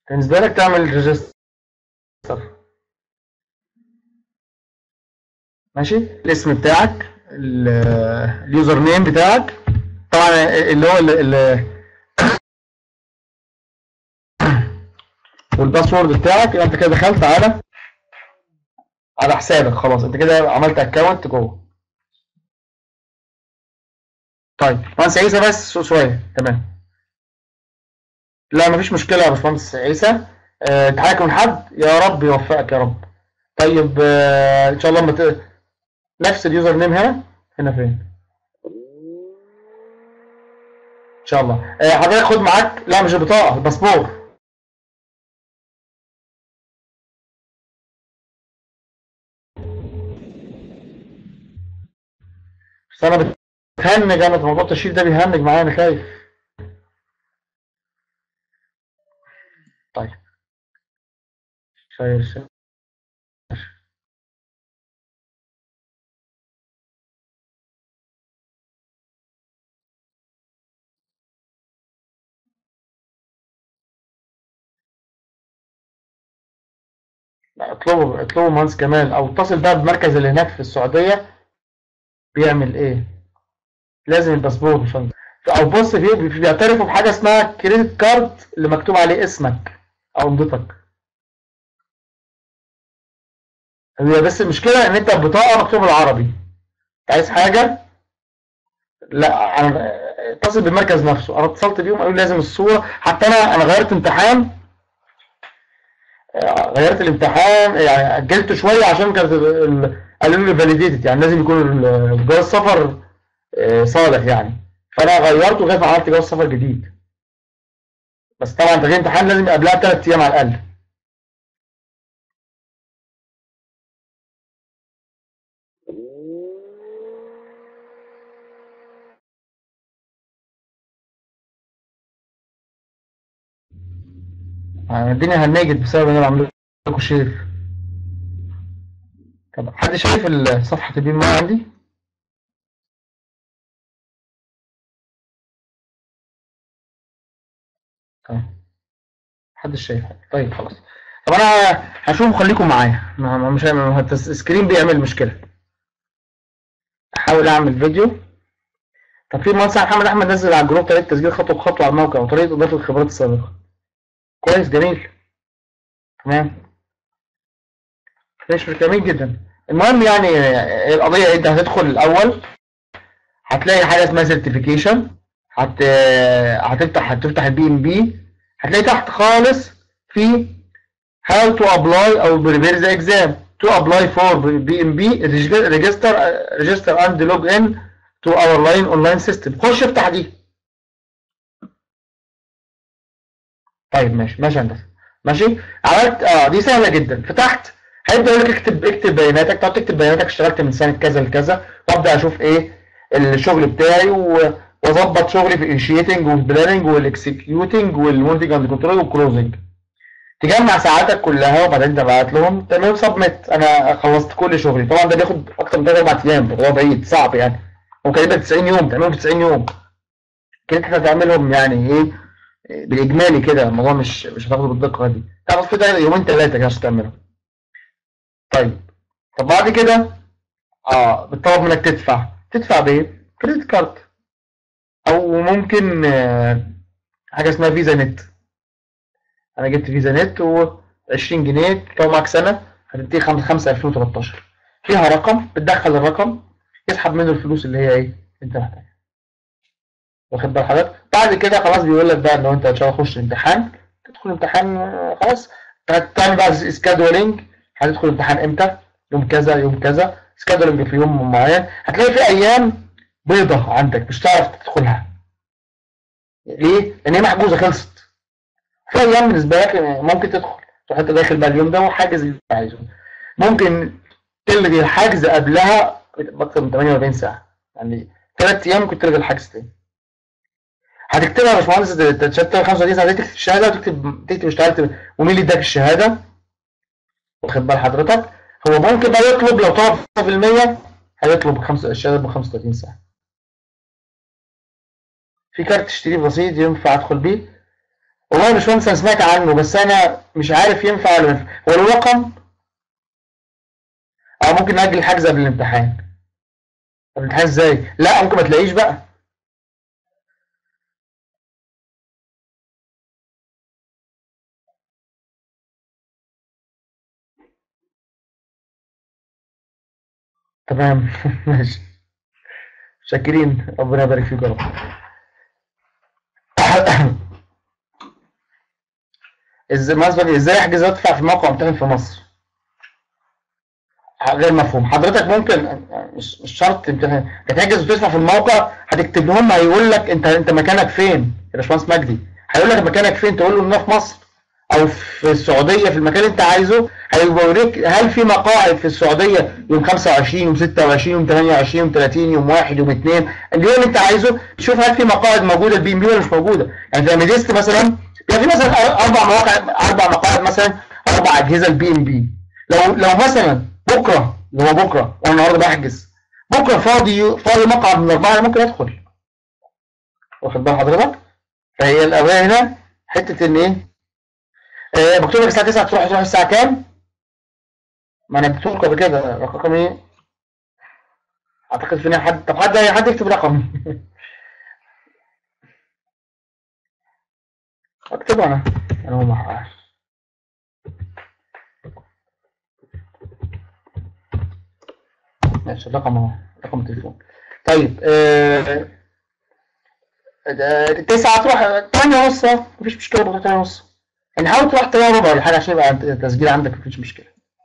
بالنسبة لك تعمل ريجستر ماشي الاسم بتاعك ال- اليوزر نيم بتاعك طبعا اللي هو ال- ال- والباسورد بتاعك يبقى انت كده دخلت على على حسابك خلاص انت كده عملت اكونت جوه طيب مهندس عيسى بس شويه تمام لا مفيش مشكله يا باشمهندس عيسى اه تحياتك من حد يا رب يوفقك يا رب طيب اه ان شاء الله لما ت... نفس اليوزر نيم هنا هنا فين ان شاء الله اه حضرتك خد معاك لا مش البطاقه الباسبور بس انا بتهنج انا في موضوع التشييد ده بيهنج معايا انا خايف طيب شايل شايل لا اطلبوا اطلبوا مهندس كمال او اتصل بقى بالمركز اللي هناك في السعوديه بيعمل ايه لازم الباسبور مش فاهم. او بص فيه بي- بيعترفوا بحاجه اسمها كريدت كارد اللي مكتوب عليه اسمك او امضتك هي بس المشكله ان انت البطاقه مكتوب بالعربي انت عايز حاجه لا انا اتصل بالمركز نفسه انا اتصلت بيهم قالوا لي لازم الصوره حتى انا انا غيرت امتحان آه، غيرت الامتحان يعني اجلته شويه عشان كانت ال- ال- قالوا لي فاليديتد يعني لازم يكون ال- جواز السفر آه، صالح يعني فانا غيرته لغايه ما عملت جواز سفر جديد بس طبعا تغيير امتحان لازم قبلها بثلاث ايام على الاقل يعني الدنيا هنجت بسبب ان انا عامل لكم شير طب حد شايف ال- صفحه البي ام عندي طيب محدش شايف حاجه طيب خلاص طب انا هشوف خليكم معايا ما- ما- مش ما- السكرين بيعمل مشكله احاول اعمل فيديو طب في مهندس محمد احمد نزل على الجروب طريقه تسجيل خطوه بخطوه على الموقع وطريقه اضافه الخبرات السابقه كويس جميل تمام ماشي جميل جدا المهم يعني آه، القضيه انت هتدخل الاول هتلاقي حاجه اسمها سيرتيفيكيشن هت هتفتح هتفتح البي ام بي هتلاقي تحت خالص في how to apply او prepare the exam to apply for BMB register register and log in to our line online system خش افتح دي طيب ماشي ماشي يا هندسه ماشي عملت اه دي سهله جدا فتحت هيبدا يقول لك اكتب اكتب بياناتك تقعد تكتب بياناتك اشتغلت من سنه كذا لكذا وابدا اشوف ايه الشغل بتاعي و- واظبط شغلي في الانشيتنج والبلاننج والاكسكيوتنج والمونتنج اند كنترول والكلوزنج تجمع ساعاتك كلها وبعدين تبعت لهم تعمل سبميت انا خلصت كل شغلي طبعا ده بياخد اكتر من 3 4 ايام الموضوع بعيد صعب يعني ممكن يبقى 90 يوم تعملهم في 90 يوم كده انت هتعملهم يعني ايه بالاجمالي كده الموضوع مش مش هتاخده بالدقه دي تعرف كده يومين ثلاثه كده عشان تعمله طيب طب بعد كده اه بتطلب منك تدفع تدفع بايه؟ كريدت كارد او ممكن آه، حاجه اسمها فيزا نت انا جبت فيزا نت و 20 جنيه لو معاك سنه هتديك 5 5 2013 فيها رقم بتدخل الرقم يسحب منه الفلوس اللي هي ايه انت محتاجها واخد بال حضرتك بعد كده خلاص بيقول لك بقى ان هو انت ان شاء الله تخش امتحان تدخل امتحان آه، خلاص هتعمل بقى سكادولينج هتدخل امتحان امتى يوم كذا يوم كذا سكادولينج في يوم معين هتلاقي في ايام بيضة عندك مش هتعرف تدخلها ليه؟ لان هي محجوزه خلصت في ايام بالنسبه لك ممكن تدخل تروح انت داخل بقى اليوم ده وحاجز اللي انت عايزه ممكن تلغي الحجز قبلها باكثر من 48 ساعه يعني ثلاث ايام ممكن تلغي الحجز تاني هتكتبها يا باشمهندس تشتغل 35 ساعه تكتب الشهاده وتكتب تكتب اشتغلت ومين اللي اداك الشهاده واخد بال حضرتك هو ممكن بقى يطلب لو طلب 5% هيطلب خمسة الشهاده ب 35 ساعه في كارت تشتريه بسيط ينفع ادخل بيه والله يا باشمهندس انا سمعت عنه بس انا مش عارف ينفع ولا ما ينفع. هو له رقم او ممكن نأجل الحجز قبل الامتحان طب الامتحان ازاي لا ممكن ما تلاقيش بقى تمام ماشي شاكرين ربنا يبارك فيك يا رب ازاي مثلا ازاي احجز وادفع في موقع امتحان في مصر غير مفهوم حضرتك ممكن مش مش شرط تمتحن هتحجز وتدفع في الموقع هتكتب لهم هيقول لك انت انت مكانك فين يا باشمهندس مجدي هيقول لك مكانك فين تقول له ان أنا في مصر او في السعوديه في المكان اللي انت عايزه هيوريك هل في مقاعد في السعوديه يوم 25 يوم 26 يوم 28 يوم 30 يوم 1 يوم 2 اليوم اللي انت عايزه شوف هل في مقاعد موجوده البي ام بي ولا مش موجوده يعني زي ميديست مثلا يعني في مثلا اربع مواقع اربع مقاعد مثلا اربع اجهزه البي ام بي لو لو مثلا بكره اللي هو بكره وانا النهارده بحجز بكره فاضي فاضي مقعد من الاربعه أنا ممكن ادخل واخد بال حضرتك فهي الاولى هنا حته ان ايه آه، مكتوب لك الساعه 9 تروح تروح الساعه كام ما انا اديتهولك قبل كده رقم ايه اعتقد فينا حد طب حد حد يكتب رقم اكتبه انا انا هو ما ماشي الرقم اهو رقم التليفون طيب آه، آه، تسعة تروح تمانية ونص أهو، مفيش مشكلة برضه تمانية ونص يعني حاول تروح تمانية ربع ولا حاجة عشان يبقى التسجيل عندك مفيش مشكلة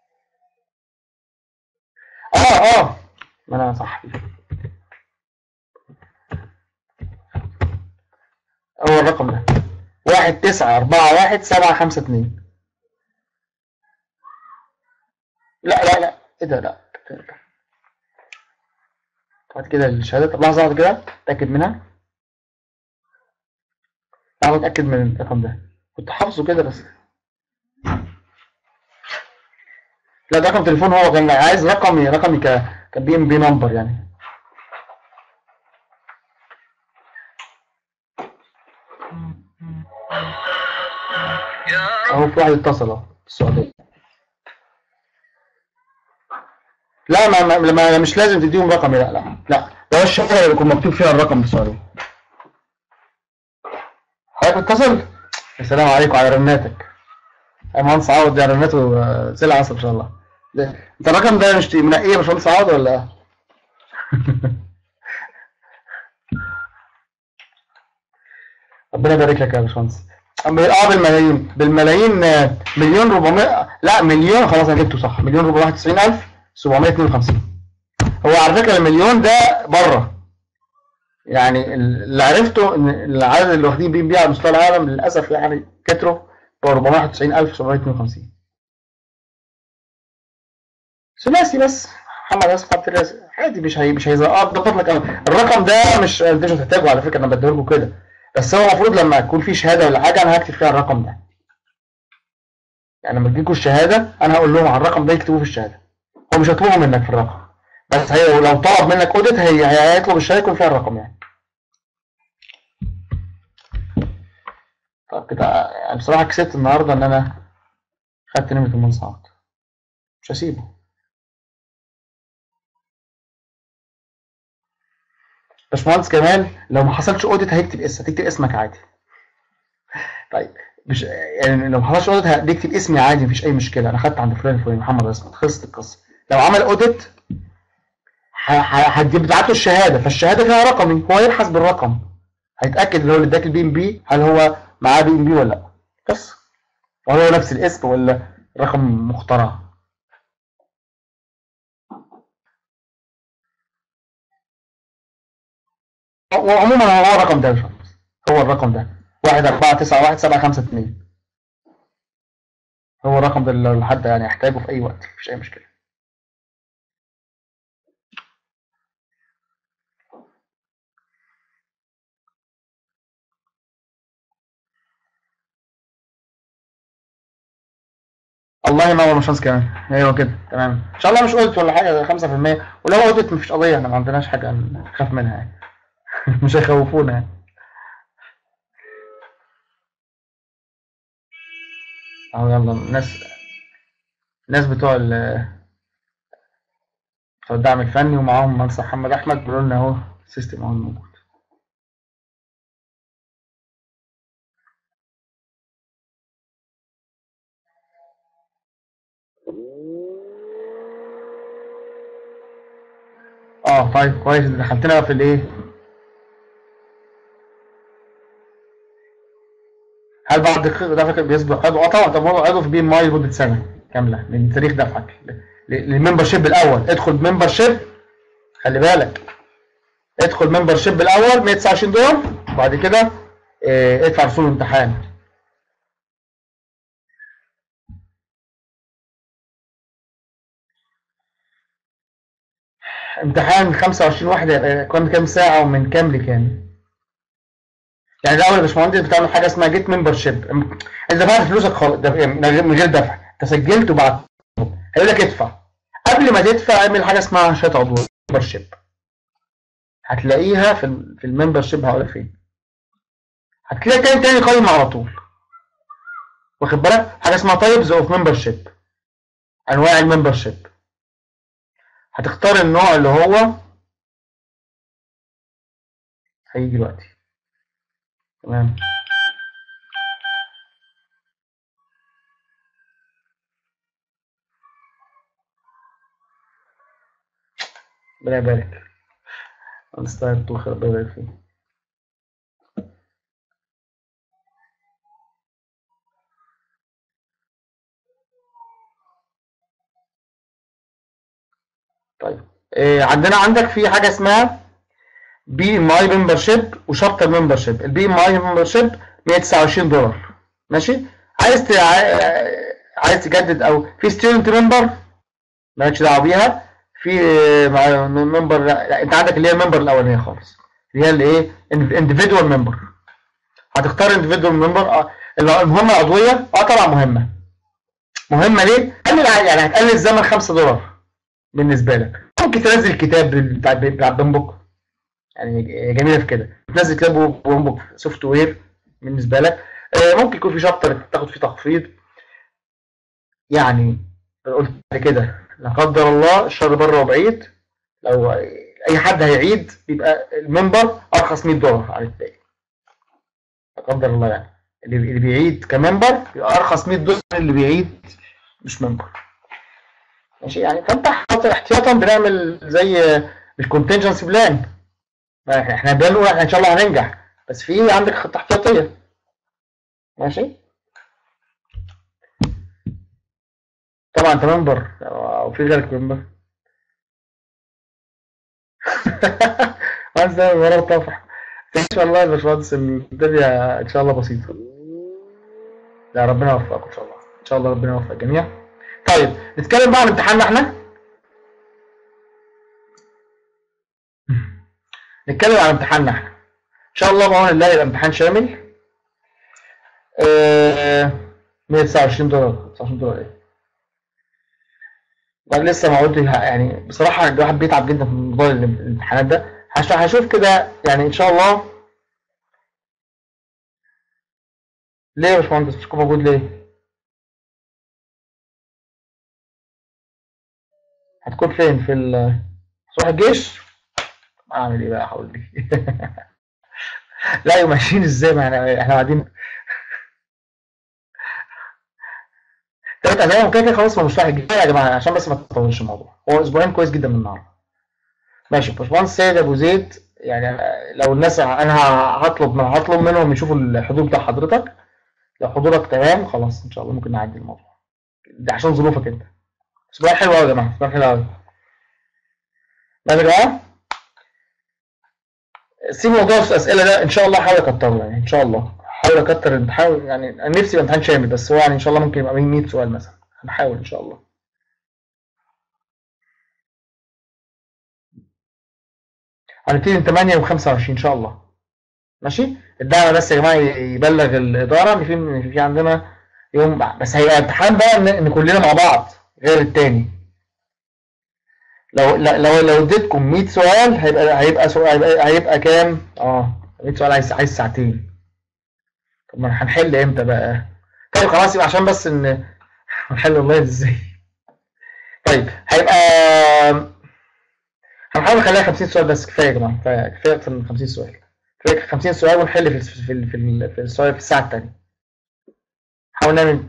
اه اه ما انا صح هو الرقم ده واحد تسعة أربعة واحد سبعة خمسة اتنين لا لا لا ايه ده لا بعد كده الشهادة طب لحظة واحدة كده اتأكد منها تعالى اتأكد من الرقم ده كنت حافظه كده بس لا ده رقم تليفون هو كان عايز رقمي رقمي ك كبي ام بي نمبر يعني اهو في واحد اتصل اهو في السعودية لا ما, ما, ما مش لازم تديهم رقمي لا لا لا ده هو الشهادة اللي بيكون مكتوب فيها الرقم في السعودية حضرتك اتصل السلام عليكم على رناتك يا مهندس عوض ده رناته آه، سلعة عصر ان شاء الله ده انت الرقم ده مش منقيه يا باشمهندس عوض ولا ربنا يبارك لك يا باشمهندس اه بالملايين بالملايين آه، مليون 400 لا مليون خلاص انا جبته صح مليون 491 الف 752 هو على فكره المليون ده بره يعني اللي عرفته ان العدد اللي واخدين بيه بيه على مستوى العالم للاسف يعني كتروا ب 491752 ثلاثي بس محمد اسف عبد الرازق عادي مش هي مش هيظهر اه ضبط لك أنا. الرقم ده مش انت مش هتحتاجه على فكره انا بديه لكم كده بس هو المفروض لما يكون في شهاده ولا حاجه انا هكتب فيها الرقم ده يعني لما تجيلكوا الشهاده انا هقول لهم على الرقم ده يكتبوه في الشهاده هو مش هيطلبوا منك في الرقم بس هي لو طلب منك اوديت هي هي- هيطلب الشهاده يكون فيها الرقم يعني طب كده يعني بصراحه كسبت النهارده ان انا خدت نمره المنصات مش هسيبه باشمهندس كمال لو ما حصلش اوديت هيكتب اس هتكتب اسمك عادي طيب مش يعني لو ما حصلش اوديت هتكتب اسمي عادي مفيش اي مشكله انا خدت عند فلان الفلاني محمد اسمت خلصت القصه لو عمل اوديت هتبعت له الشهاده فالشهاده فيها رقمي هو يبحث بالرقم هيتاكد ان هو اللي اداك البي ام بي هل هو معاه بي ام بي ولا لا بس وهل هو نفس الاسم ولا رقم مخترع وعموما هو الرقم ده يا باشمهندس هو الرقم ده واحد أربعة تسعة واحد سبعة خمسة اتنين هو الرقم ده اللي لو حد يعني يحتاجه في أي وقت مفيش أي مشكلة الله ينور يا باشمهندس كمان ايوه كده تمام ان شاء الله مش اوديت ولا حاجه 5% ولو اوديت مفيش قضيه احنا ما عندناش حاجه نخاف منها يعني مش هيخوفونا يعني اهو يلا الناس الناس بتوع ال بتوع الدعم الفني ومعاهم مهندس محمد احمد بيقولوا لنا اهو السيستم اهو موجود اه طيب كويس دخلتنا بقى في الايه هل بعد دفعك بيسبق عضو اه طبعا طب هو عضو في بي ام اي لمده سنه كامله من تاريخ دفعك للممبر شيب الاول ادخل ممبر شيب خلي بالك ادخل ممبر شيب الاول 129 دولار وبعد كده اه ادفع رسوم الامتحان امتحان 25 واحد كام كام ساعه ومن كام لكام يعني الاول يا باشمهندس بتعمل حاجه اسمها جيت ممبر شيب انت دفعت فلوسك خالص من غير دفع انت سجلت وبعت هيقول لك ادفع قبل ما تدفع اعمل حاجه اسمها شهاده عضو ممبر شيب هتلاقيها في في الممبر شيب هقول لك فين هتلاقي تاني تاني قايمه على طول واخد بالك حاجه اسمها تايبز اوف ممبر شيب انواع الممبر شيب هتختار النوع اللي هو هيجي دلوقتي تمام ربنا يبارك انستاير طول خير ربنا يبارك فيه طيب إيه عندنا عندك في حاجه اسمها بي ام اي ممبرشيب وشابتر ممبرشيب البي ام اي ممبرشيب 129 دولار ماشي عايز ت... عايز تجدد او في ستودنت ممبر مالكش دعوه بيها في ممبر لا انت عندك اللي هي الممبر الاولانيه خالص اللي هي اللي ايه اندفيدوال ممبر هتختار اندفيدوال ممبر المهمه العضويه اه طبعا مهمه مهمه ليه؟ قلل يعني هتقلل الزمن 5 دولار بالنسبه لك ممكن تنزل كتاب بتاع بتاع بوك يعني جميله في كده تنزل كتاب بوك سوفت وير بالنسبه لك ممكن يكون في شابتر تاخد فيه تخفيض يعني قلت كده لا قدر الله الشر بره وبعيد لو اي حد هيعيد يبقى المنبر ارخص 100 دولار على الباقي لا قدر الله يعني اللي اللي بيعيد كمنبر يبقى ارخص 100 دولار اللي بيعيد مش منبر ماشي يعني فانت احتياطا بنعمل زي الكونتنجنسي بلان احنا بنقول احنا ان شاء الله هننجح بس في عندك خطه احتياطيه ماشي طبعا انت منبر او في غيرك منبر عايز ده ورا طفح ان شاء الله يا باشمهندس الدنيا ان شاء الله بسيطه لا ربنا يوفقك ان شاء الله ان شاء الله ربنا يوفق الجميع طيب نتكلم بقى عن امتحاننا احنا نتكلم عن امتحاننا احنا ان شاء الله بعون الله يبقى امتحان شامل آه 129 دولار 29 دولار ايه وانا لسه ما قلت يعني بصراحه الواحد بيتعب جدا في موضوع الامتحانات ده هشوف كده يعني ان شاء الله ليه يا باشمهندس مش موجود ليه؟ هتكون فين في ال تروح الجيش؟ اعمل ايه بقى حول دي لا ماشيين ازاي ما احنا احنا قاعدين تلات ايام كده كده خلاص ما مش رايح الجيش يا جماعه عشان بس ما تطولش الموضوع هو اسبوعين كويس جدا من النهارده ماشي باشمهندس سيد ابو زيد يعني لو الناس انا هطلب هطلب منهم يشوفوا الحضور بتاع حضرتك لو حضورك تمام خلاص ان شاء الله ممكن نعدي الموضوع ده عشان ظروفك انت اسبوع حلو قوي يا جماعه اسبوع حلو قوي ماشي يا جماعه سيب موضوع الاسئله ده ان شاء الله هحاول اكتره يعني ان شاء الله هحاول اكتر الامتحان يعني انا نفسي يبقى امتحان شامل بس هو يعني ان شاء الله ممكن يبقى 100 سؤال مثلا هنحاول ان شاء الله هنبتدي من 8 و 25 ان شاء الله ماشي الدعوه بس يا جماعه يبلغ الاداره ان في في عندنا يوم بس هيبقى امتحان بقى ان, إن كلنا مع بعض غير التاني لو لو لو اديتكم 100 سؤال هيبقى هيبقى سؤال هيبقى, هيبقى كام؟ اه 100 سؤال عايز عايز ساعتين طب ما هنحل امتى بقى؟ طب طيب خلاص يبقى عشان بس ان هنحل اللايف ازاي طيب هيبقى هنحاول نخليها 50 سؤال بس كفايه يا جماعه كفايه كفايه اكتر من 50 سؤال كفايه 50 سؤال ونحل في في في, في, في السؤال في الساعه الثانيه حاول نعمل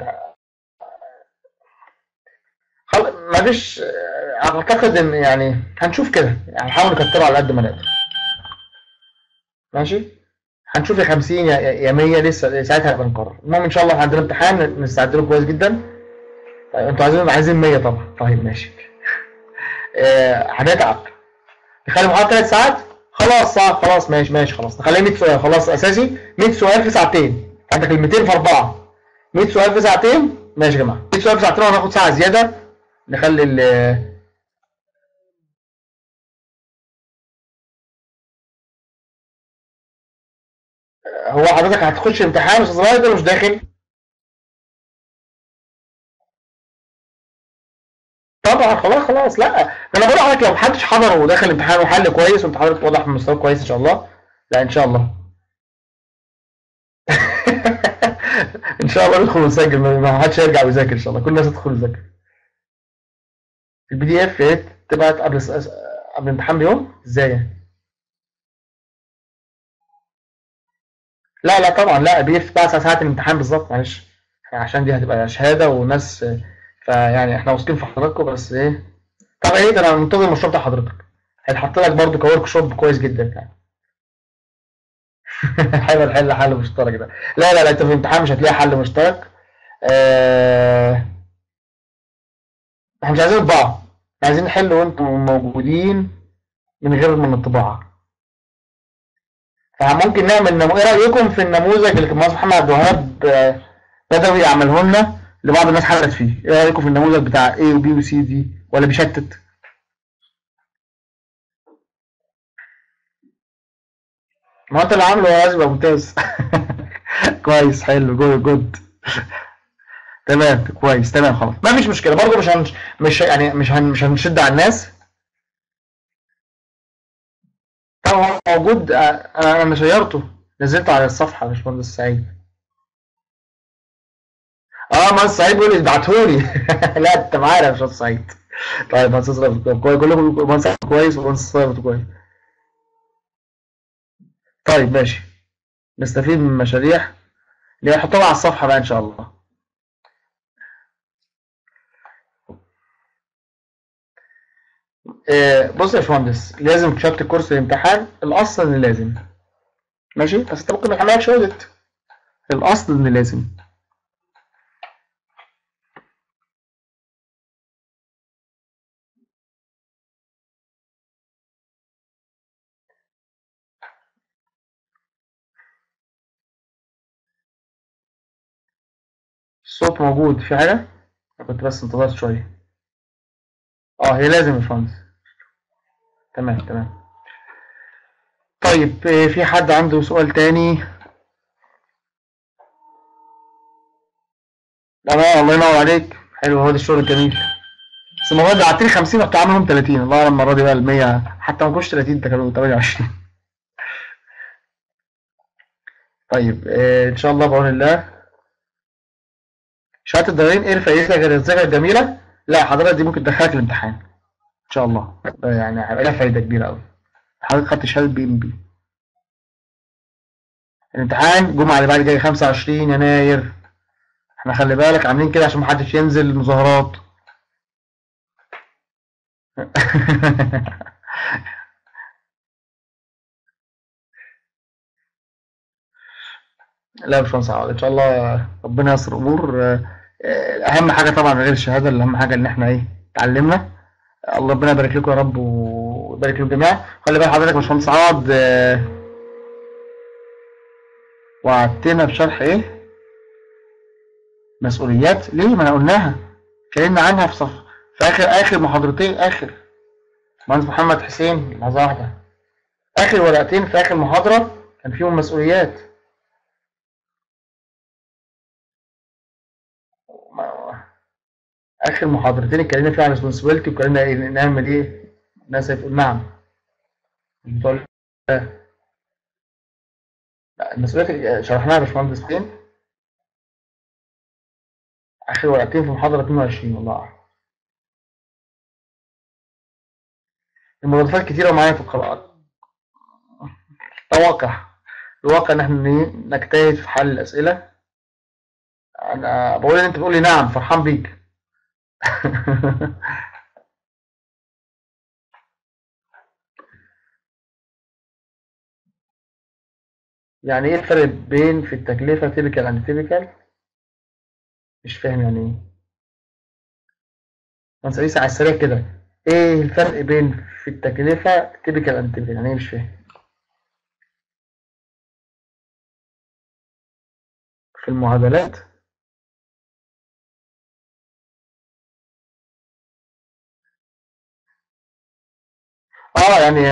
خل... ما فيش اعتقد ان يعني هنشوف كده يعني نحاول نكتره على قد ما نقدر ماشي هنشوف يا 50 يا يا 100 لسه ساعتها هنبقى نقرر المهم ان شاء الله عندنا امتحان نستعد له كويس جدا طيب انتوا عايزين عايزين 100 طبعا طيب ماشي آه هنتعب نخلي المحاضره ثلاث ساعات خلاص ساعه خلاص ماشي ماشي خلاص نخليها 100 سؤال خلاص اساسي 100 سؤال في ساعتين عندك ال 200 في اربعه 100 سؤال في ساعتين ماشي يا جماعه 100 سؤال في ساعتين وهناخد ساعه زياده نخلي ال هو حضرتك هتخش امتحان استاذ رايد ولا مش داخل؟ طبعا خلاص خلاص لا ده انا بقول لحضرتك لو محدش حضر ودخل امتحان وحل كويس وانت حضرتك واضح من مستوى كويس ان شاء الله لا ان شاء الله ان شاء الله ندخل ونسجل ما حدش يرجع ويذاكر ان شاء الله كل الناس تدخل وتذاكر البي دي اف يا ريت تبعت قبل قبل الامتحان بيوم ازاي يعني؟ لا لا طبعا لا بي اف بعد ساعات الامتحان بالظبط معلش عشان دي هتبقى شهاده وناس فيعني احنا واثقين في حضراتكم بس ايه طبعا ايه ده انا منتظر المشروع بتاع حضرتك هيتحط لك برضه كورك شوب كويس جدا يعني حلو الحل حل مشترك ده لا لا لا انت في الامتحان مش هتلاقي حل مشترك آه... احنا مش عايزين نطبعه احنا عايزين نحل وانتم موجودين من غير من الطباعه فممكن نعمل نمو... ايه رايكم في النموذج اللي كان مهندس محمد عبد الوهاب بدوي يعمله لنا لبعض الناس حلت فيه ايه رايكم في النموذج بتاع A و B و C دي ولا بيشتت ما انت اللي عامله يا يبقى ممتاز كويس حلو جود جود تمام كويس تمام خلاص ما فيش مشكله برضه مش هنش... مش يعني مش هن... مش هنشد على الناس طبعا موجود انا انا شيرته نزلته على الصفحه يا باشمهندس سعيد اه مهندس سعيد بيقول لي ابعتهولي لا انت معانا يا باشمهندس سعيد طيب مهندس صرف كلكم مهندس كويس ومهندس صرف كويس طيب ماشي نستفيد من المشاريع اللي هنحطها على الصفحه بقى ان شاء الله آه بص يا باشمهندس لازم شرط الكورس الامتحان الاصل ان لازم ماشي بس انت ممكن ما تعملهاش اوديت الاصل ان لازم الصوت موجود في حاجة؟ أنا كنت بس انتظرت شوية اه هي لازم يا باشمهندس تمام تمام طيب في حد عنده سؤال تاني لا الله ينور عليك حلو هو ده الشغل الجميل بس المرة دي عطيني 50 رحت عاملهم 30 الله اعلم المرة دي بقى ال 100 حتى ما كنتش 30 ده كانوا 28 طيب آه ان شاء الله بعون الله شهادة الدارين ايه الفائدة غير الذاكرة الجميلة؟ لا حضرتك دي ممكن تدخلك الامتحان ان شاء الله يعني هيبقى لها فايدة كبيرة قوي حضرتك خدت شهادة بي ام بي الامتحان الجمعة اللي بعد جاي 25 يناير احنا خلي بالك عاملين كده عشان محدش ينزل المظاهرات لا يا باشمهندس عوض ان شاء الله ربنا ييسر الامور اهم حاجه طبعا غير الشهاده اللي اهم حاجه ان احنا ايه اتعلمنا الله ربنا يبارك لكم يا رب ويبارك لكم جميعا خلي بالك حضرتك يا باشمهندس عوض وعدتنا بشرح ايه مسؤوليات ليه ما انا قلناها اتكلمنا عنها في صف في اخر اخر محاضرتين اخر مهندس محمد حسين لحظه واحده اخر ورقتين في اخر محاضره كان فيهم مسؤوليات اخر محاضرتين اتكلمنا فيها عن ريسبونسبيلتي واتكلمنا ايه نعمل ايه الناس هتقول نعم بتقول لا المسؤوليات شرحناها يا باشمهندس فين اخر ورقتين في محاضره 22 والله اعلم المرادفات كتيره معايا في القراءات الواقع الواقع ان احنا إيه؟ نجتهد في حل الاسئله انا بقول ان انت بتقول لي نعم فرحان بيك يعني ايه الفرق بين في التكلفه تيبيكال اند تيبيكال مش فاهم يعني ايه بس عيسى على السريع كده ايه الفرق بين في التكلفه تيبيكال اند تيبيكال يعني ايه مش فاهم في المعادلات اه يعني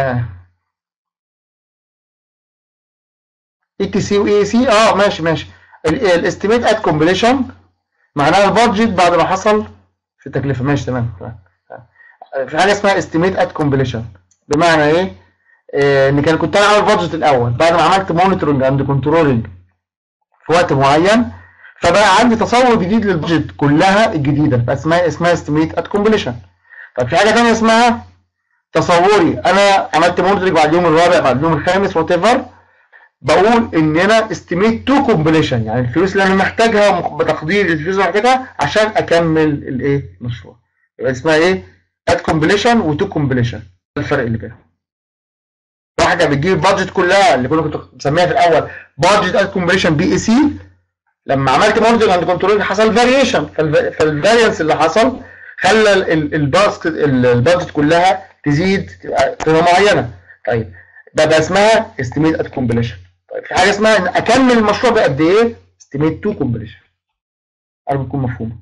اي تي سي واي سي اه ماشي ماشي الاستيميت ات كومبليشن معناها البادجت بعد ما حصل في التكلفه ماشي تمام تمام. في حاجه اسمها استيميت ات كومبليشن بمعنى ايه؟ آه، ان كان كنت انا عامل بادجت الاول بعد ما عملت مونيتورنج اند كنترولنج في وقت معين فبقى عندي تصور جديد للبادجت كلها الجديده بقى اسمها اسمها استيميت ات كومبليشن طب في حاجه ثانيه اسمها تصوري انا عملت مونيتورنج بعد اليوم الرابع بعد اليوم الخامس وات ايفر بقول ان انا استيميت تو كومبليشن يعني الفلوس اللي انا محتاجها مق- بتقدير الفلوس اللي أنا محتاجها عشان اكمل الايه المشروع يبقى اسمها ايه ات كومبليشن وتو كومبليشن ده الفرق اللي بينهم واحده بتجيب البادجت كلها اللي كنا كنت مسميها في الاول بادجت ات كومبليشن بي اي سي لما عملت مونيتورنج عند كنترول حصل فاريشن فالفاريانس اللي حصل خلى ال- ال- الباسكت ال- البادجت كلها تزيد تبقى تبقى معينه طيب ده بقى اسمها استيميت ات كومبليشن طيب في حاجه اسمها ان اكمل المشروع بقد ايه استيميت تو كومبليشن ارجو تكون مفهومه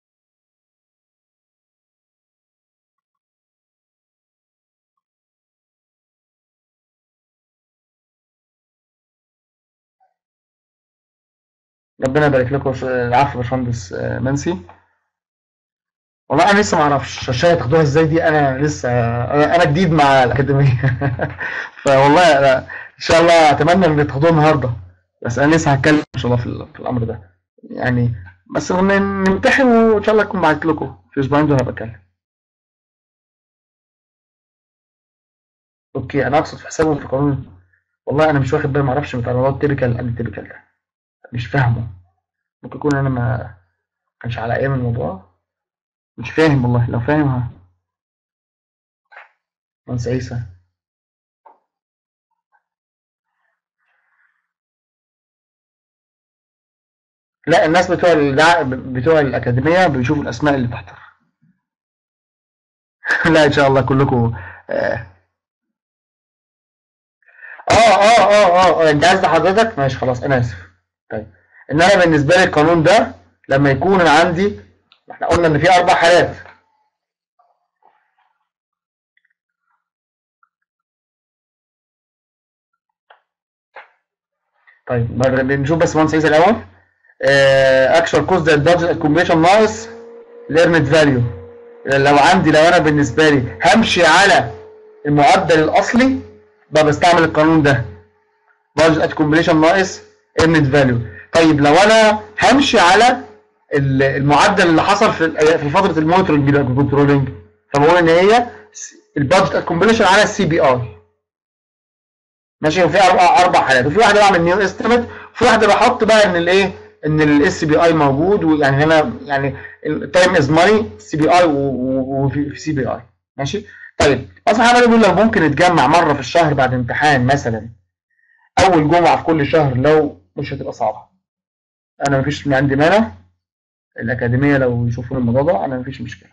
ربنا يبارك لكم العفو يا باشمهندس آه، منسي والله انا لسه ما اعرفش الشهاده تاخدوها ازاي دي انا لسه انا أنا جديد مع الاكاديميه فوالله أنا ان شاء الله اتمنى ان تاخدوها النهارده بس انا لسه هتكلم ان شاء الله في, ال- في الامر ده يعني بس ن- نمتحن وان شاء الله اكون بعت لكم في اسبوعين دول هبقى اتكلم اوكي انا اقصد في حسابهم في قانون والله انا مش واخد بالي ما اعرفش متعرضات تيبيكال ان تيبيكال ده مش فاهمه ممكن يكون انا ما كانش على ايام الموضوع مش فاهم والله لو فاهم ها مهندس عيسى لا الناس بتوع الدع... بتوع الأكاديمية بيشوفوا الأسماء اللي تحتها لا إن شاء الله كلكم آه آه آه آه آه أنت عايز حضرتك ماشي خلاص أنا آسف طيب إن أنا بالنسبة لي القانون ده لما يكون عندي إحنا قلنا إن في أربع حالات طيب بر- بنشوف بس مهندس عيسى الأول اكشوال كوست البادجت اكومبليشن ناقص ليرنت فاليو لو عندي لو انا بالنسبه لي همشي على المعدل الاصلي بقى بستعمل القانون ده بادجت اكومبليشن ناقص ايرنت فاليو طيب لو انا همشي على ال- المعدل اللي حصل في ال- في فتره المونيتورنج ده كنترولنج فبقول ان هي البادجت اكومبليشن على السي بي ار ماشي وفي اربع اربع حالات وفي واحده بعمل نيو استيميت وفي واحده بحط بقى ان الايه ان الاس بي اي موجود ويعني هنا يعني التايم از ماني سي بي اي وفي سي بي اي ماشي طيب اصلا حاجه بيقول لو ممكن نتجمع مره في الشهر بعد امتحان مثلا اول جمعه في كل شهر لو مش هتبقى صعبه انا مفيش عندي مانع الاكاديميه لو يشوفون الموضوع ده انا مفيش مشكله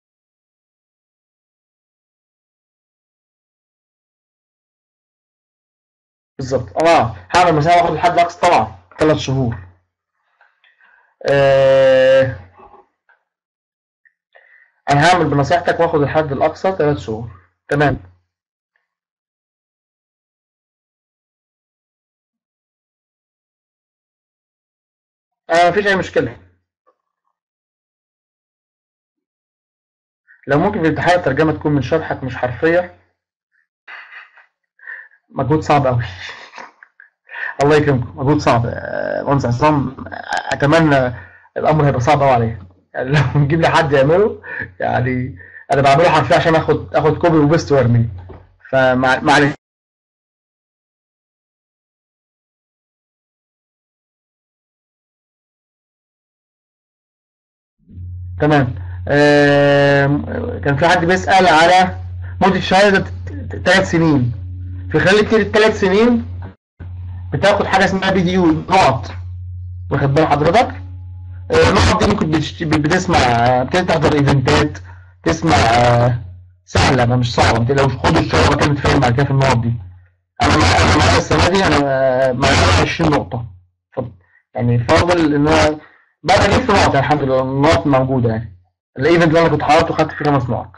بالظبط اه هعمل مثلا واخد لحد اقصى طبعا ثلاث شهور آه انا هعمل بنصيحتك واخد الحد الاقصى ثلاث شهور تمام آه مفيش اي مشكله لو ممكن في امتحان الترجمه تكون من شرحك مش حرفيه مجهود صعب قوي الله يكرمكم مجهود صعب آه، مهندس عصام اتمنى الامر هيبقى صعب قوي عليا يعني لو نجيب لي حد يعمله يعني انا بعمله حرفيا عشان اخد اخد كوبي وبيست وارميه فمعلش تمام آم، كان في حد بيسأل على مدة الشهادة ثلاث سنين في خلال الثلاث سنين بتاخد حاجة اسمها بي دي يو نقط واخد بال حضرتك آه، النقط دي ممكن بتشت- بتسمع آه، بتبتدي تحضر ايفنتات تسمع آه، سهلة ما مش صعبة ما تقلقوش خد الشهادة كده تفهم بعد كده في النقط دي انا مع- انا معايا السنة دي انا آه، معايا 20 نقطة ف- يعني فاضل ان انا بقى اجيب في نقط الحمد لله النقط موجودة يعني الايفنت اللي انا كنت حاطه خدت فيه خمس نقط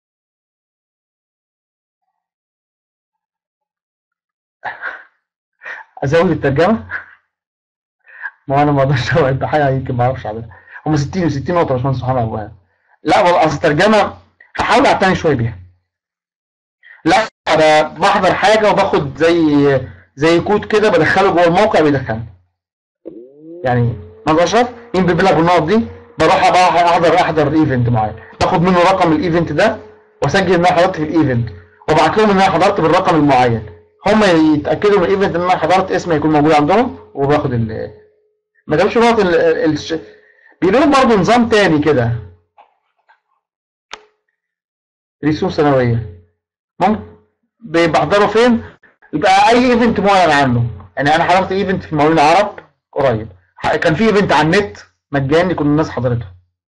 ازود الترجمة ما هو انا ما اقدرش اوعد بحاجة يمكن ما اعرفش اعملها هم 60 و60 نقطة يا باشمهندس سبحان الله لا والله اصل الترجمة هحاول اعتني شوية بيها لا انا بحضر حاجة وباخد زي زي كود كده بدخله جوه الموقع بيدخلني يعني ما اشرف مين بيبلغ بالنقط دي بروح بقى احضر احضر ايفنت معين باخد منه رقم الايفنت ده واسجل ان انا حضرت في الايفنت وابعت لهم ان انا حضرت بالرقم المعين هم يتاكدوا من الايفنت ان انا حضرت اسمي يكون موجود عندهم وباخد ال ما جابش نقط ال... ال... الش- بيقولوا برضه نظام تاني كده رسوم سنويه ممكن ب- بحضره فين يبقى اي ايفنت معلن عنه يعني انا حضرت ايفنت في مولين العرب قريب ح- كان في ايفنت على النت مجاني كل الناس حضرته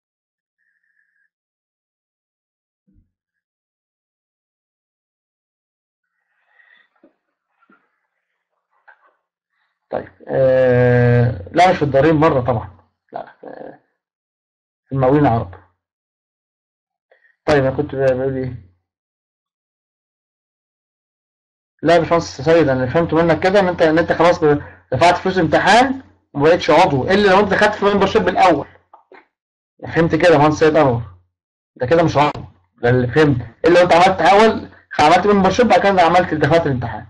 طيب آه... لا مش في الدارين بره طبعا لا آه، في المقاولين العرب طيب انا كنت بقول ايه لا يا باشمهندس سيد انا اللي فهمته منك كده ان انت ان انت خلاص ب- دفعت فلوس امتحان وما بقتش عضو الا لو انت خدت في الممبرشيب الاول فهمت كده يا مهندس سيد انور ده كده مش عضو ده اللي فهمت الا لو انت عملت اول عملت ممبرشيب بعد كده عملت دفعت الامتحان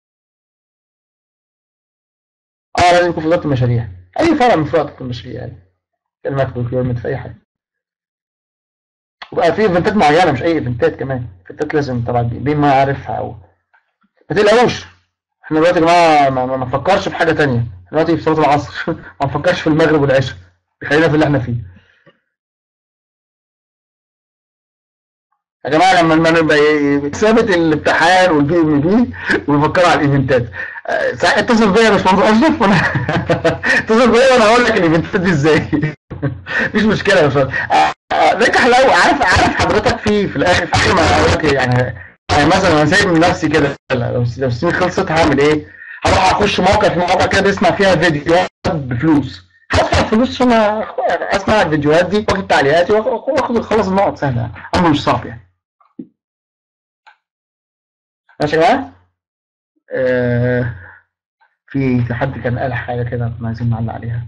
اه لازم يكون في اداره المشاريع اي فرع من فروع اداره المشاريع يعني كلمات بروكيورمنت في اي حاجه وبقى في ايفنتات معينه مش اي ايفنتات كمان ايفنتات لازم طبعا بين ما عارفها او ما تقلقوش احنا دلوقتي يا جماعه ما, ما ما نفكرش في حاجه تانية احنا دلوقتي في صلاه العصر ما نفكرش في المغرب والعشاء خلينا في اللي احنا فيه يا جماعه لما لما نبقى ي- ثابت الامتحان والبي ام بي ونفكر على الايفنتات آه، ساعة- اتصل بيا يا باشمهندس اشرف وانا اتصل بيا وانا هقول لك الايفنتات دي ازاي مفيش مشكله يا باشمهندس آه، آه، نجح لو عارف عارف حضرتك في في الاخر في اخر ما اقول لك يعني يعني مثلا انا سايب من نفسي كده لو لو السنين خلصت هعمل ايه؟ هروح اخش موقع في موقع كده بيسمع فيها فيديوهات بفلوس هدفع فلوس عشان اسمع الفيديوهات دي واخد تعليقاتي واخد واخد اخلص النقط سهله امر مش صعب يعني ماشي يا جماعه؟ آه، في في حد كان قال حاجه كده كنا عايزين نعلق عليها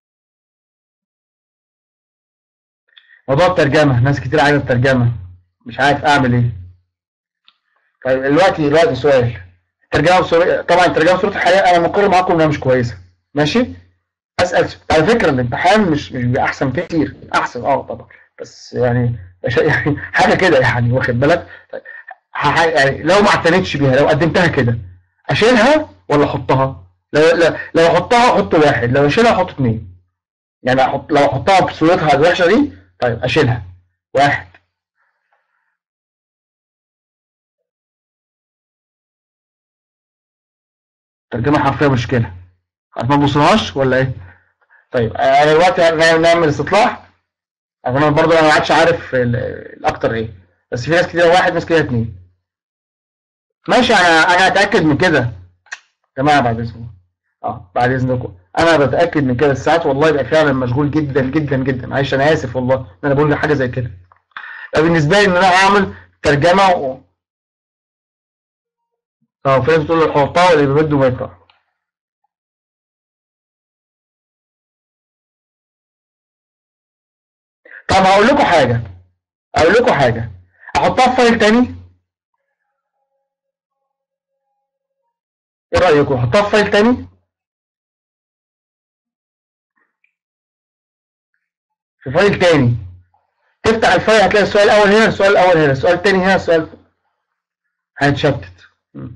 موضوع الترجمه ناس كتير عايزه الترجمه مش عارف اعمل ايه طيب دلوقتي دلوقتي سؤال الترجمه بصورة طبعا الترجمه بصوره الحقيقه انا مقر معاكم انها مش كويسه ماشي اسال على فكره الامتحان مش مش بيبقى احسن كتير احسن اه طبعا بس يعني يعني حاجه كده يعني واخد بالك طيب ح- يعني لو ما اعتنتش بيها لو قدمتها كده اشيلها ولا احطها لو لو لو احطها احط واحد لو اشيلها احط اثنين يعني احط لو احطها بصورتها الوحشه دي طيب اشيلها واحد ترجمه حرفيه مشكله عارف ما تبصلهاش ولا ايه طيب انا دلوقتي هنعمل نعمل استطلاع عشان انا برضه انا ما عادش عارف ال- الاكتر ايه بس في ناس كتير واحد ناس كتير اتنين ماشي انا انا اتاكد من كده يا جماعه بعد اذنكم اه بعد اذنكم انا بتاكد من كده الساعات والله يبقى فعلا مشغول جدا جدا جدا معلش انا اسف والله ان انا بقول حاجه زي كده بالنسبه لي ان انا اعمل ترجمه و... اه في ناس بتقول لي حطها واللي بيبدو ما يقرا طب هقول لكم حاجه اقول لكم حاجه احطها في فايل تاني ايه رايكم احطها في فايل تاني في فايل تاني تفتح الفايل هتلاقي السؤال الاول هنا السؤال الاول هنا السؤال التاني هنا السؤال هيتشتت م.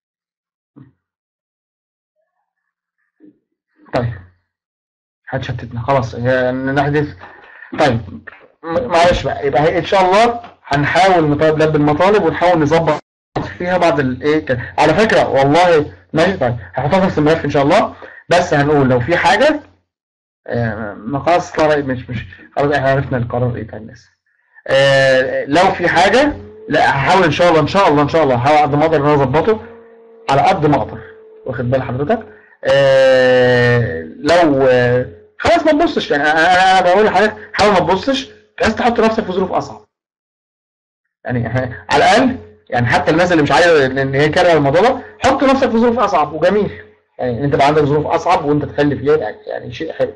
طيب هتشتتنا خلاص هي نحذف طيب م- معلش بقى يبقى هي ان شاء الله هنحاول نطالب لب المطالب ونحاول نظبط فيها بعض الايه كده. على فكره والله ماشي طيب هحطها في نفس الملف ان شاء الله بس هنقول لو في حاجه آه، مقاس طارئ مش مش خلاص احنا عرفنا القرار ايه بتاع الناس آه، لو في حاجه لا هحاول ان شاء الله ان شاء الله ان شاء الله هحاول قد ما اقدر ان انا اظبطه على قد ما اقدر واخد بال حضرتك آه، لو آه، خلاص ما تبصش يعني انا انا أنا بقول لحضرتك حاول ما تبصش بس تحط نفسك في ظروف اصعب يعني على الاقل يعني حتى الناس اللي مش عايزه ان هي كارهه الموضوع ده حط نفسك في ظروف اصعب وجميل يعني انت بقى عندك ظروف اصعب وانت تحل فيها يعني, يعني شيء حلو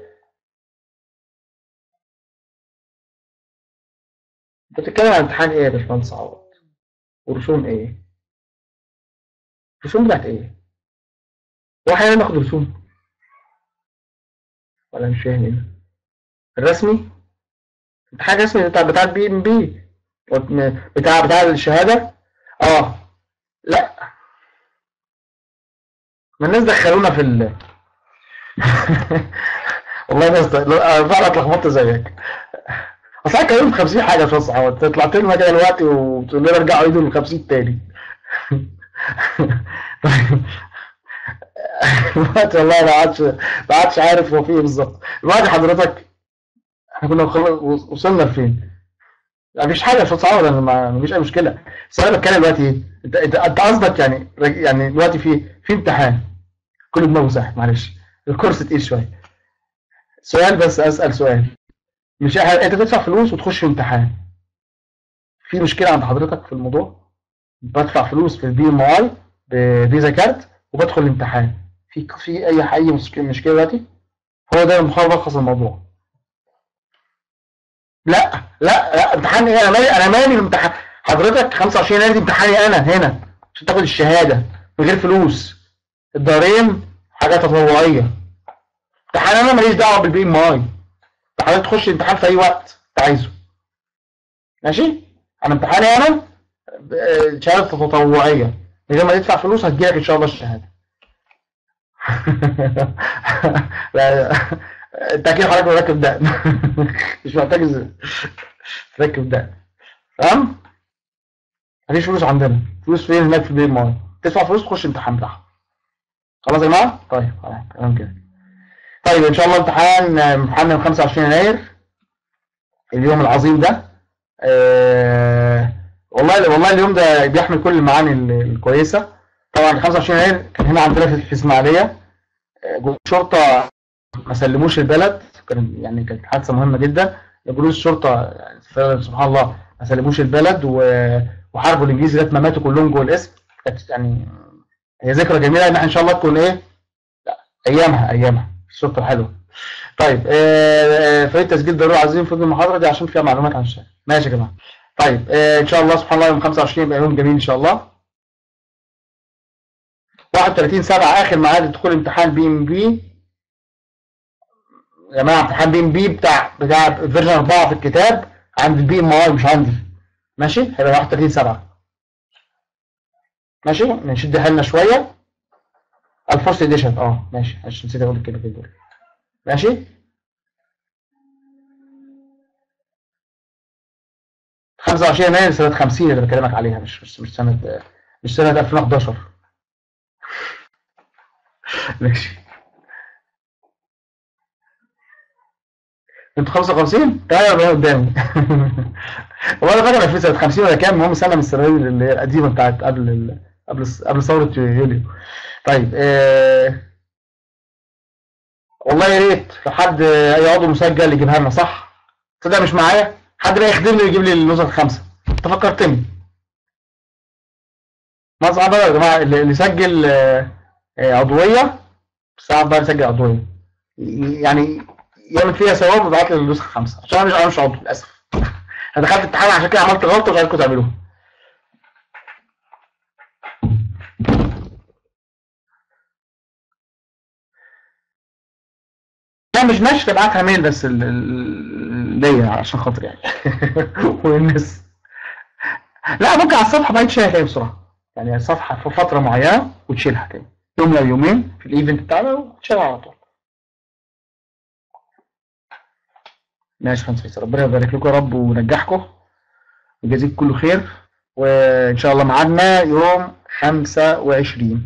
انت بتتكلم عن امتحان ايه يا باشمهندس عوض ورسوم ايه رسوم بتاعت ايه هو احيانا ناخد رسوم ولا مش فاهم ايه الرسمي امتحان رسمي بتاع بتاع البي ام بي بتاع بتاع الشهاده اه لا ما الناس دخلونا في ال والله ناس انا فعلا اتلخبطت زيك اصل انا كلمت 50 حاجه في الصحة انت طلعت لنا كده دلوقتي وتقول لنا ارجعوا عيدوا ال 50 تاني دلوقتي والله ما عادش ما عادش عارف هو في ايه بالظبط دلوقتي حضرتك احنا كنا خل- وصلنا لفين؟ لا مفيش حاجه مش هتصعب انا ما مفيش اي مشكله بس انا بتكلم دلوقتي ايه؟ انت انت انت قصدك يعني رج- يعني دلوقتي في في امتحان كل دماغه ساحب معلش الكورس تقيل شويه سؤال بس اسال سؤال مش إح- انت تدفع فلوس وتخش في امتحان في مشكله عند حضرتك في الموضوع بدفع فلوس في البي ام اي بفيزا كارت وبدخل الامتحان في في اي اي مشكله مشكله دلوقتي هو ده ملخص الموضوع لا لا لا امتحان ايه انا مالي انا مالي الامتحان حضرتك 25 يناير دي امتحاني انا هنا عشان تاخد الشهاده من غير فلوس الدارين حاجه تطوعيه امتحان انا ماليش دعوه بالبي ام اي انت حضرتك تخش الامتحان في اي وقت انت عايزه ماشي انا امتحاني انا آه، شهاده تطوعيه من غير ما تدفع فلوس هتجيلك ان شاء الله الشهاده لا انت اكيد حضرتك مركب دقن مش محتاج ز- تركب دقن تمام مفيش فلوس عندنا فلوس فين هناك في البي ام اي تدفع فلوس تخش امتحان بتاعها خلاص يا جماعه طيب خلاص تمام كده طيب ان شاء الله امتحان امتحان يوم 25 يناير اليوم العظيم ده آه والله والله اليوم ده بيحمل كل المعاني ال- الكويسه طبعا 25 يناير كان هنا عندنا في في اسماعيليه آه، جنود الشرطه ما سلموش البلد كان يعني كانت حادثه مهمه جدا جنود الشرطه يعني سبحان الله ما سلموش البلد و- وحاربوا الانجليز لغايه ما ماتوا كلهم جوه القسم كانت يعني هي ذكرى جميله ان احنا ان شاء الله تكون ايه لا، ايامها ايامها الشرطه الحلوه طيب آه، آه، فريق تسجيل ضروري عايزين في المحاضره دي عشان فيها معلومات عن الشارع ماشي يا جماعه طيب آه، ان شاء الله سبحان الله يوم 25 يبقى يوم جميل ان شاء الله 31 7 اخر ميعاد دخول امتحان بي ام بي يا جماعه امتحان بي ام بي بتاع بتاع فيرجن 4 في الكتاب عند البي ام اي مش عندي ماشي هيبقى 31 7 ماشي نشد حيلنا شويه الفورس اديشن اه ماشي عشان نسيت اقول كده كده ماشي خمسة وعشرين يناير سنة 50 اللي بكلمك عليها مش مش مش سنة مش سنة 2011 ماشي انتوا 55 تعالوا بقى قدامي والله انا فاكر 2000 سنة 50 ولا كام المهم سنة من السنوات اللي هي القديمة بتاعت قبل ال... قبل قبل ثورة يوليو طيب آه... والله يا ريت لو حد اي عضو مسجل يجيبها لنا صح تصدق مش معايا حد بقى يخدمني ويجيب لي النسخ الخمسه انت فكرتني ما صعب يا جماعه اللي اللي يسجل آه، آه، عضويه صعب بقى يسجل عضويه ي- يعني يعمل فيها ثواب ويبعت لي النسخه خمسه عشان انا مش انا مش عضو للاسف انا دخلت امتحان عشان كده عملت غلطه مش عايزكم تعملوها لا لا مش نشر ابعتها ميل بس ال- ال- ليا عشان خاطر يعني والناس لا ممكن على الصفحه بقى تشيلها تاني بسرعه يعني الصفحه في فتره معينه وتشيلها تاني يوم او يومين في الايفنت بتاعنا وتشيلها على طول ماشي يا باشمهندس فيصل ربنا يبارك لكم يا رب وينجحكم ويجازيك كل خير وان شاء الله ميعادنا يوم 25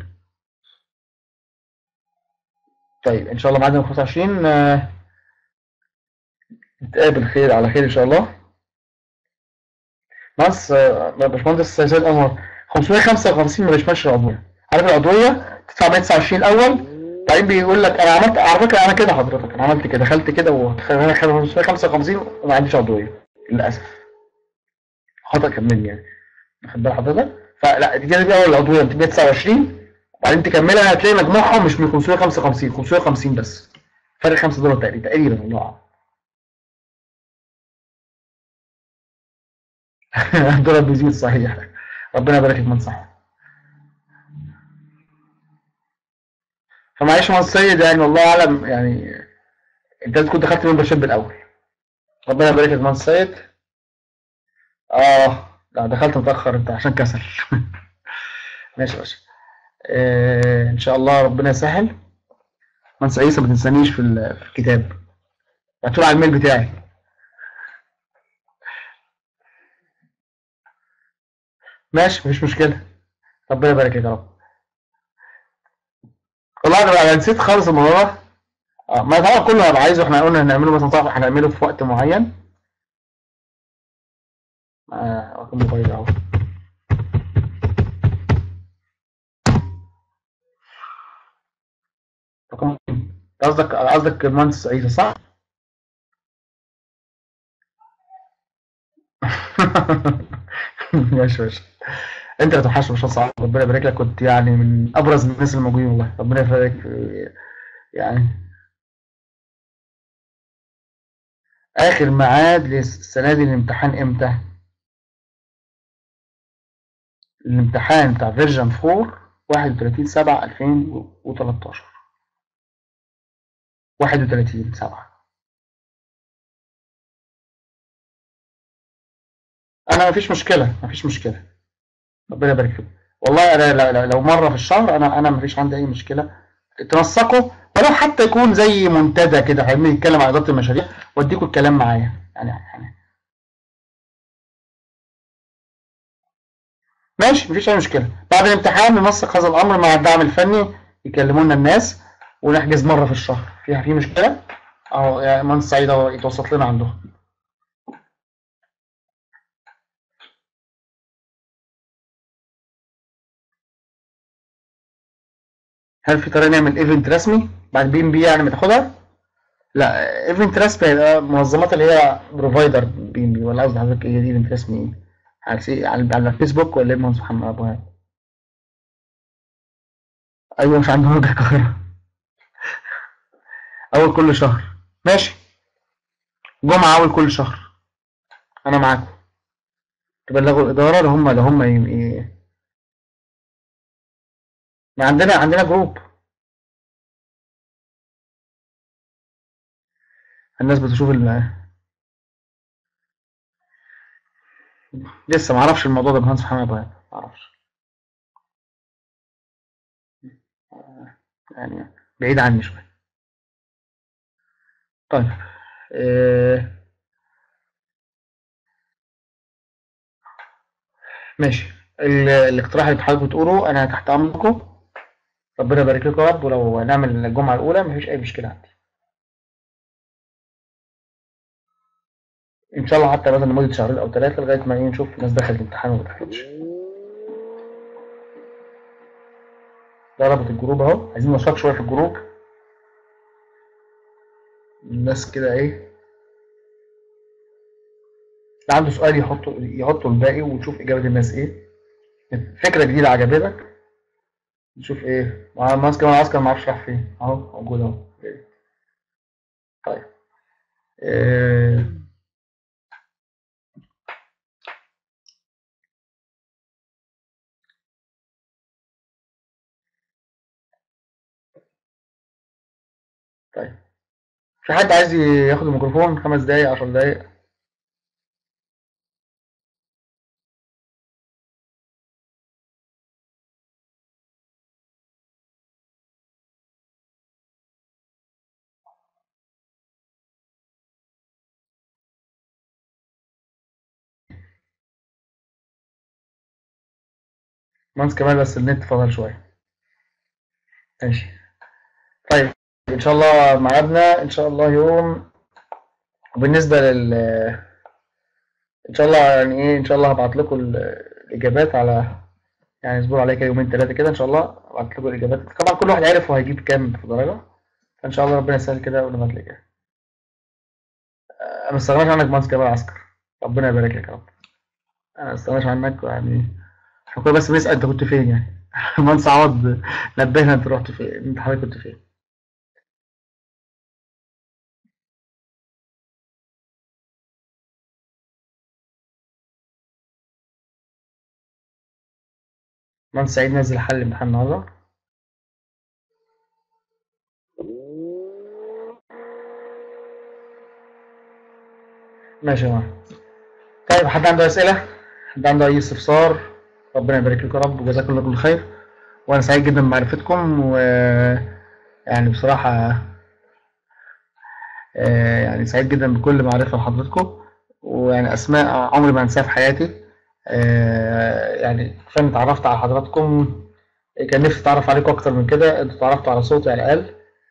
طيب ان شاء الله ميعادنا يوم 25 آه، نتقابل خير على خير ان شاء الله بس آه، باشمهندس سيد انور 555 ما بيشملش العضويه عارف العضويه تدفع 129 الاول بعدين بيقول لك انا عملت على فكره انا كده حضرتك انا عملت كده دخلت كده وخلاني 555 وما عنديش عضويه للاسف خطا كان مني يعني واخد بال حضرتك فلا دي كده اول العضويه 129 وبعدين تكملها هتلاقي مجموعهم مش من 555 550 بس فرق 5 دولار تقريبا تقريبا والله اعلم الدولار بيزيد صحيح ربنا يبارك لك من صح فمعلش يا سيد يعني والله اعلم يعني انت لازم تكون دخلت ممبرشيب الاول ربنا يبارك لك من سيد اه لا دخلت متاخر انت عشان كسل ماشي يا باشا آه ان شاء الله ربنا يسهل منسى عيسى ما تنسانيش في ال- في الكتاب ابعتوا على الميل بتاعي ماشي مفيش مشكله ربنا يبارك لك يا رب والله انا أنا نسيت خالص الموضوع ده اه ما طبعا كله هيبقى عايزه احنا قلنا هنعمله مثلا طبعا هنعمله في وقت معين آه رقم موبايل اهو رقم قصدك قصدك المهندس عيسى صح؟ ماشي ماشي انت اللي توحش ما شاء الله ربنا يبارك لك كنت يعني من ابرز الناس الموجودين والله ربنا يبارك في- يعني اخر ميعاد للسنه دي الامتحان امتى؟ الامتحان بتاع فيرجن 4 31 7 2013 31 7 انا مفيش مشكله مفيش مشكله ربنا يبارك فيك والله انا لا- لا- لو مره في الشهر انا انا مفيش عندي اي مشكله تنسقوا ولو حتى يكون زي منتدى كده فاهمني يتكلم عن اداره المشاريع واديكوا الكلام معايا يعني يعني ماشي مفيش اي مشكله بعد الامتحان ننسق هذا الامر مع الدعم الفني يكلمونا الناس ونحجز مره في الشهر فيها في مشكله اهو يا مهندس سعيد اهو يتوسط لنا عندهم هل في طريقه نعمل ايفنت رسمي بعد بي ام بي يعني ما تاخدها لا ايفنت رسمي هيبقى منظمات اللي هي بروفايدر بي ام بي ولا قصدي حضرتك ايه دي ايفنت رسمي ايه على سي- على على الفيسبوك ولا ايه مهندس محمد ابو هاني ايوه مش عندهم وجه القاهره اول كل شهر ماشي جمعه اول كل شهر انا معاكم تبلغوا الاداره اللي هم اللي هم ي- ي- ما عندنا عندنا جروب الناس بتشوف ال لسه ما اعرفش الموضوع ده مهندس محمد ابو هاني ما اعرفش يعني بعيد عني شويه طيب آه، ماشي ال- الاقتراح اللي حضرتك بتقوله انا تحت امركم ربنا يبارك لكم يا رب ولو نعمل الجمعه الاولى مفيش اي مشكله عندي ان شاء الله حتى مثلا لمده شهرين او ثلاثه لغايه ما إيه نشوف الناس دخلت الامتحان ولا ما دخلتش ده رابط الجروب اهو عايزين نشاط شويه في الجروب الناس كده ايه اللي عنده سؤال يحطه يحطه الباقي ونشوف اجابه الناس ايه فكره جديده عجبتك نشوف ايه مع ماسك مع عسكر ما اعرفش راح فين اهو موجود اهو طيب إيه. طيب في حد عايز ياخد الميكروفون خمس دقايق عشر دقايق مهندس كمال بس النت فضل شوية ماشي طيب ان شاء الله ميعادنا ان شاء الله يوم وبالنسبة لل ان شاء الله يعني ايه ان شاء الله هبعت لكم ال- الاجابات على يعني اصبروا عليا كده يومين ثلاثة كده ان شاء الله هبعت لكم الاجابات طبعا كل واحد عارف هو هيجيب كام في درجة فان شاء الله ربنا يسهل كده ونبعت الاجابة انا ما استغناش عنك مهندس كمال عسكر ربنا يبارك لك يا رب انا ما استغناش عنك يعني احنا كنا بس بنسأل انت كنت فين يعني مهندس عوض نبهنا انت رحت فين انت حضرتك كنت فين مهندس سعيد نزل حل الامتحان النهارده ماشي يا جماعة طيب حد عنده أسئلة؟ حد عنده أي استفسار؟ ربنا يبارك لكم يا رب وجزاكم الله كل خير وأنا سعيد جدا بمعرفتكم و يعني بصراحة آه، يعني سعيد جدا بكل معرفة لحضرتكم ويعني أسماء عمري ما أنساها في حياتي آه، يعني عشان اتعرفت على حضراتكم كان نفسي أتعرف عليكم أكتر من كده أنتوا اتعرفتوا على صوتي على الأقل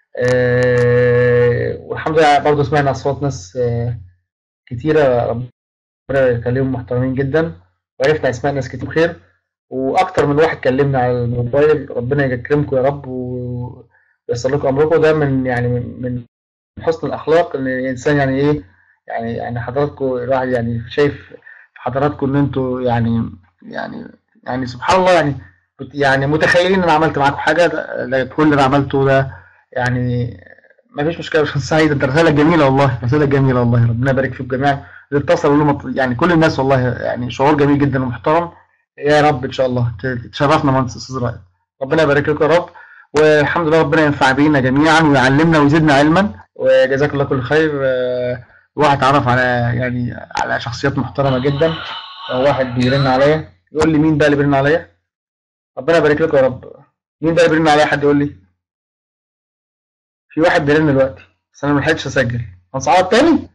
آه، والحمد لله برضه سمعنا أصوات ناس آه، كتيرة ربنا يخليهم محترمين جدا وعرفنا أسماء ناس كتير بخير وأكتر من واحد كلمنا على الموبايل ربنا يكرمكم يا رب وييسر لكم أمركم ده من يعني من من حسن الأخلاق إن الإنسان يعني إيه يعني يعني حضراتكم الواحد يعني شايف في حضراتكم إن أنتوا يعني يعني يعني سبحان الله يعني يعني متخيلين إن أنا عملت معاكم حاجة ده- ده كل اللي أنا عملته ده يعني ما فيش مشكلة يا أستاذ سعيد أنت رسالة جميلة والله رسالة جميلة والله ربنا يبارك فيكم جميعا اللي اتصلوا لهم يعني كل الناس والله يعني شعور جميل جدا ومحترم يا رب ان شاء الله ت- تشرفنا مهندس استاذ رائد ربنا يبارك لكم يا رب والحمد لله ربنا ينفع بينا جميعا ويعلمنا ويزيدنا علما وجزاك الله كل خير آه، الواحد اتعرف على يعني على شخصيات محترمه جدا واحد بيرن عليا يقول لي مين ده اللي بيرن عليا ربنا يبارك لكم يا رب مين ده اللي بيرن عليا حد يقول لي في واحد بيرن دلوقتي بس انا ما لحقتش اسجل هنصعد تاني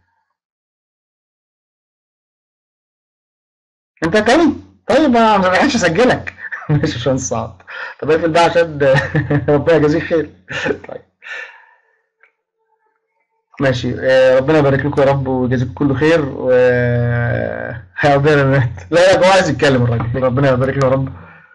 انت تاني طيب انا ما لحقتش اسجلك ماشي عشان صعب طب اقفل ده عشان ربنا يجازيك خير طيب ماشي آه، ربنا يبارك لكم يا رب ويجازيكم كل خير و ربنا مات لا يا جماعه عايز يتكلم الراجل ربنا يبارك له يا رب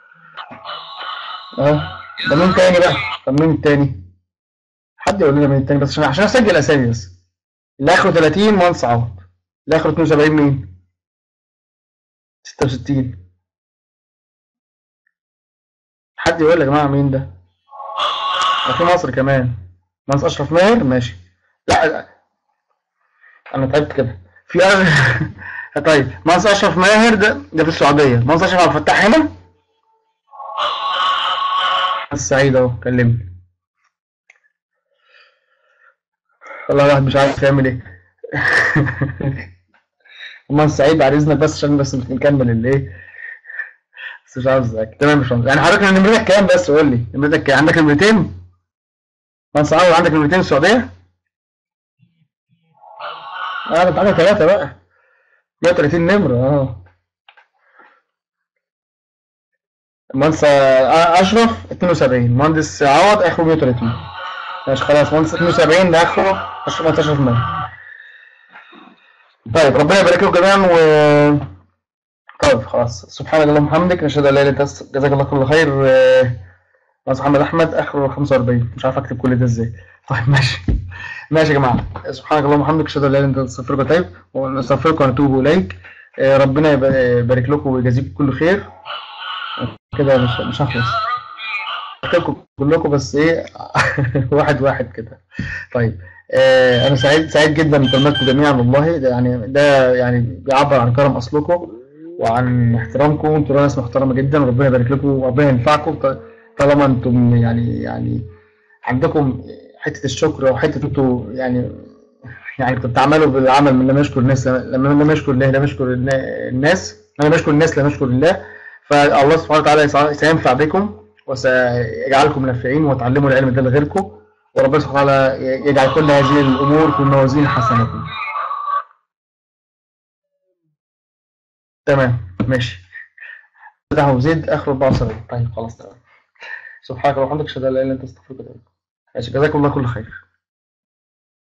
اه ده مين تاني بقى طب مين التاني حد يقول لنا مين التاني بس عشان عشان اسجل اسامي بس اللي اخره 30 مهندس عوض اللي اخره 72 مين 66 حد يقول يا جماعه مين ده ده في مصر كمان مهندس اشرف ماهر ماشي لا لا، انا تعبت كده في طيب مهندس اشرف ماهر ده ده في السعوديه مهندس اشرف عبد الفتاح هنا السعيد اهو كلمني والله الواحد مش عارف يعمل ايه مهندس سعيد بعد اذنك بس عشان بس نكمل الايه بس مش عارف ازيك تمام يا باشمهندس يعني حضرتك نمرتك كام بس قول لي نمرتك كام عندك نمرتين مهندس عوض عندك نمرتين في السعوديه اه ده انت عندك ثلاثه بقى 130 نمره اه مهندس آه، اشرف 72 مهندس عوض اخره 130 ماشي خلاص مهندس 72 ده اخره اشرف مهندس اشرف ماهر طيب ربنا يبارك لكم جميعا و طيب خلاص سبحانك اللهم وبحمدك نشهد ان لا اله الا انت جزاك الله كل خير آه، مهندس محمد احمد اخره 45 مش عارف اكتب كل ده ازاي طيب ماشي ماشي يا جماعه سبحانك اللهم وبحمدك اشهد ان لا اله الا انت استغفرك واتوب ونستغفرك ونتوب اليك آه، ربنا يب- يبارك لكم ويجازيكم كل خير كده مش مش هخلص لكم كلكم بس ايه واحد واحد كده طيب آه انا سعيد سعيد جدا بكلماتكم جميعا والله ده يعني ده يعني بيعبر عن كرم اصلكم وعن احترامكم انتوا ناس محترمه جدا وربنا يبارك لكم وربنا ينفعكم ط- طالما انتم يعني يعني عندكم حته الشكر او حته انتوا يعني يعني كنت تعملوا بالعمل من لم يشكر الناس لما لم يشكر الله لم يشكر النا- الناس لم يشكر الناس لم يشكر الله فالله سبحانه وتعالى سي- سينفع بكم وسيجعلكم نافعين وتعلموا العلم ده لغيركم وربنا سبحانه وتعالى يجعل كل هذه الامور في موازين حسناتكم تمام ماشي ده هو زيد اخر 74 طيب خلاص تمام سبحانك اللهم وبحمدك اشهد ان لا اله الا انت استغفرك واتوب اليك ماشي جزاكم الله كل خير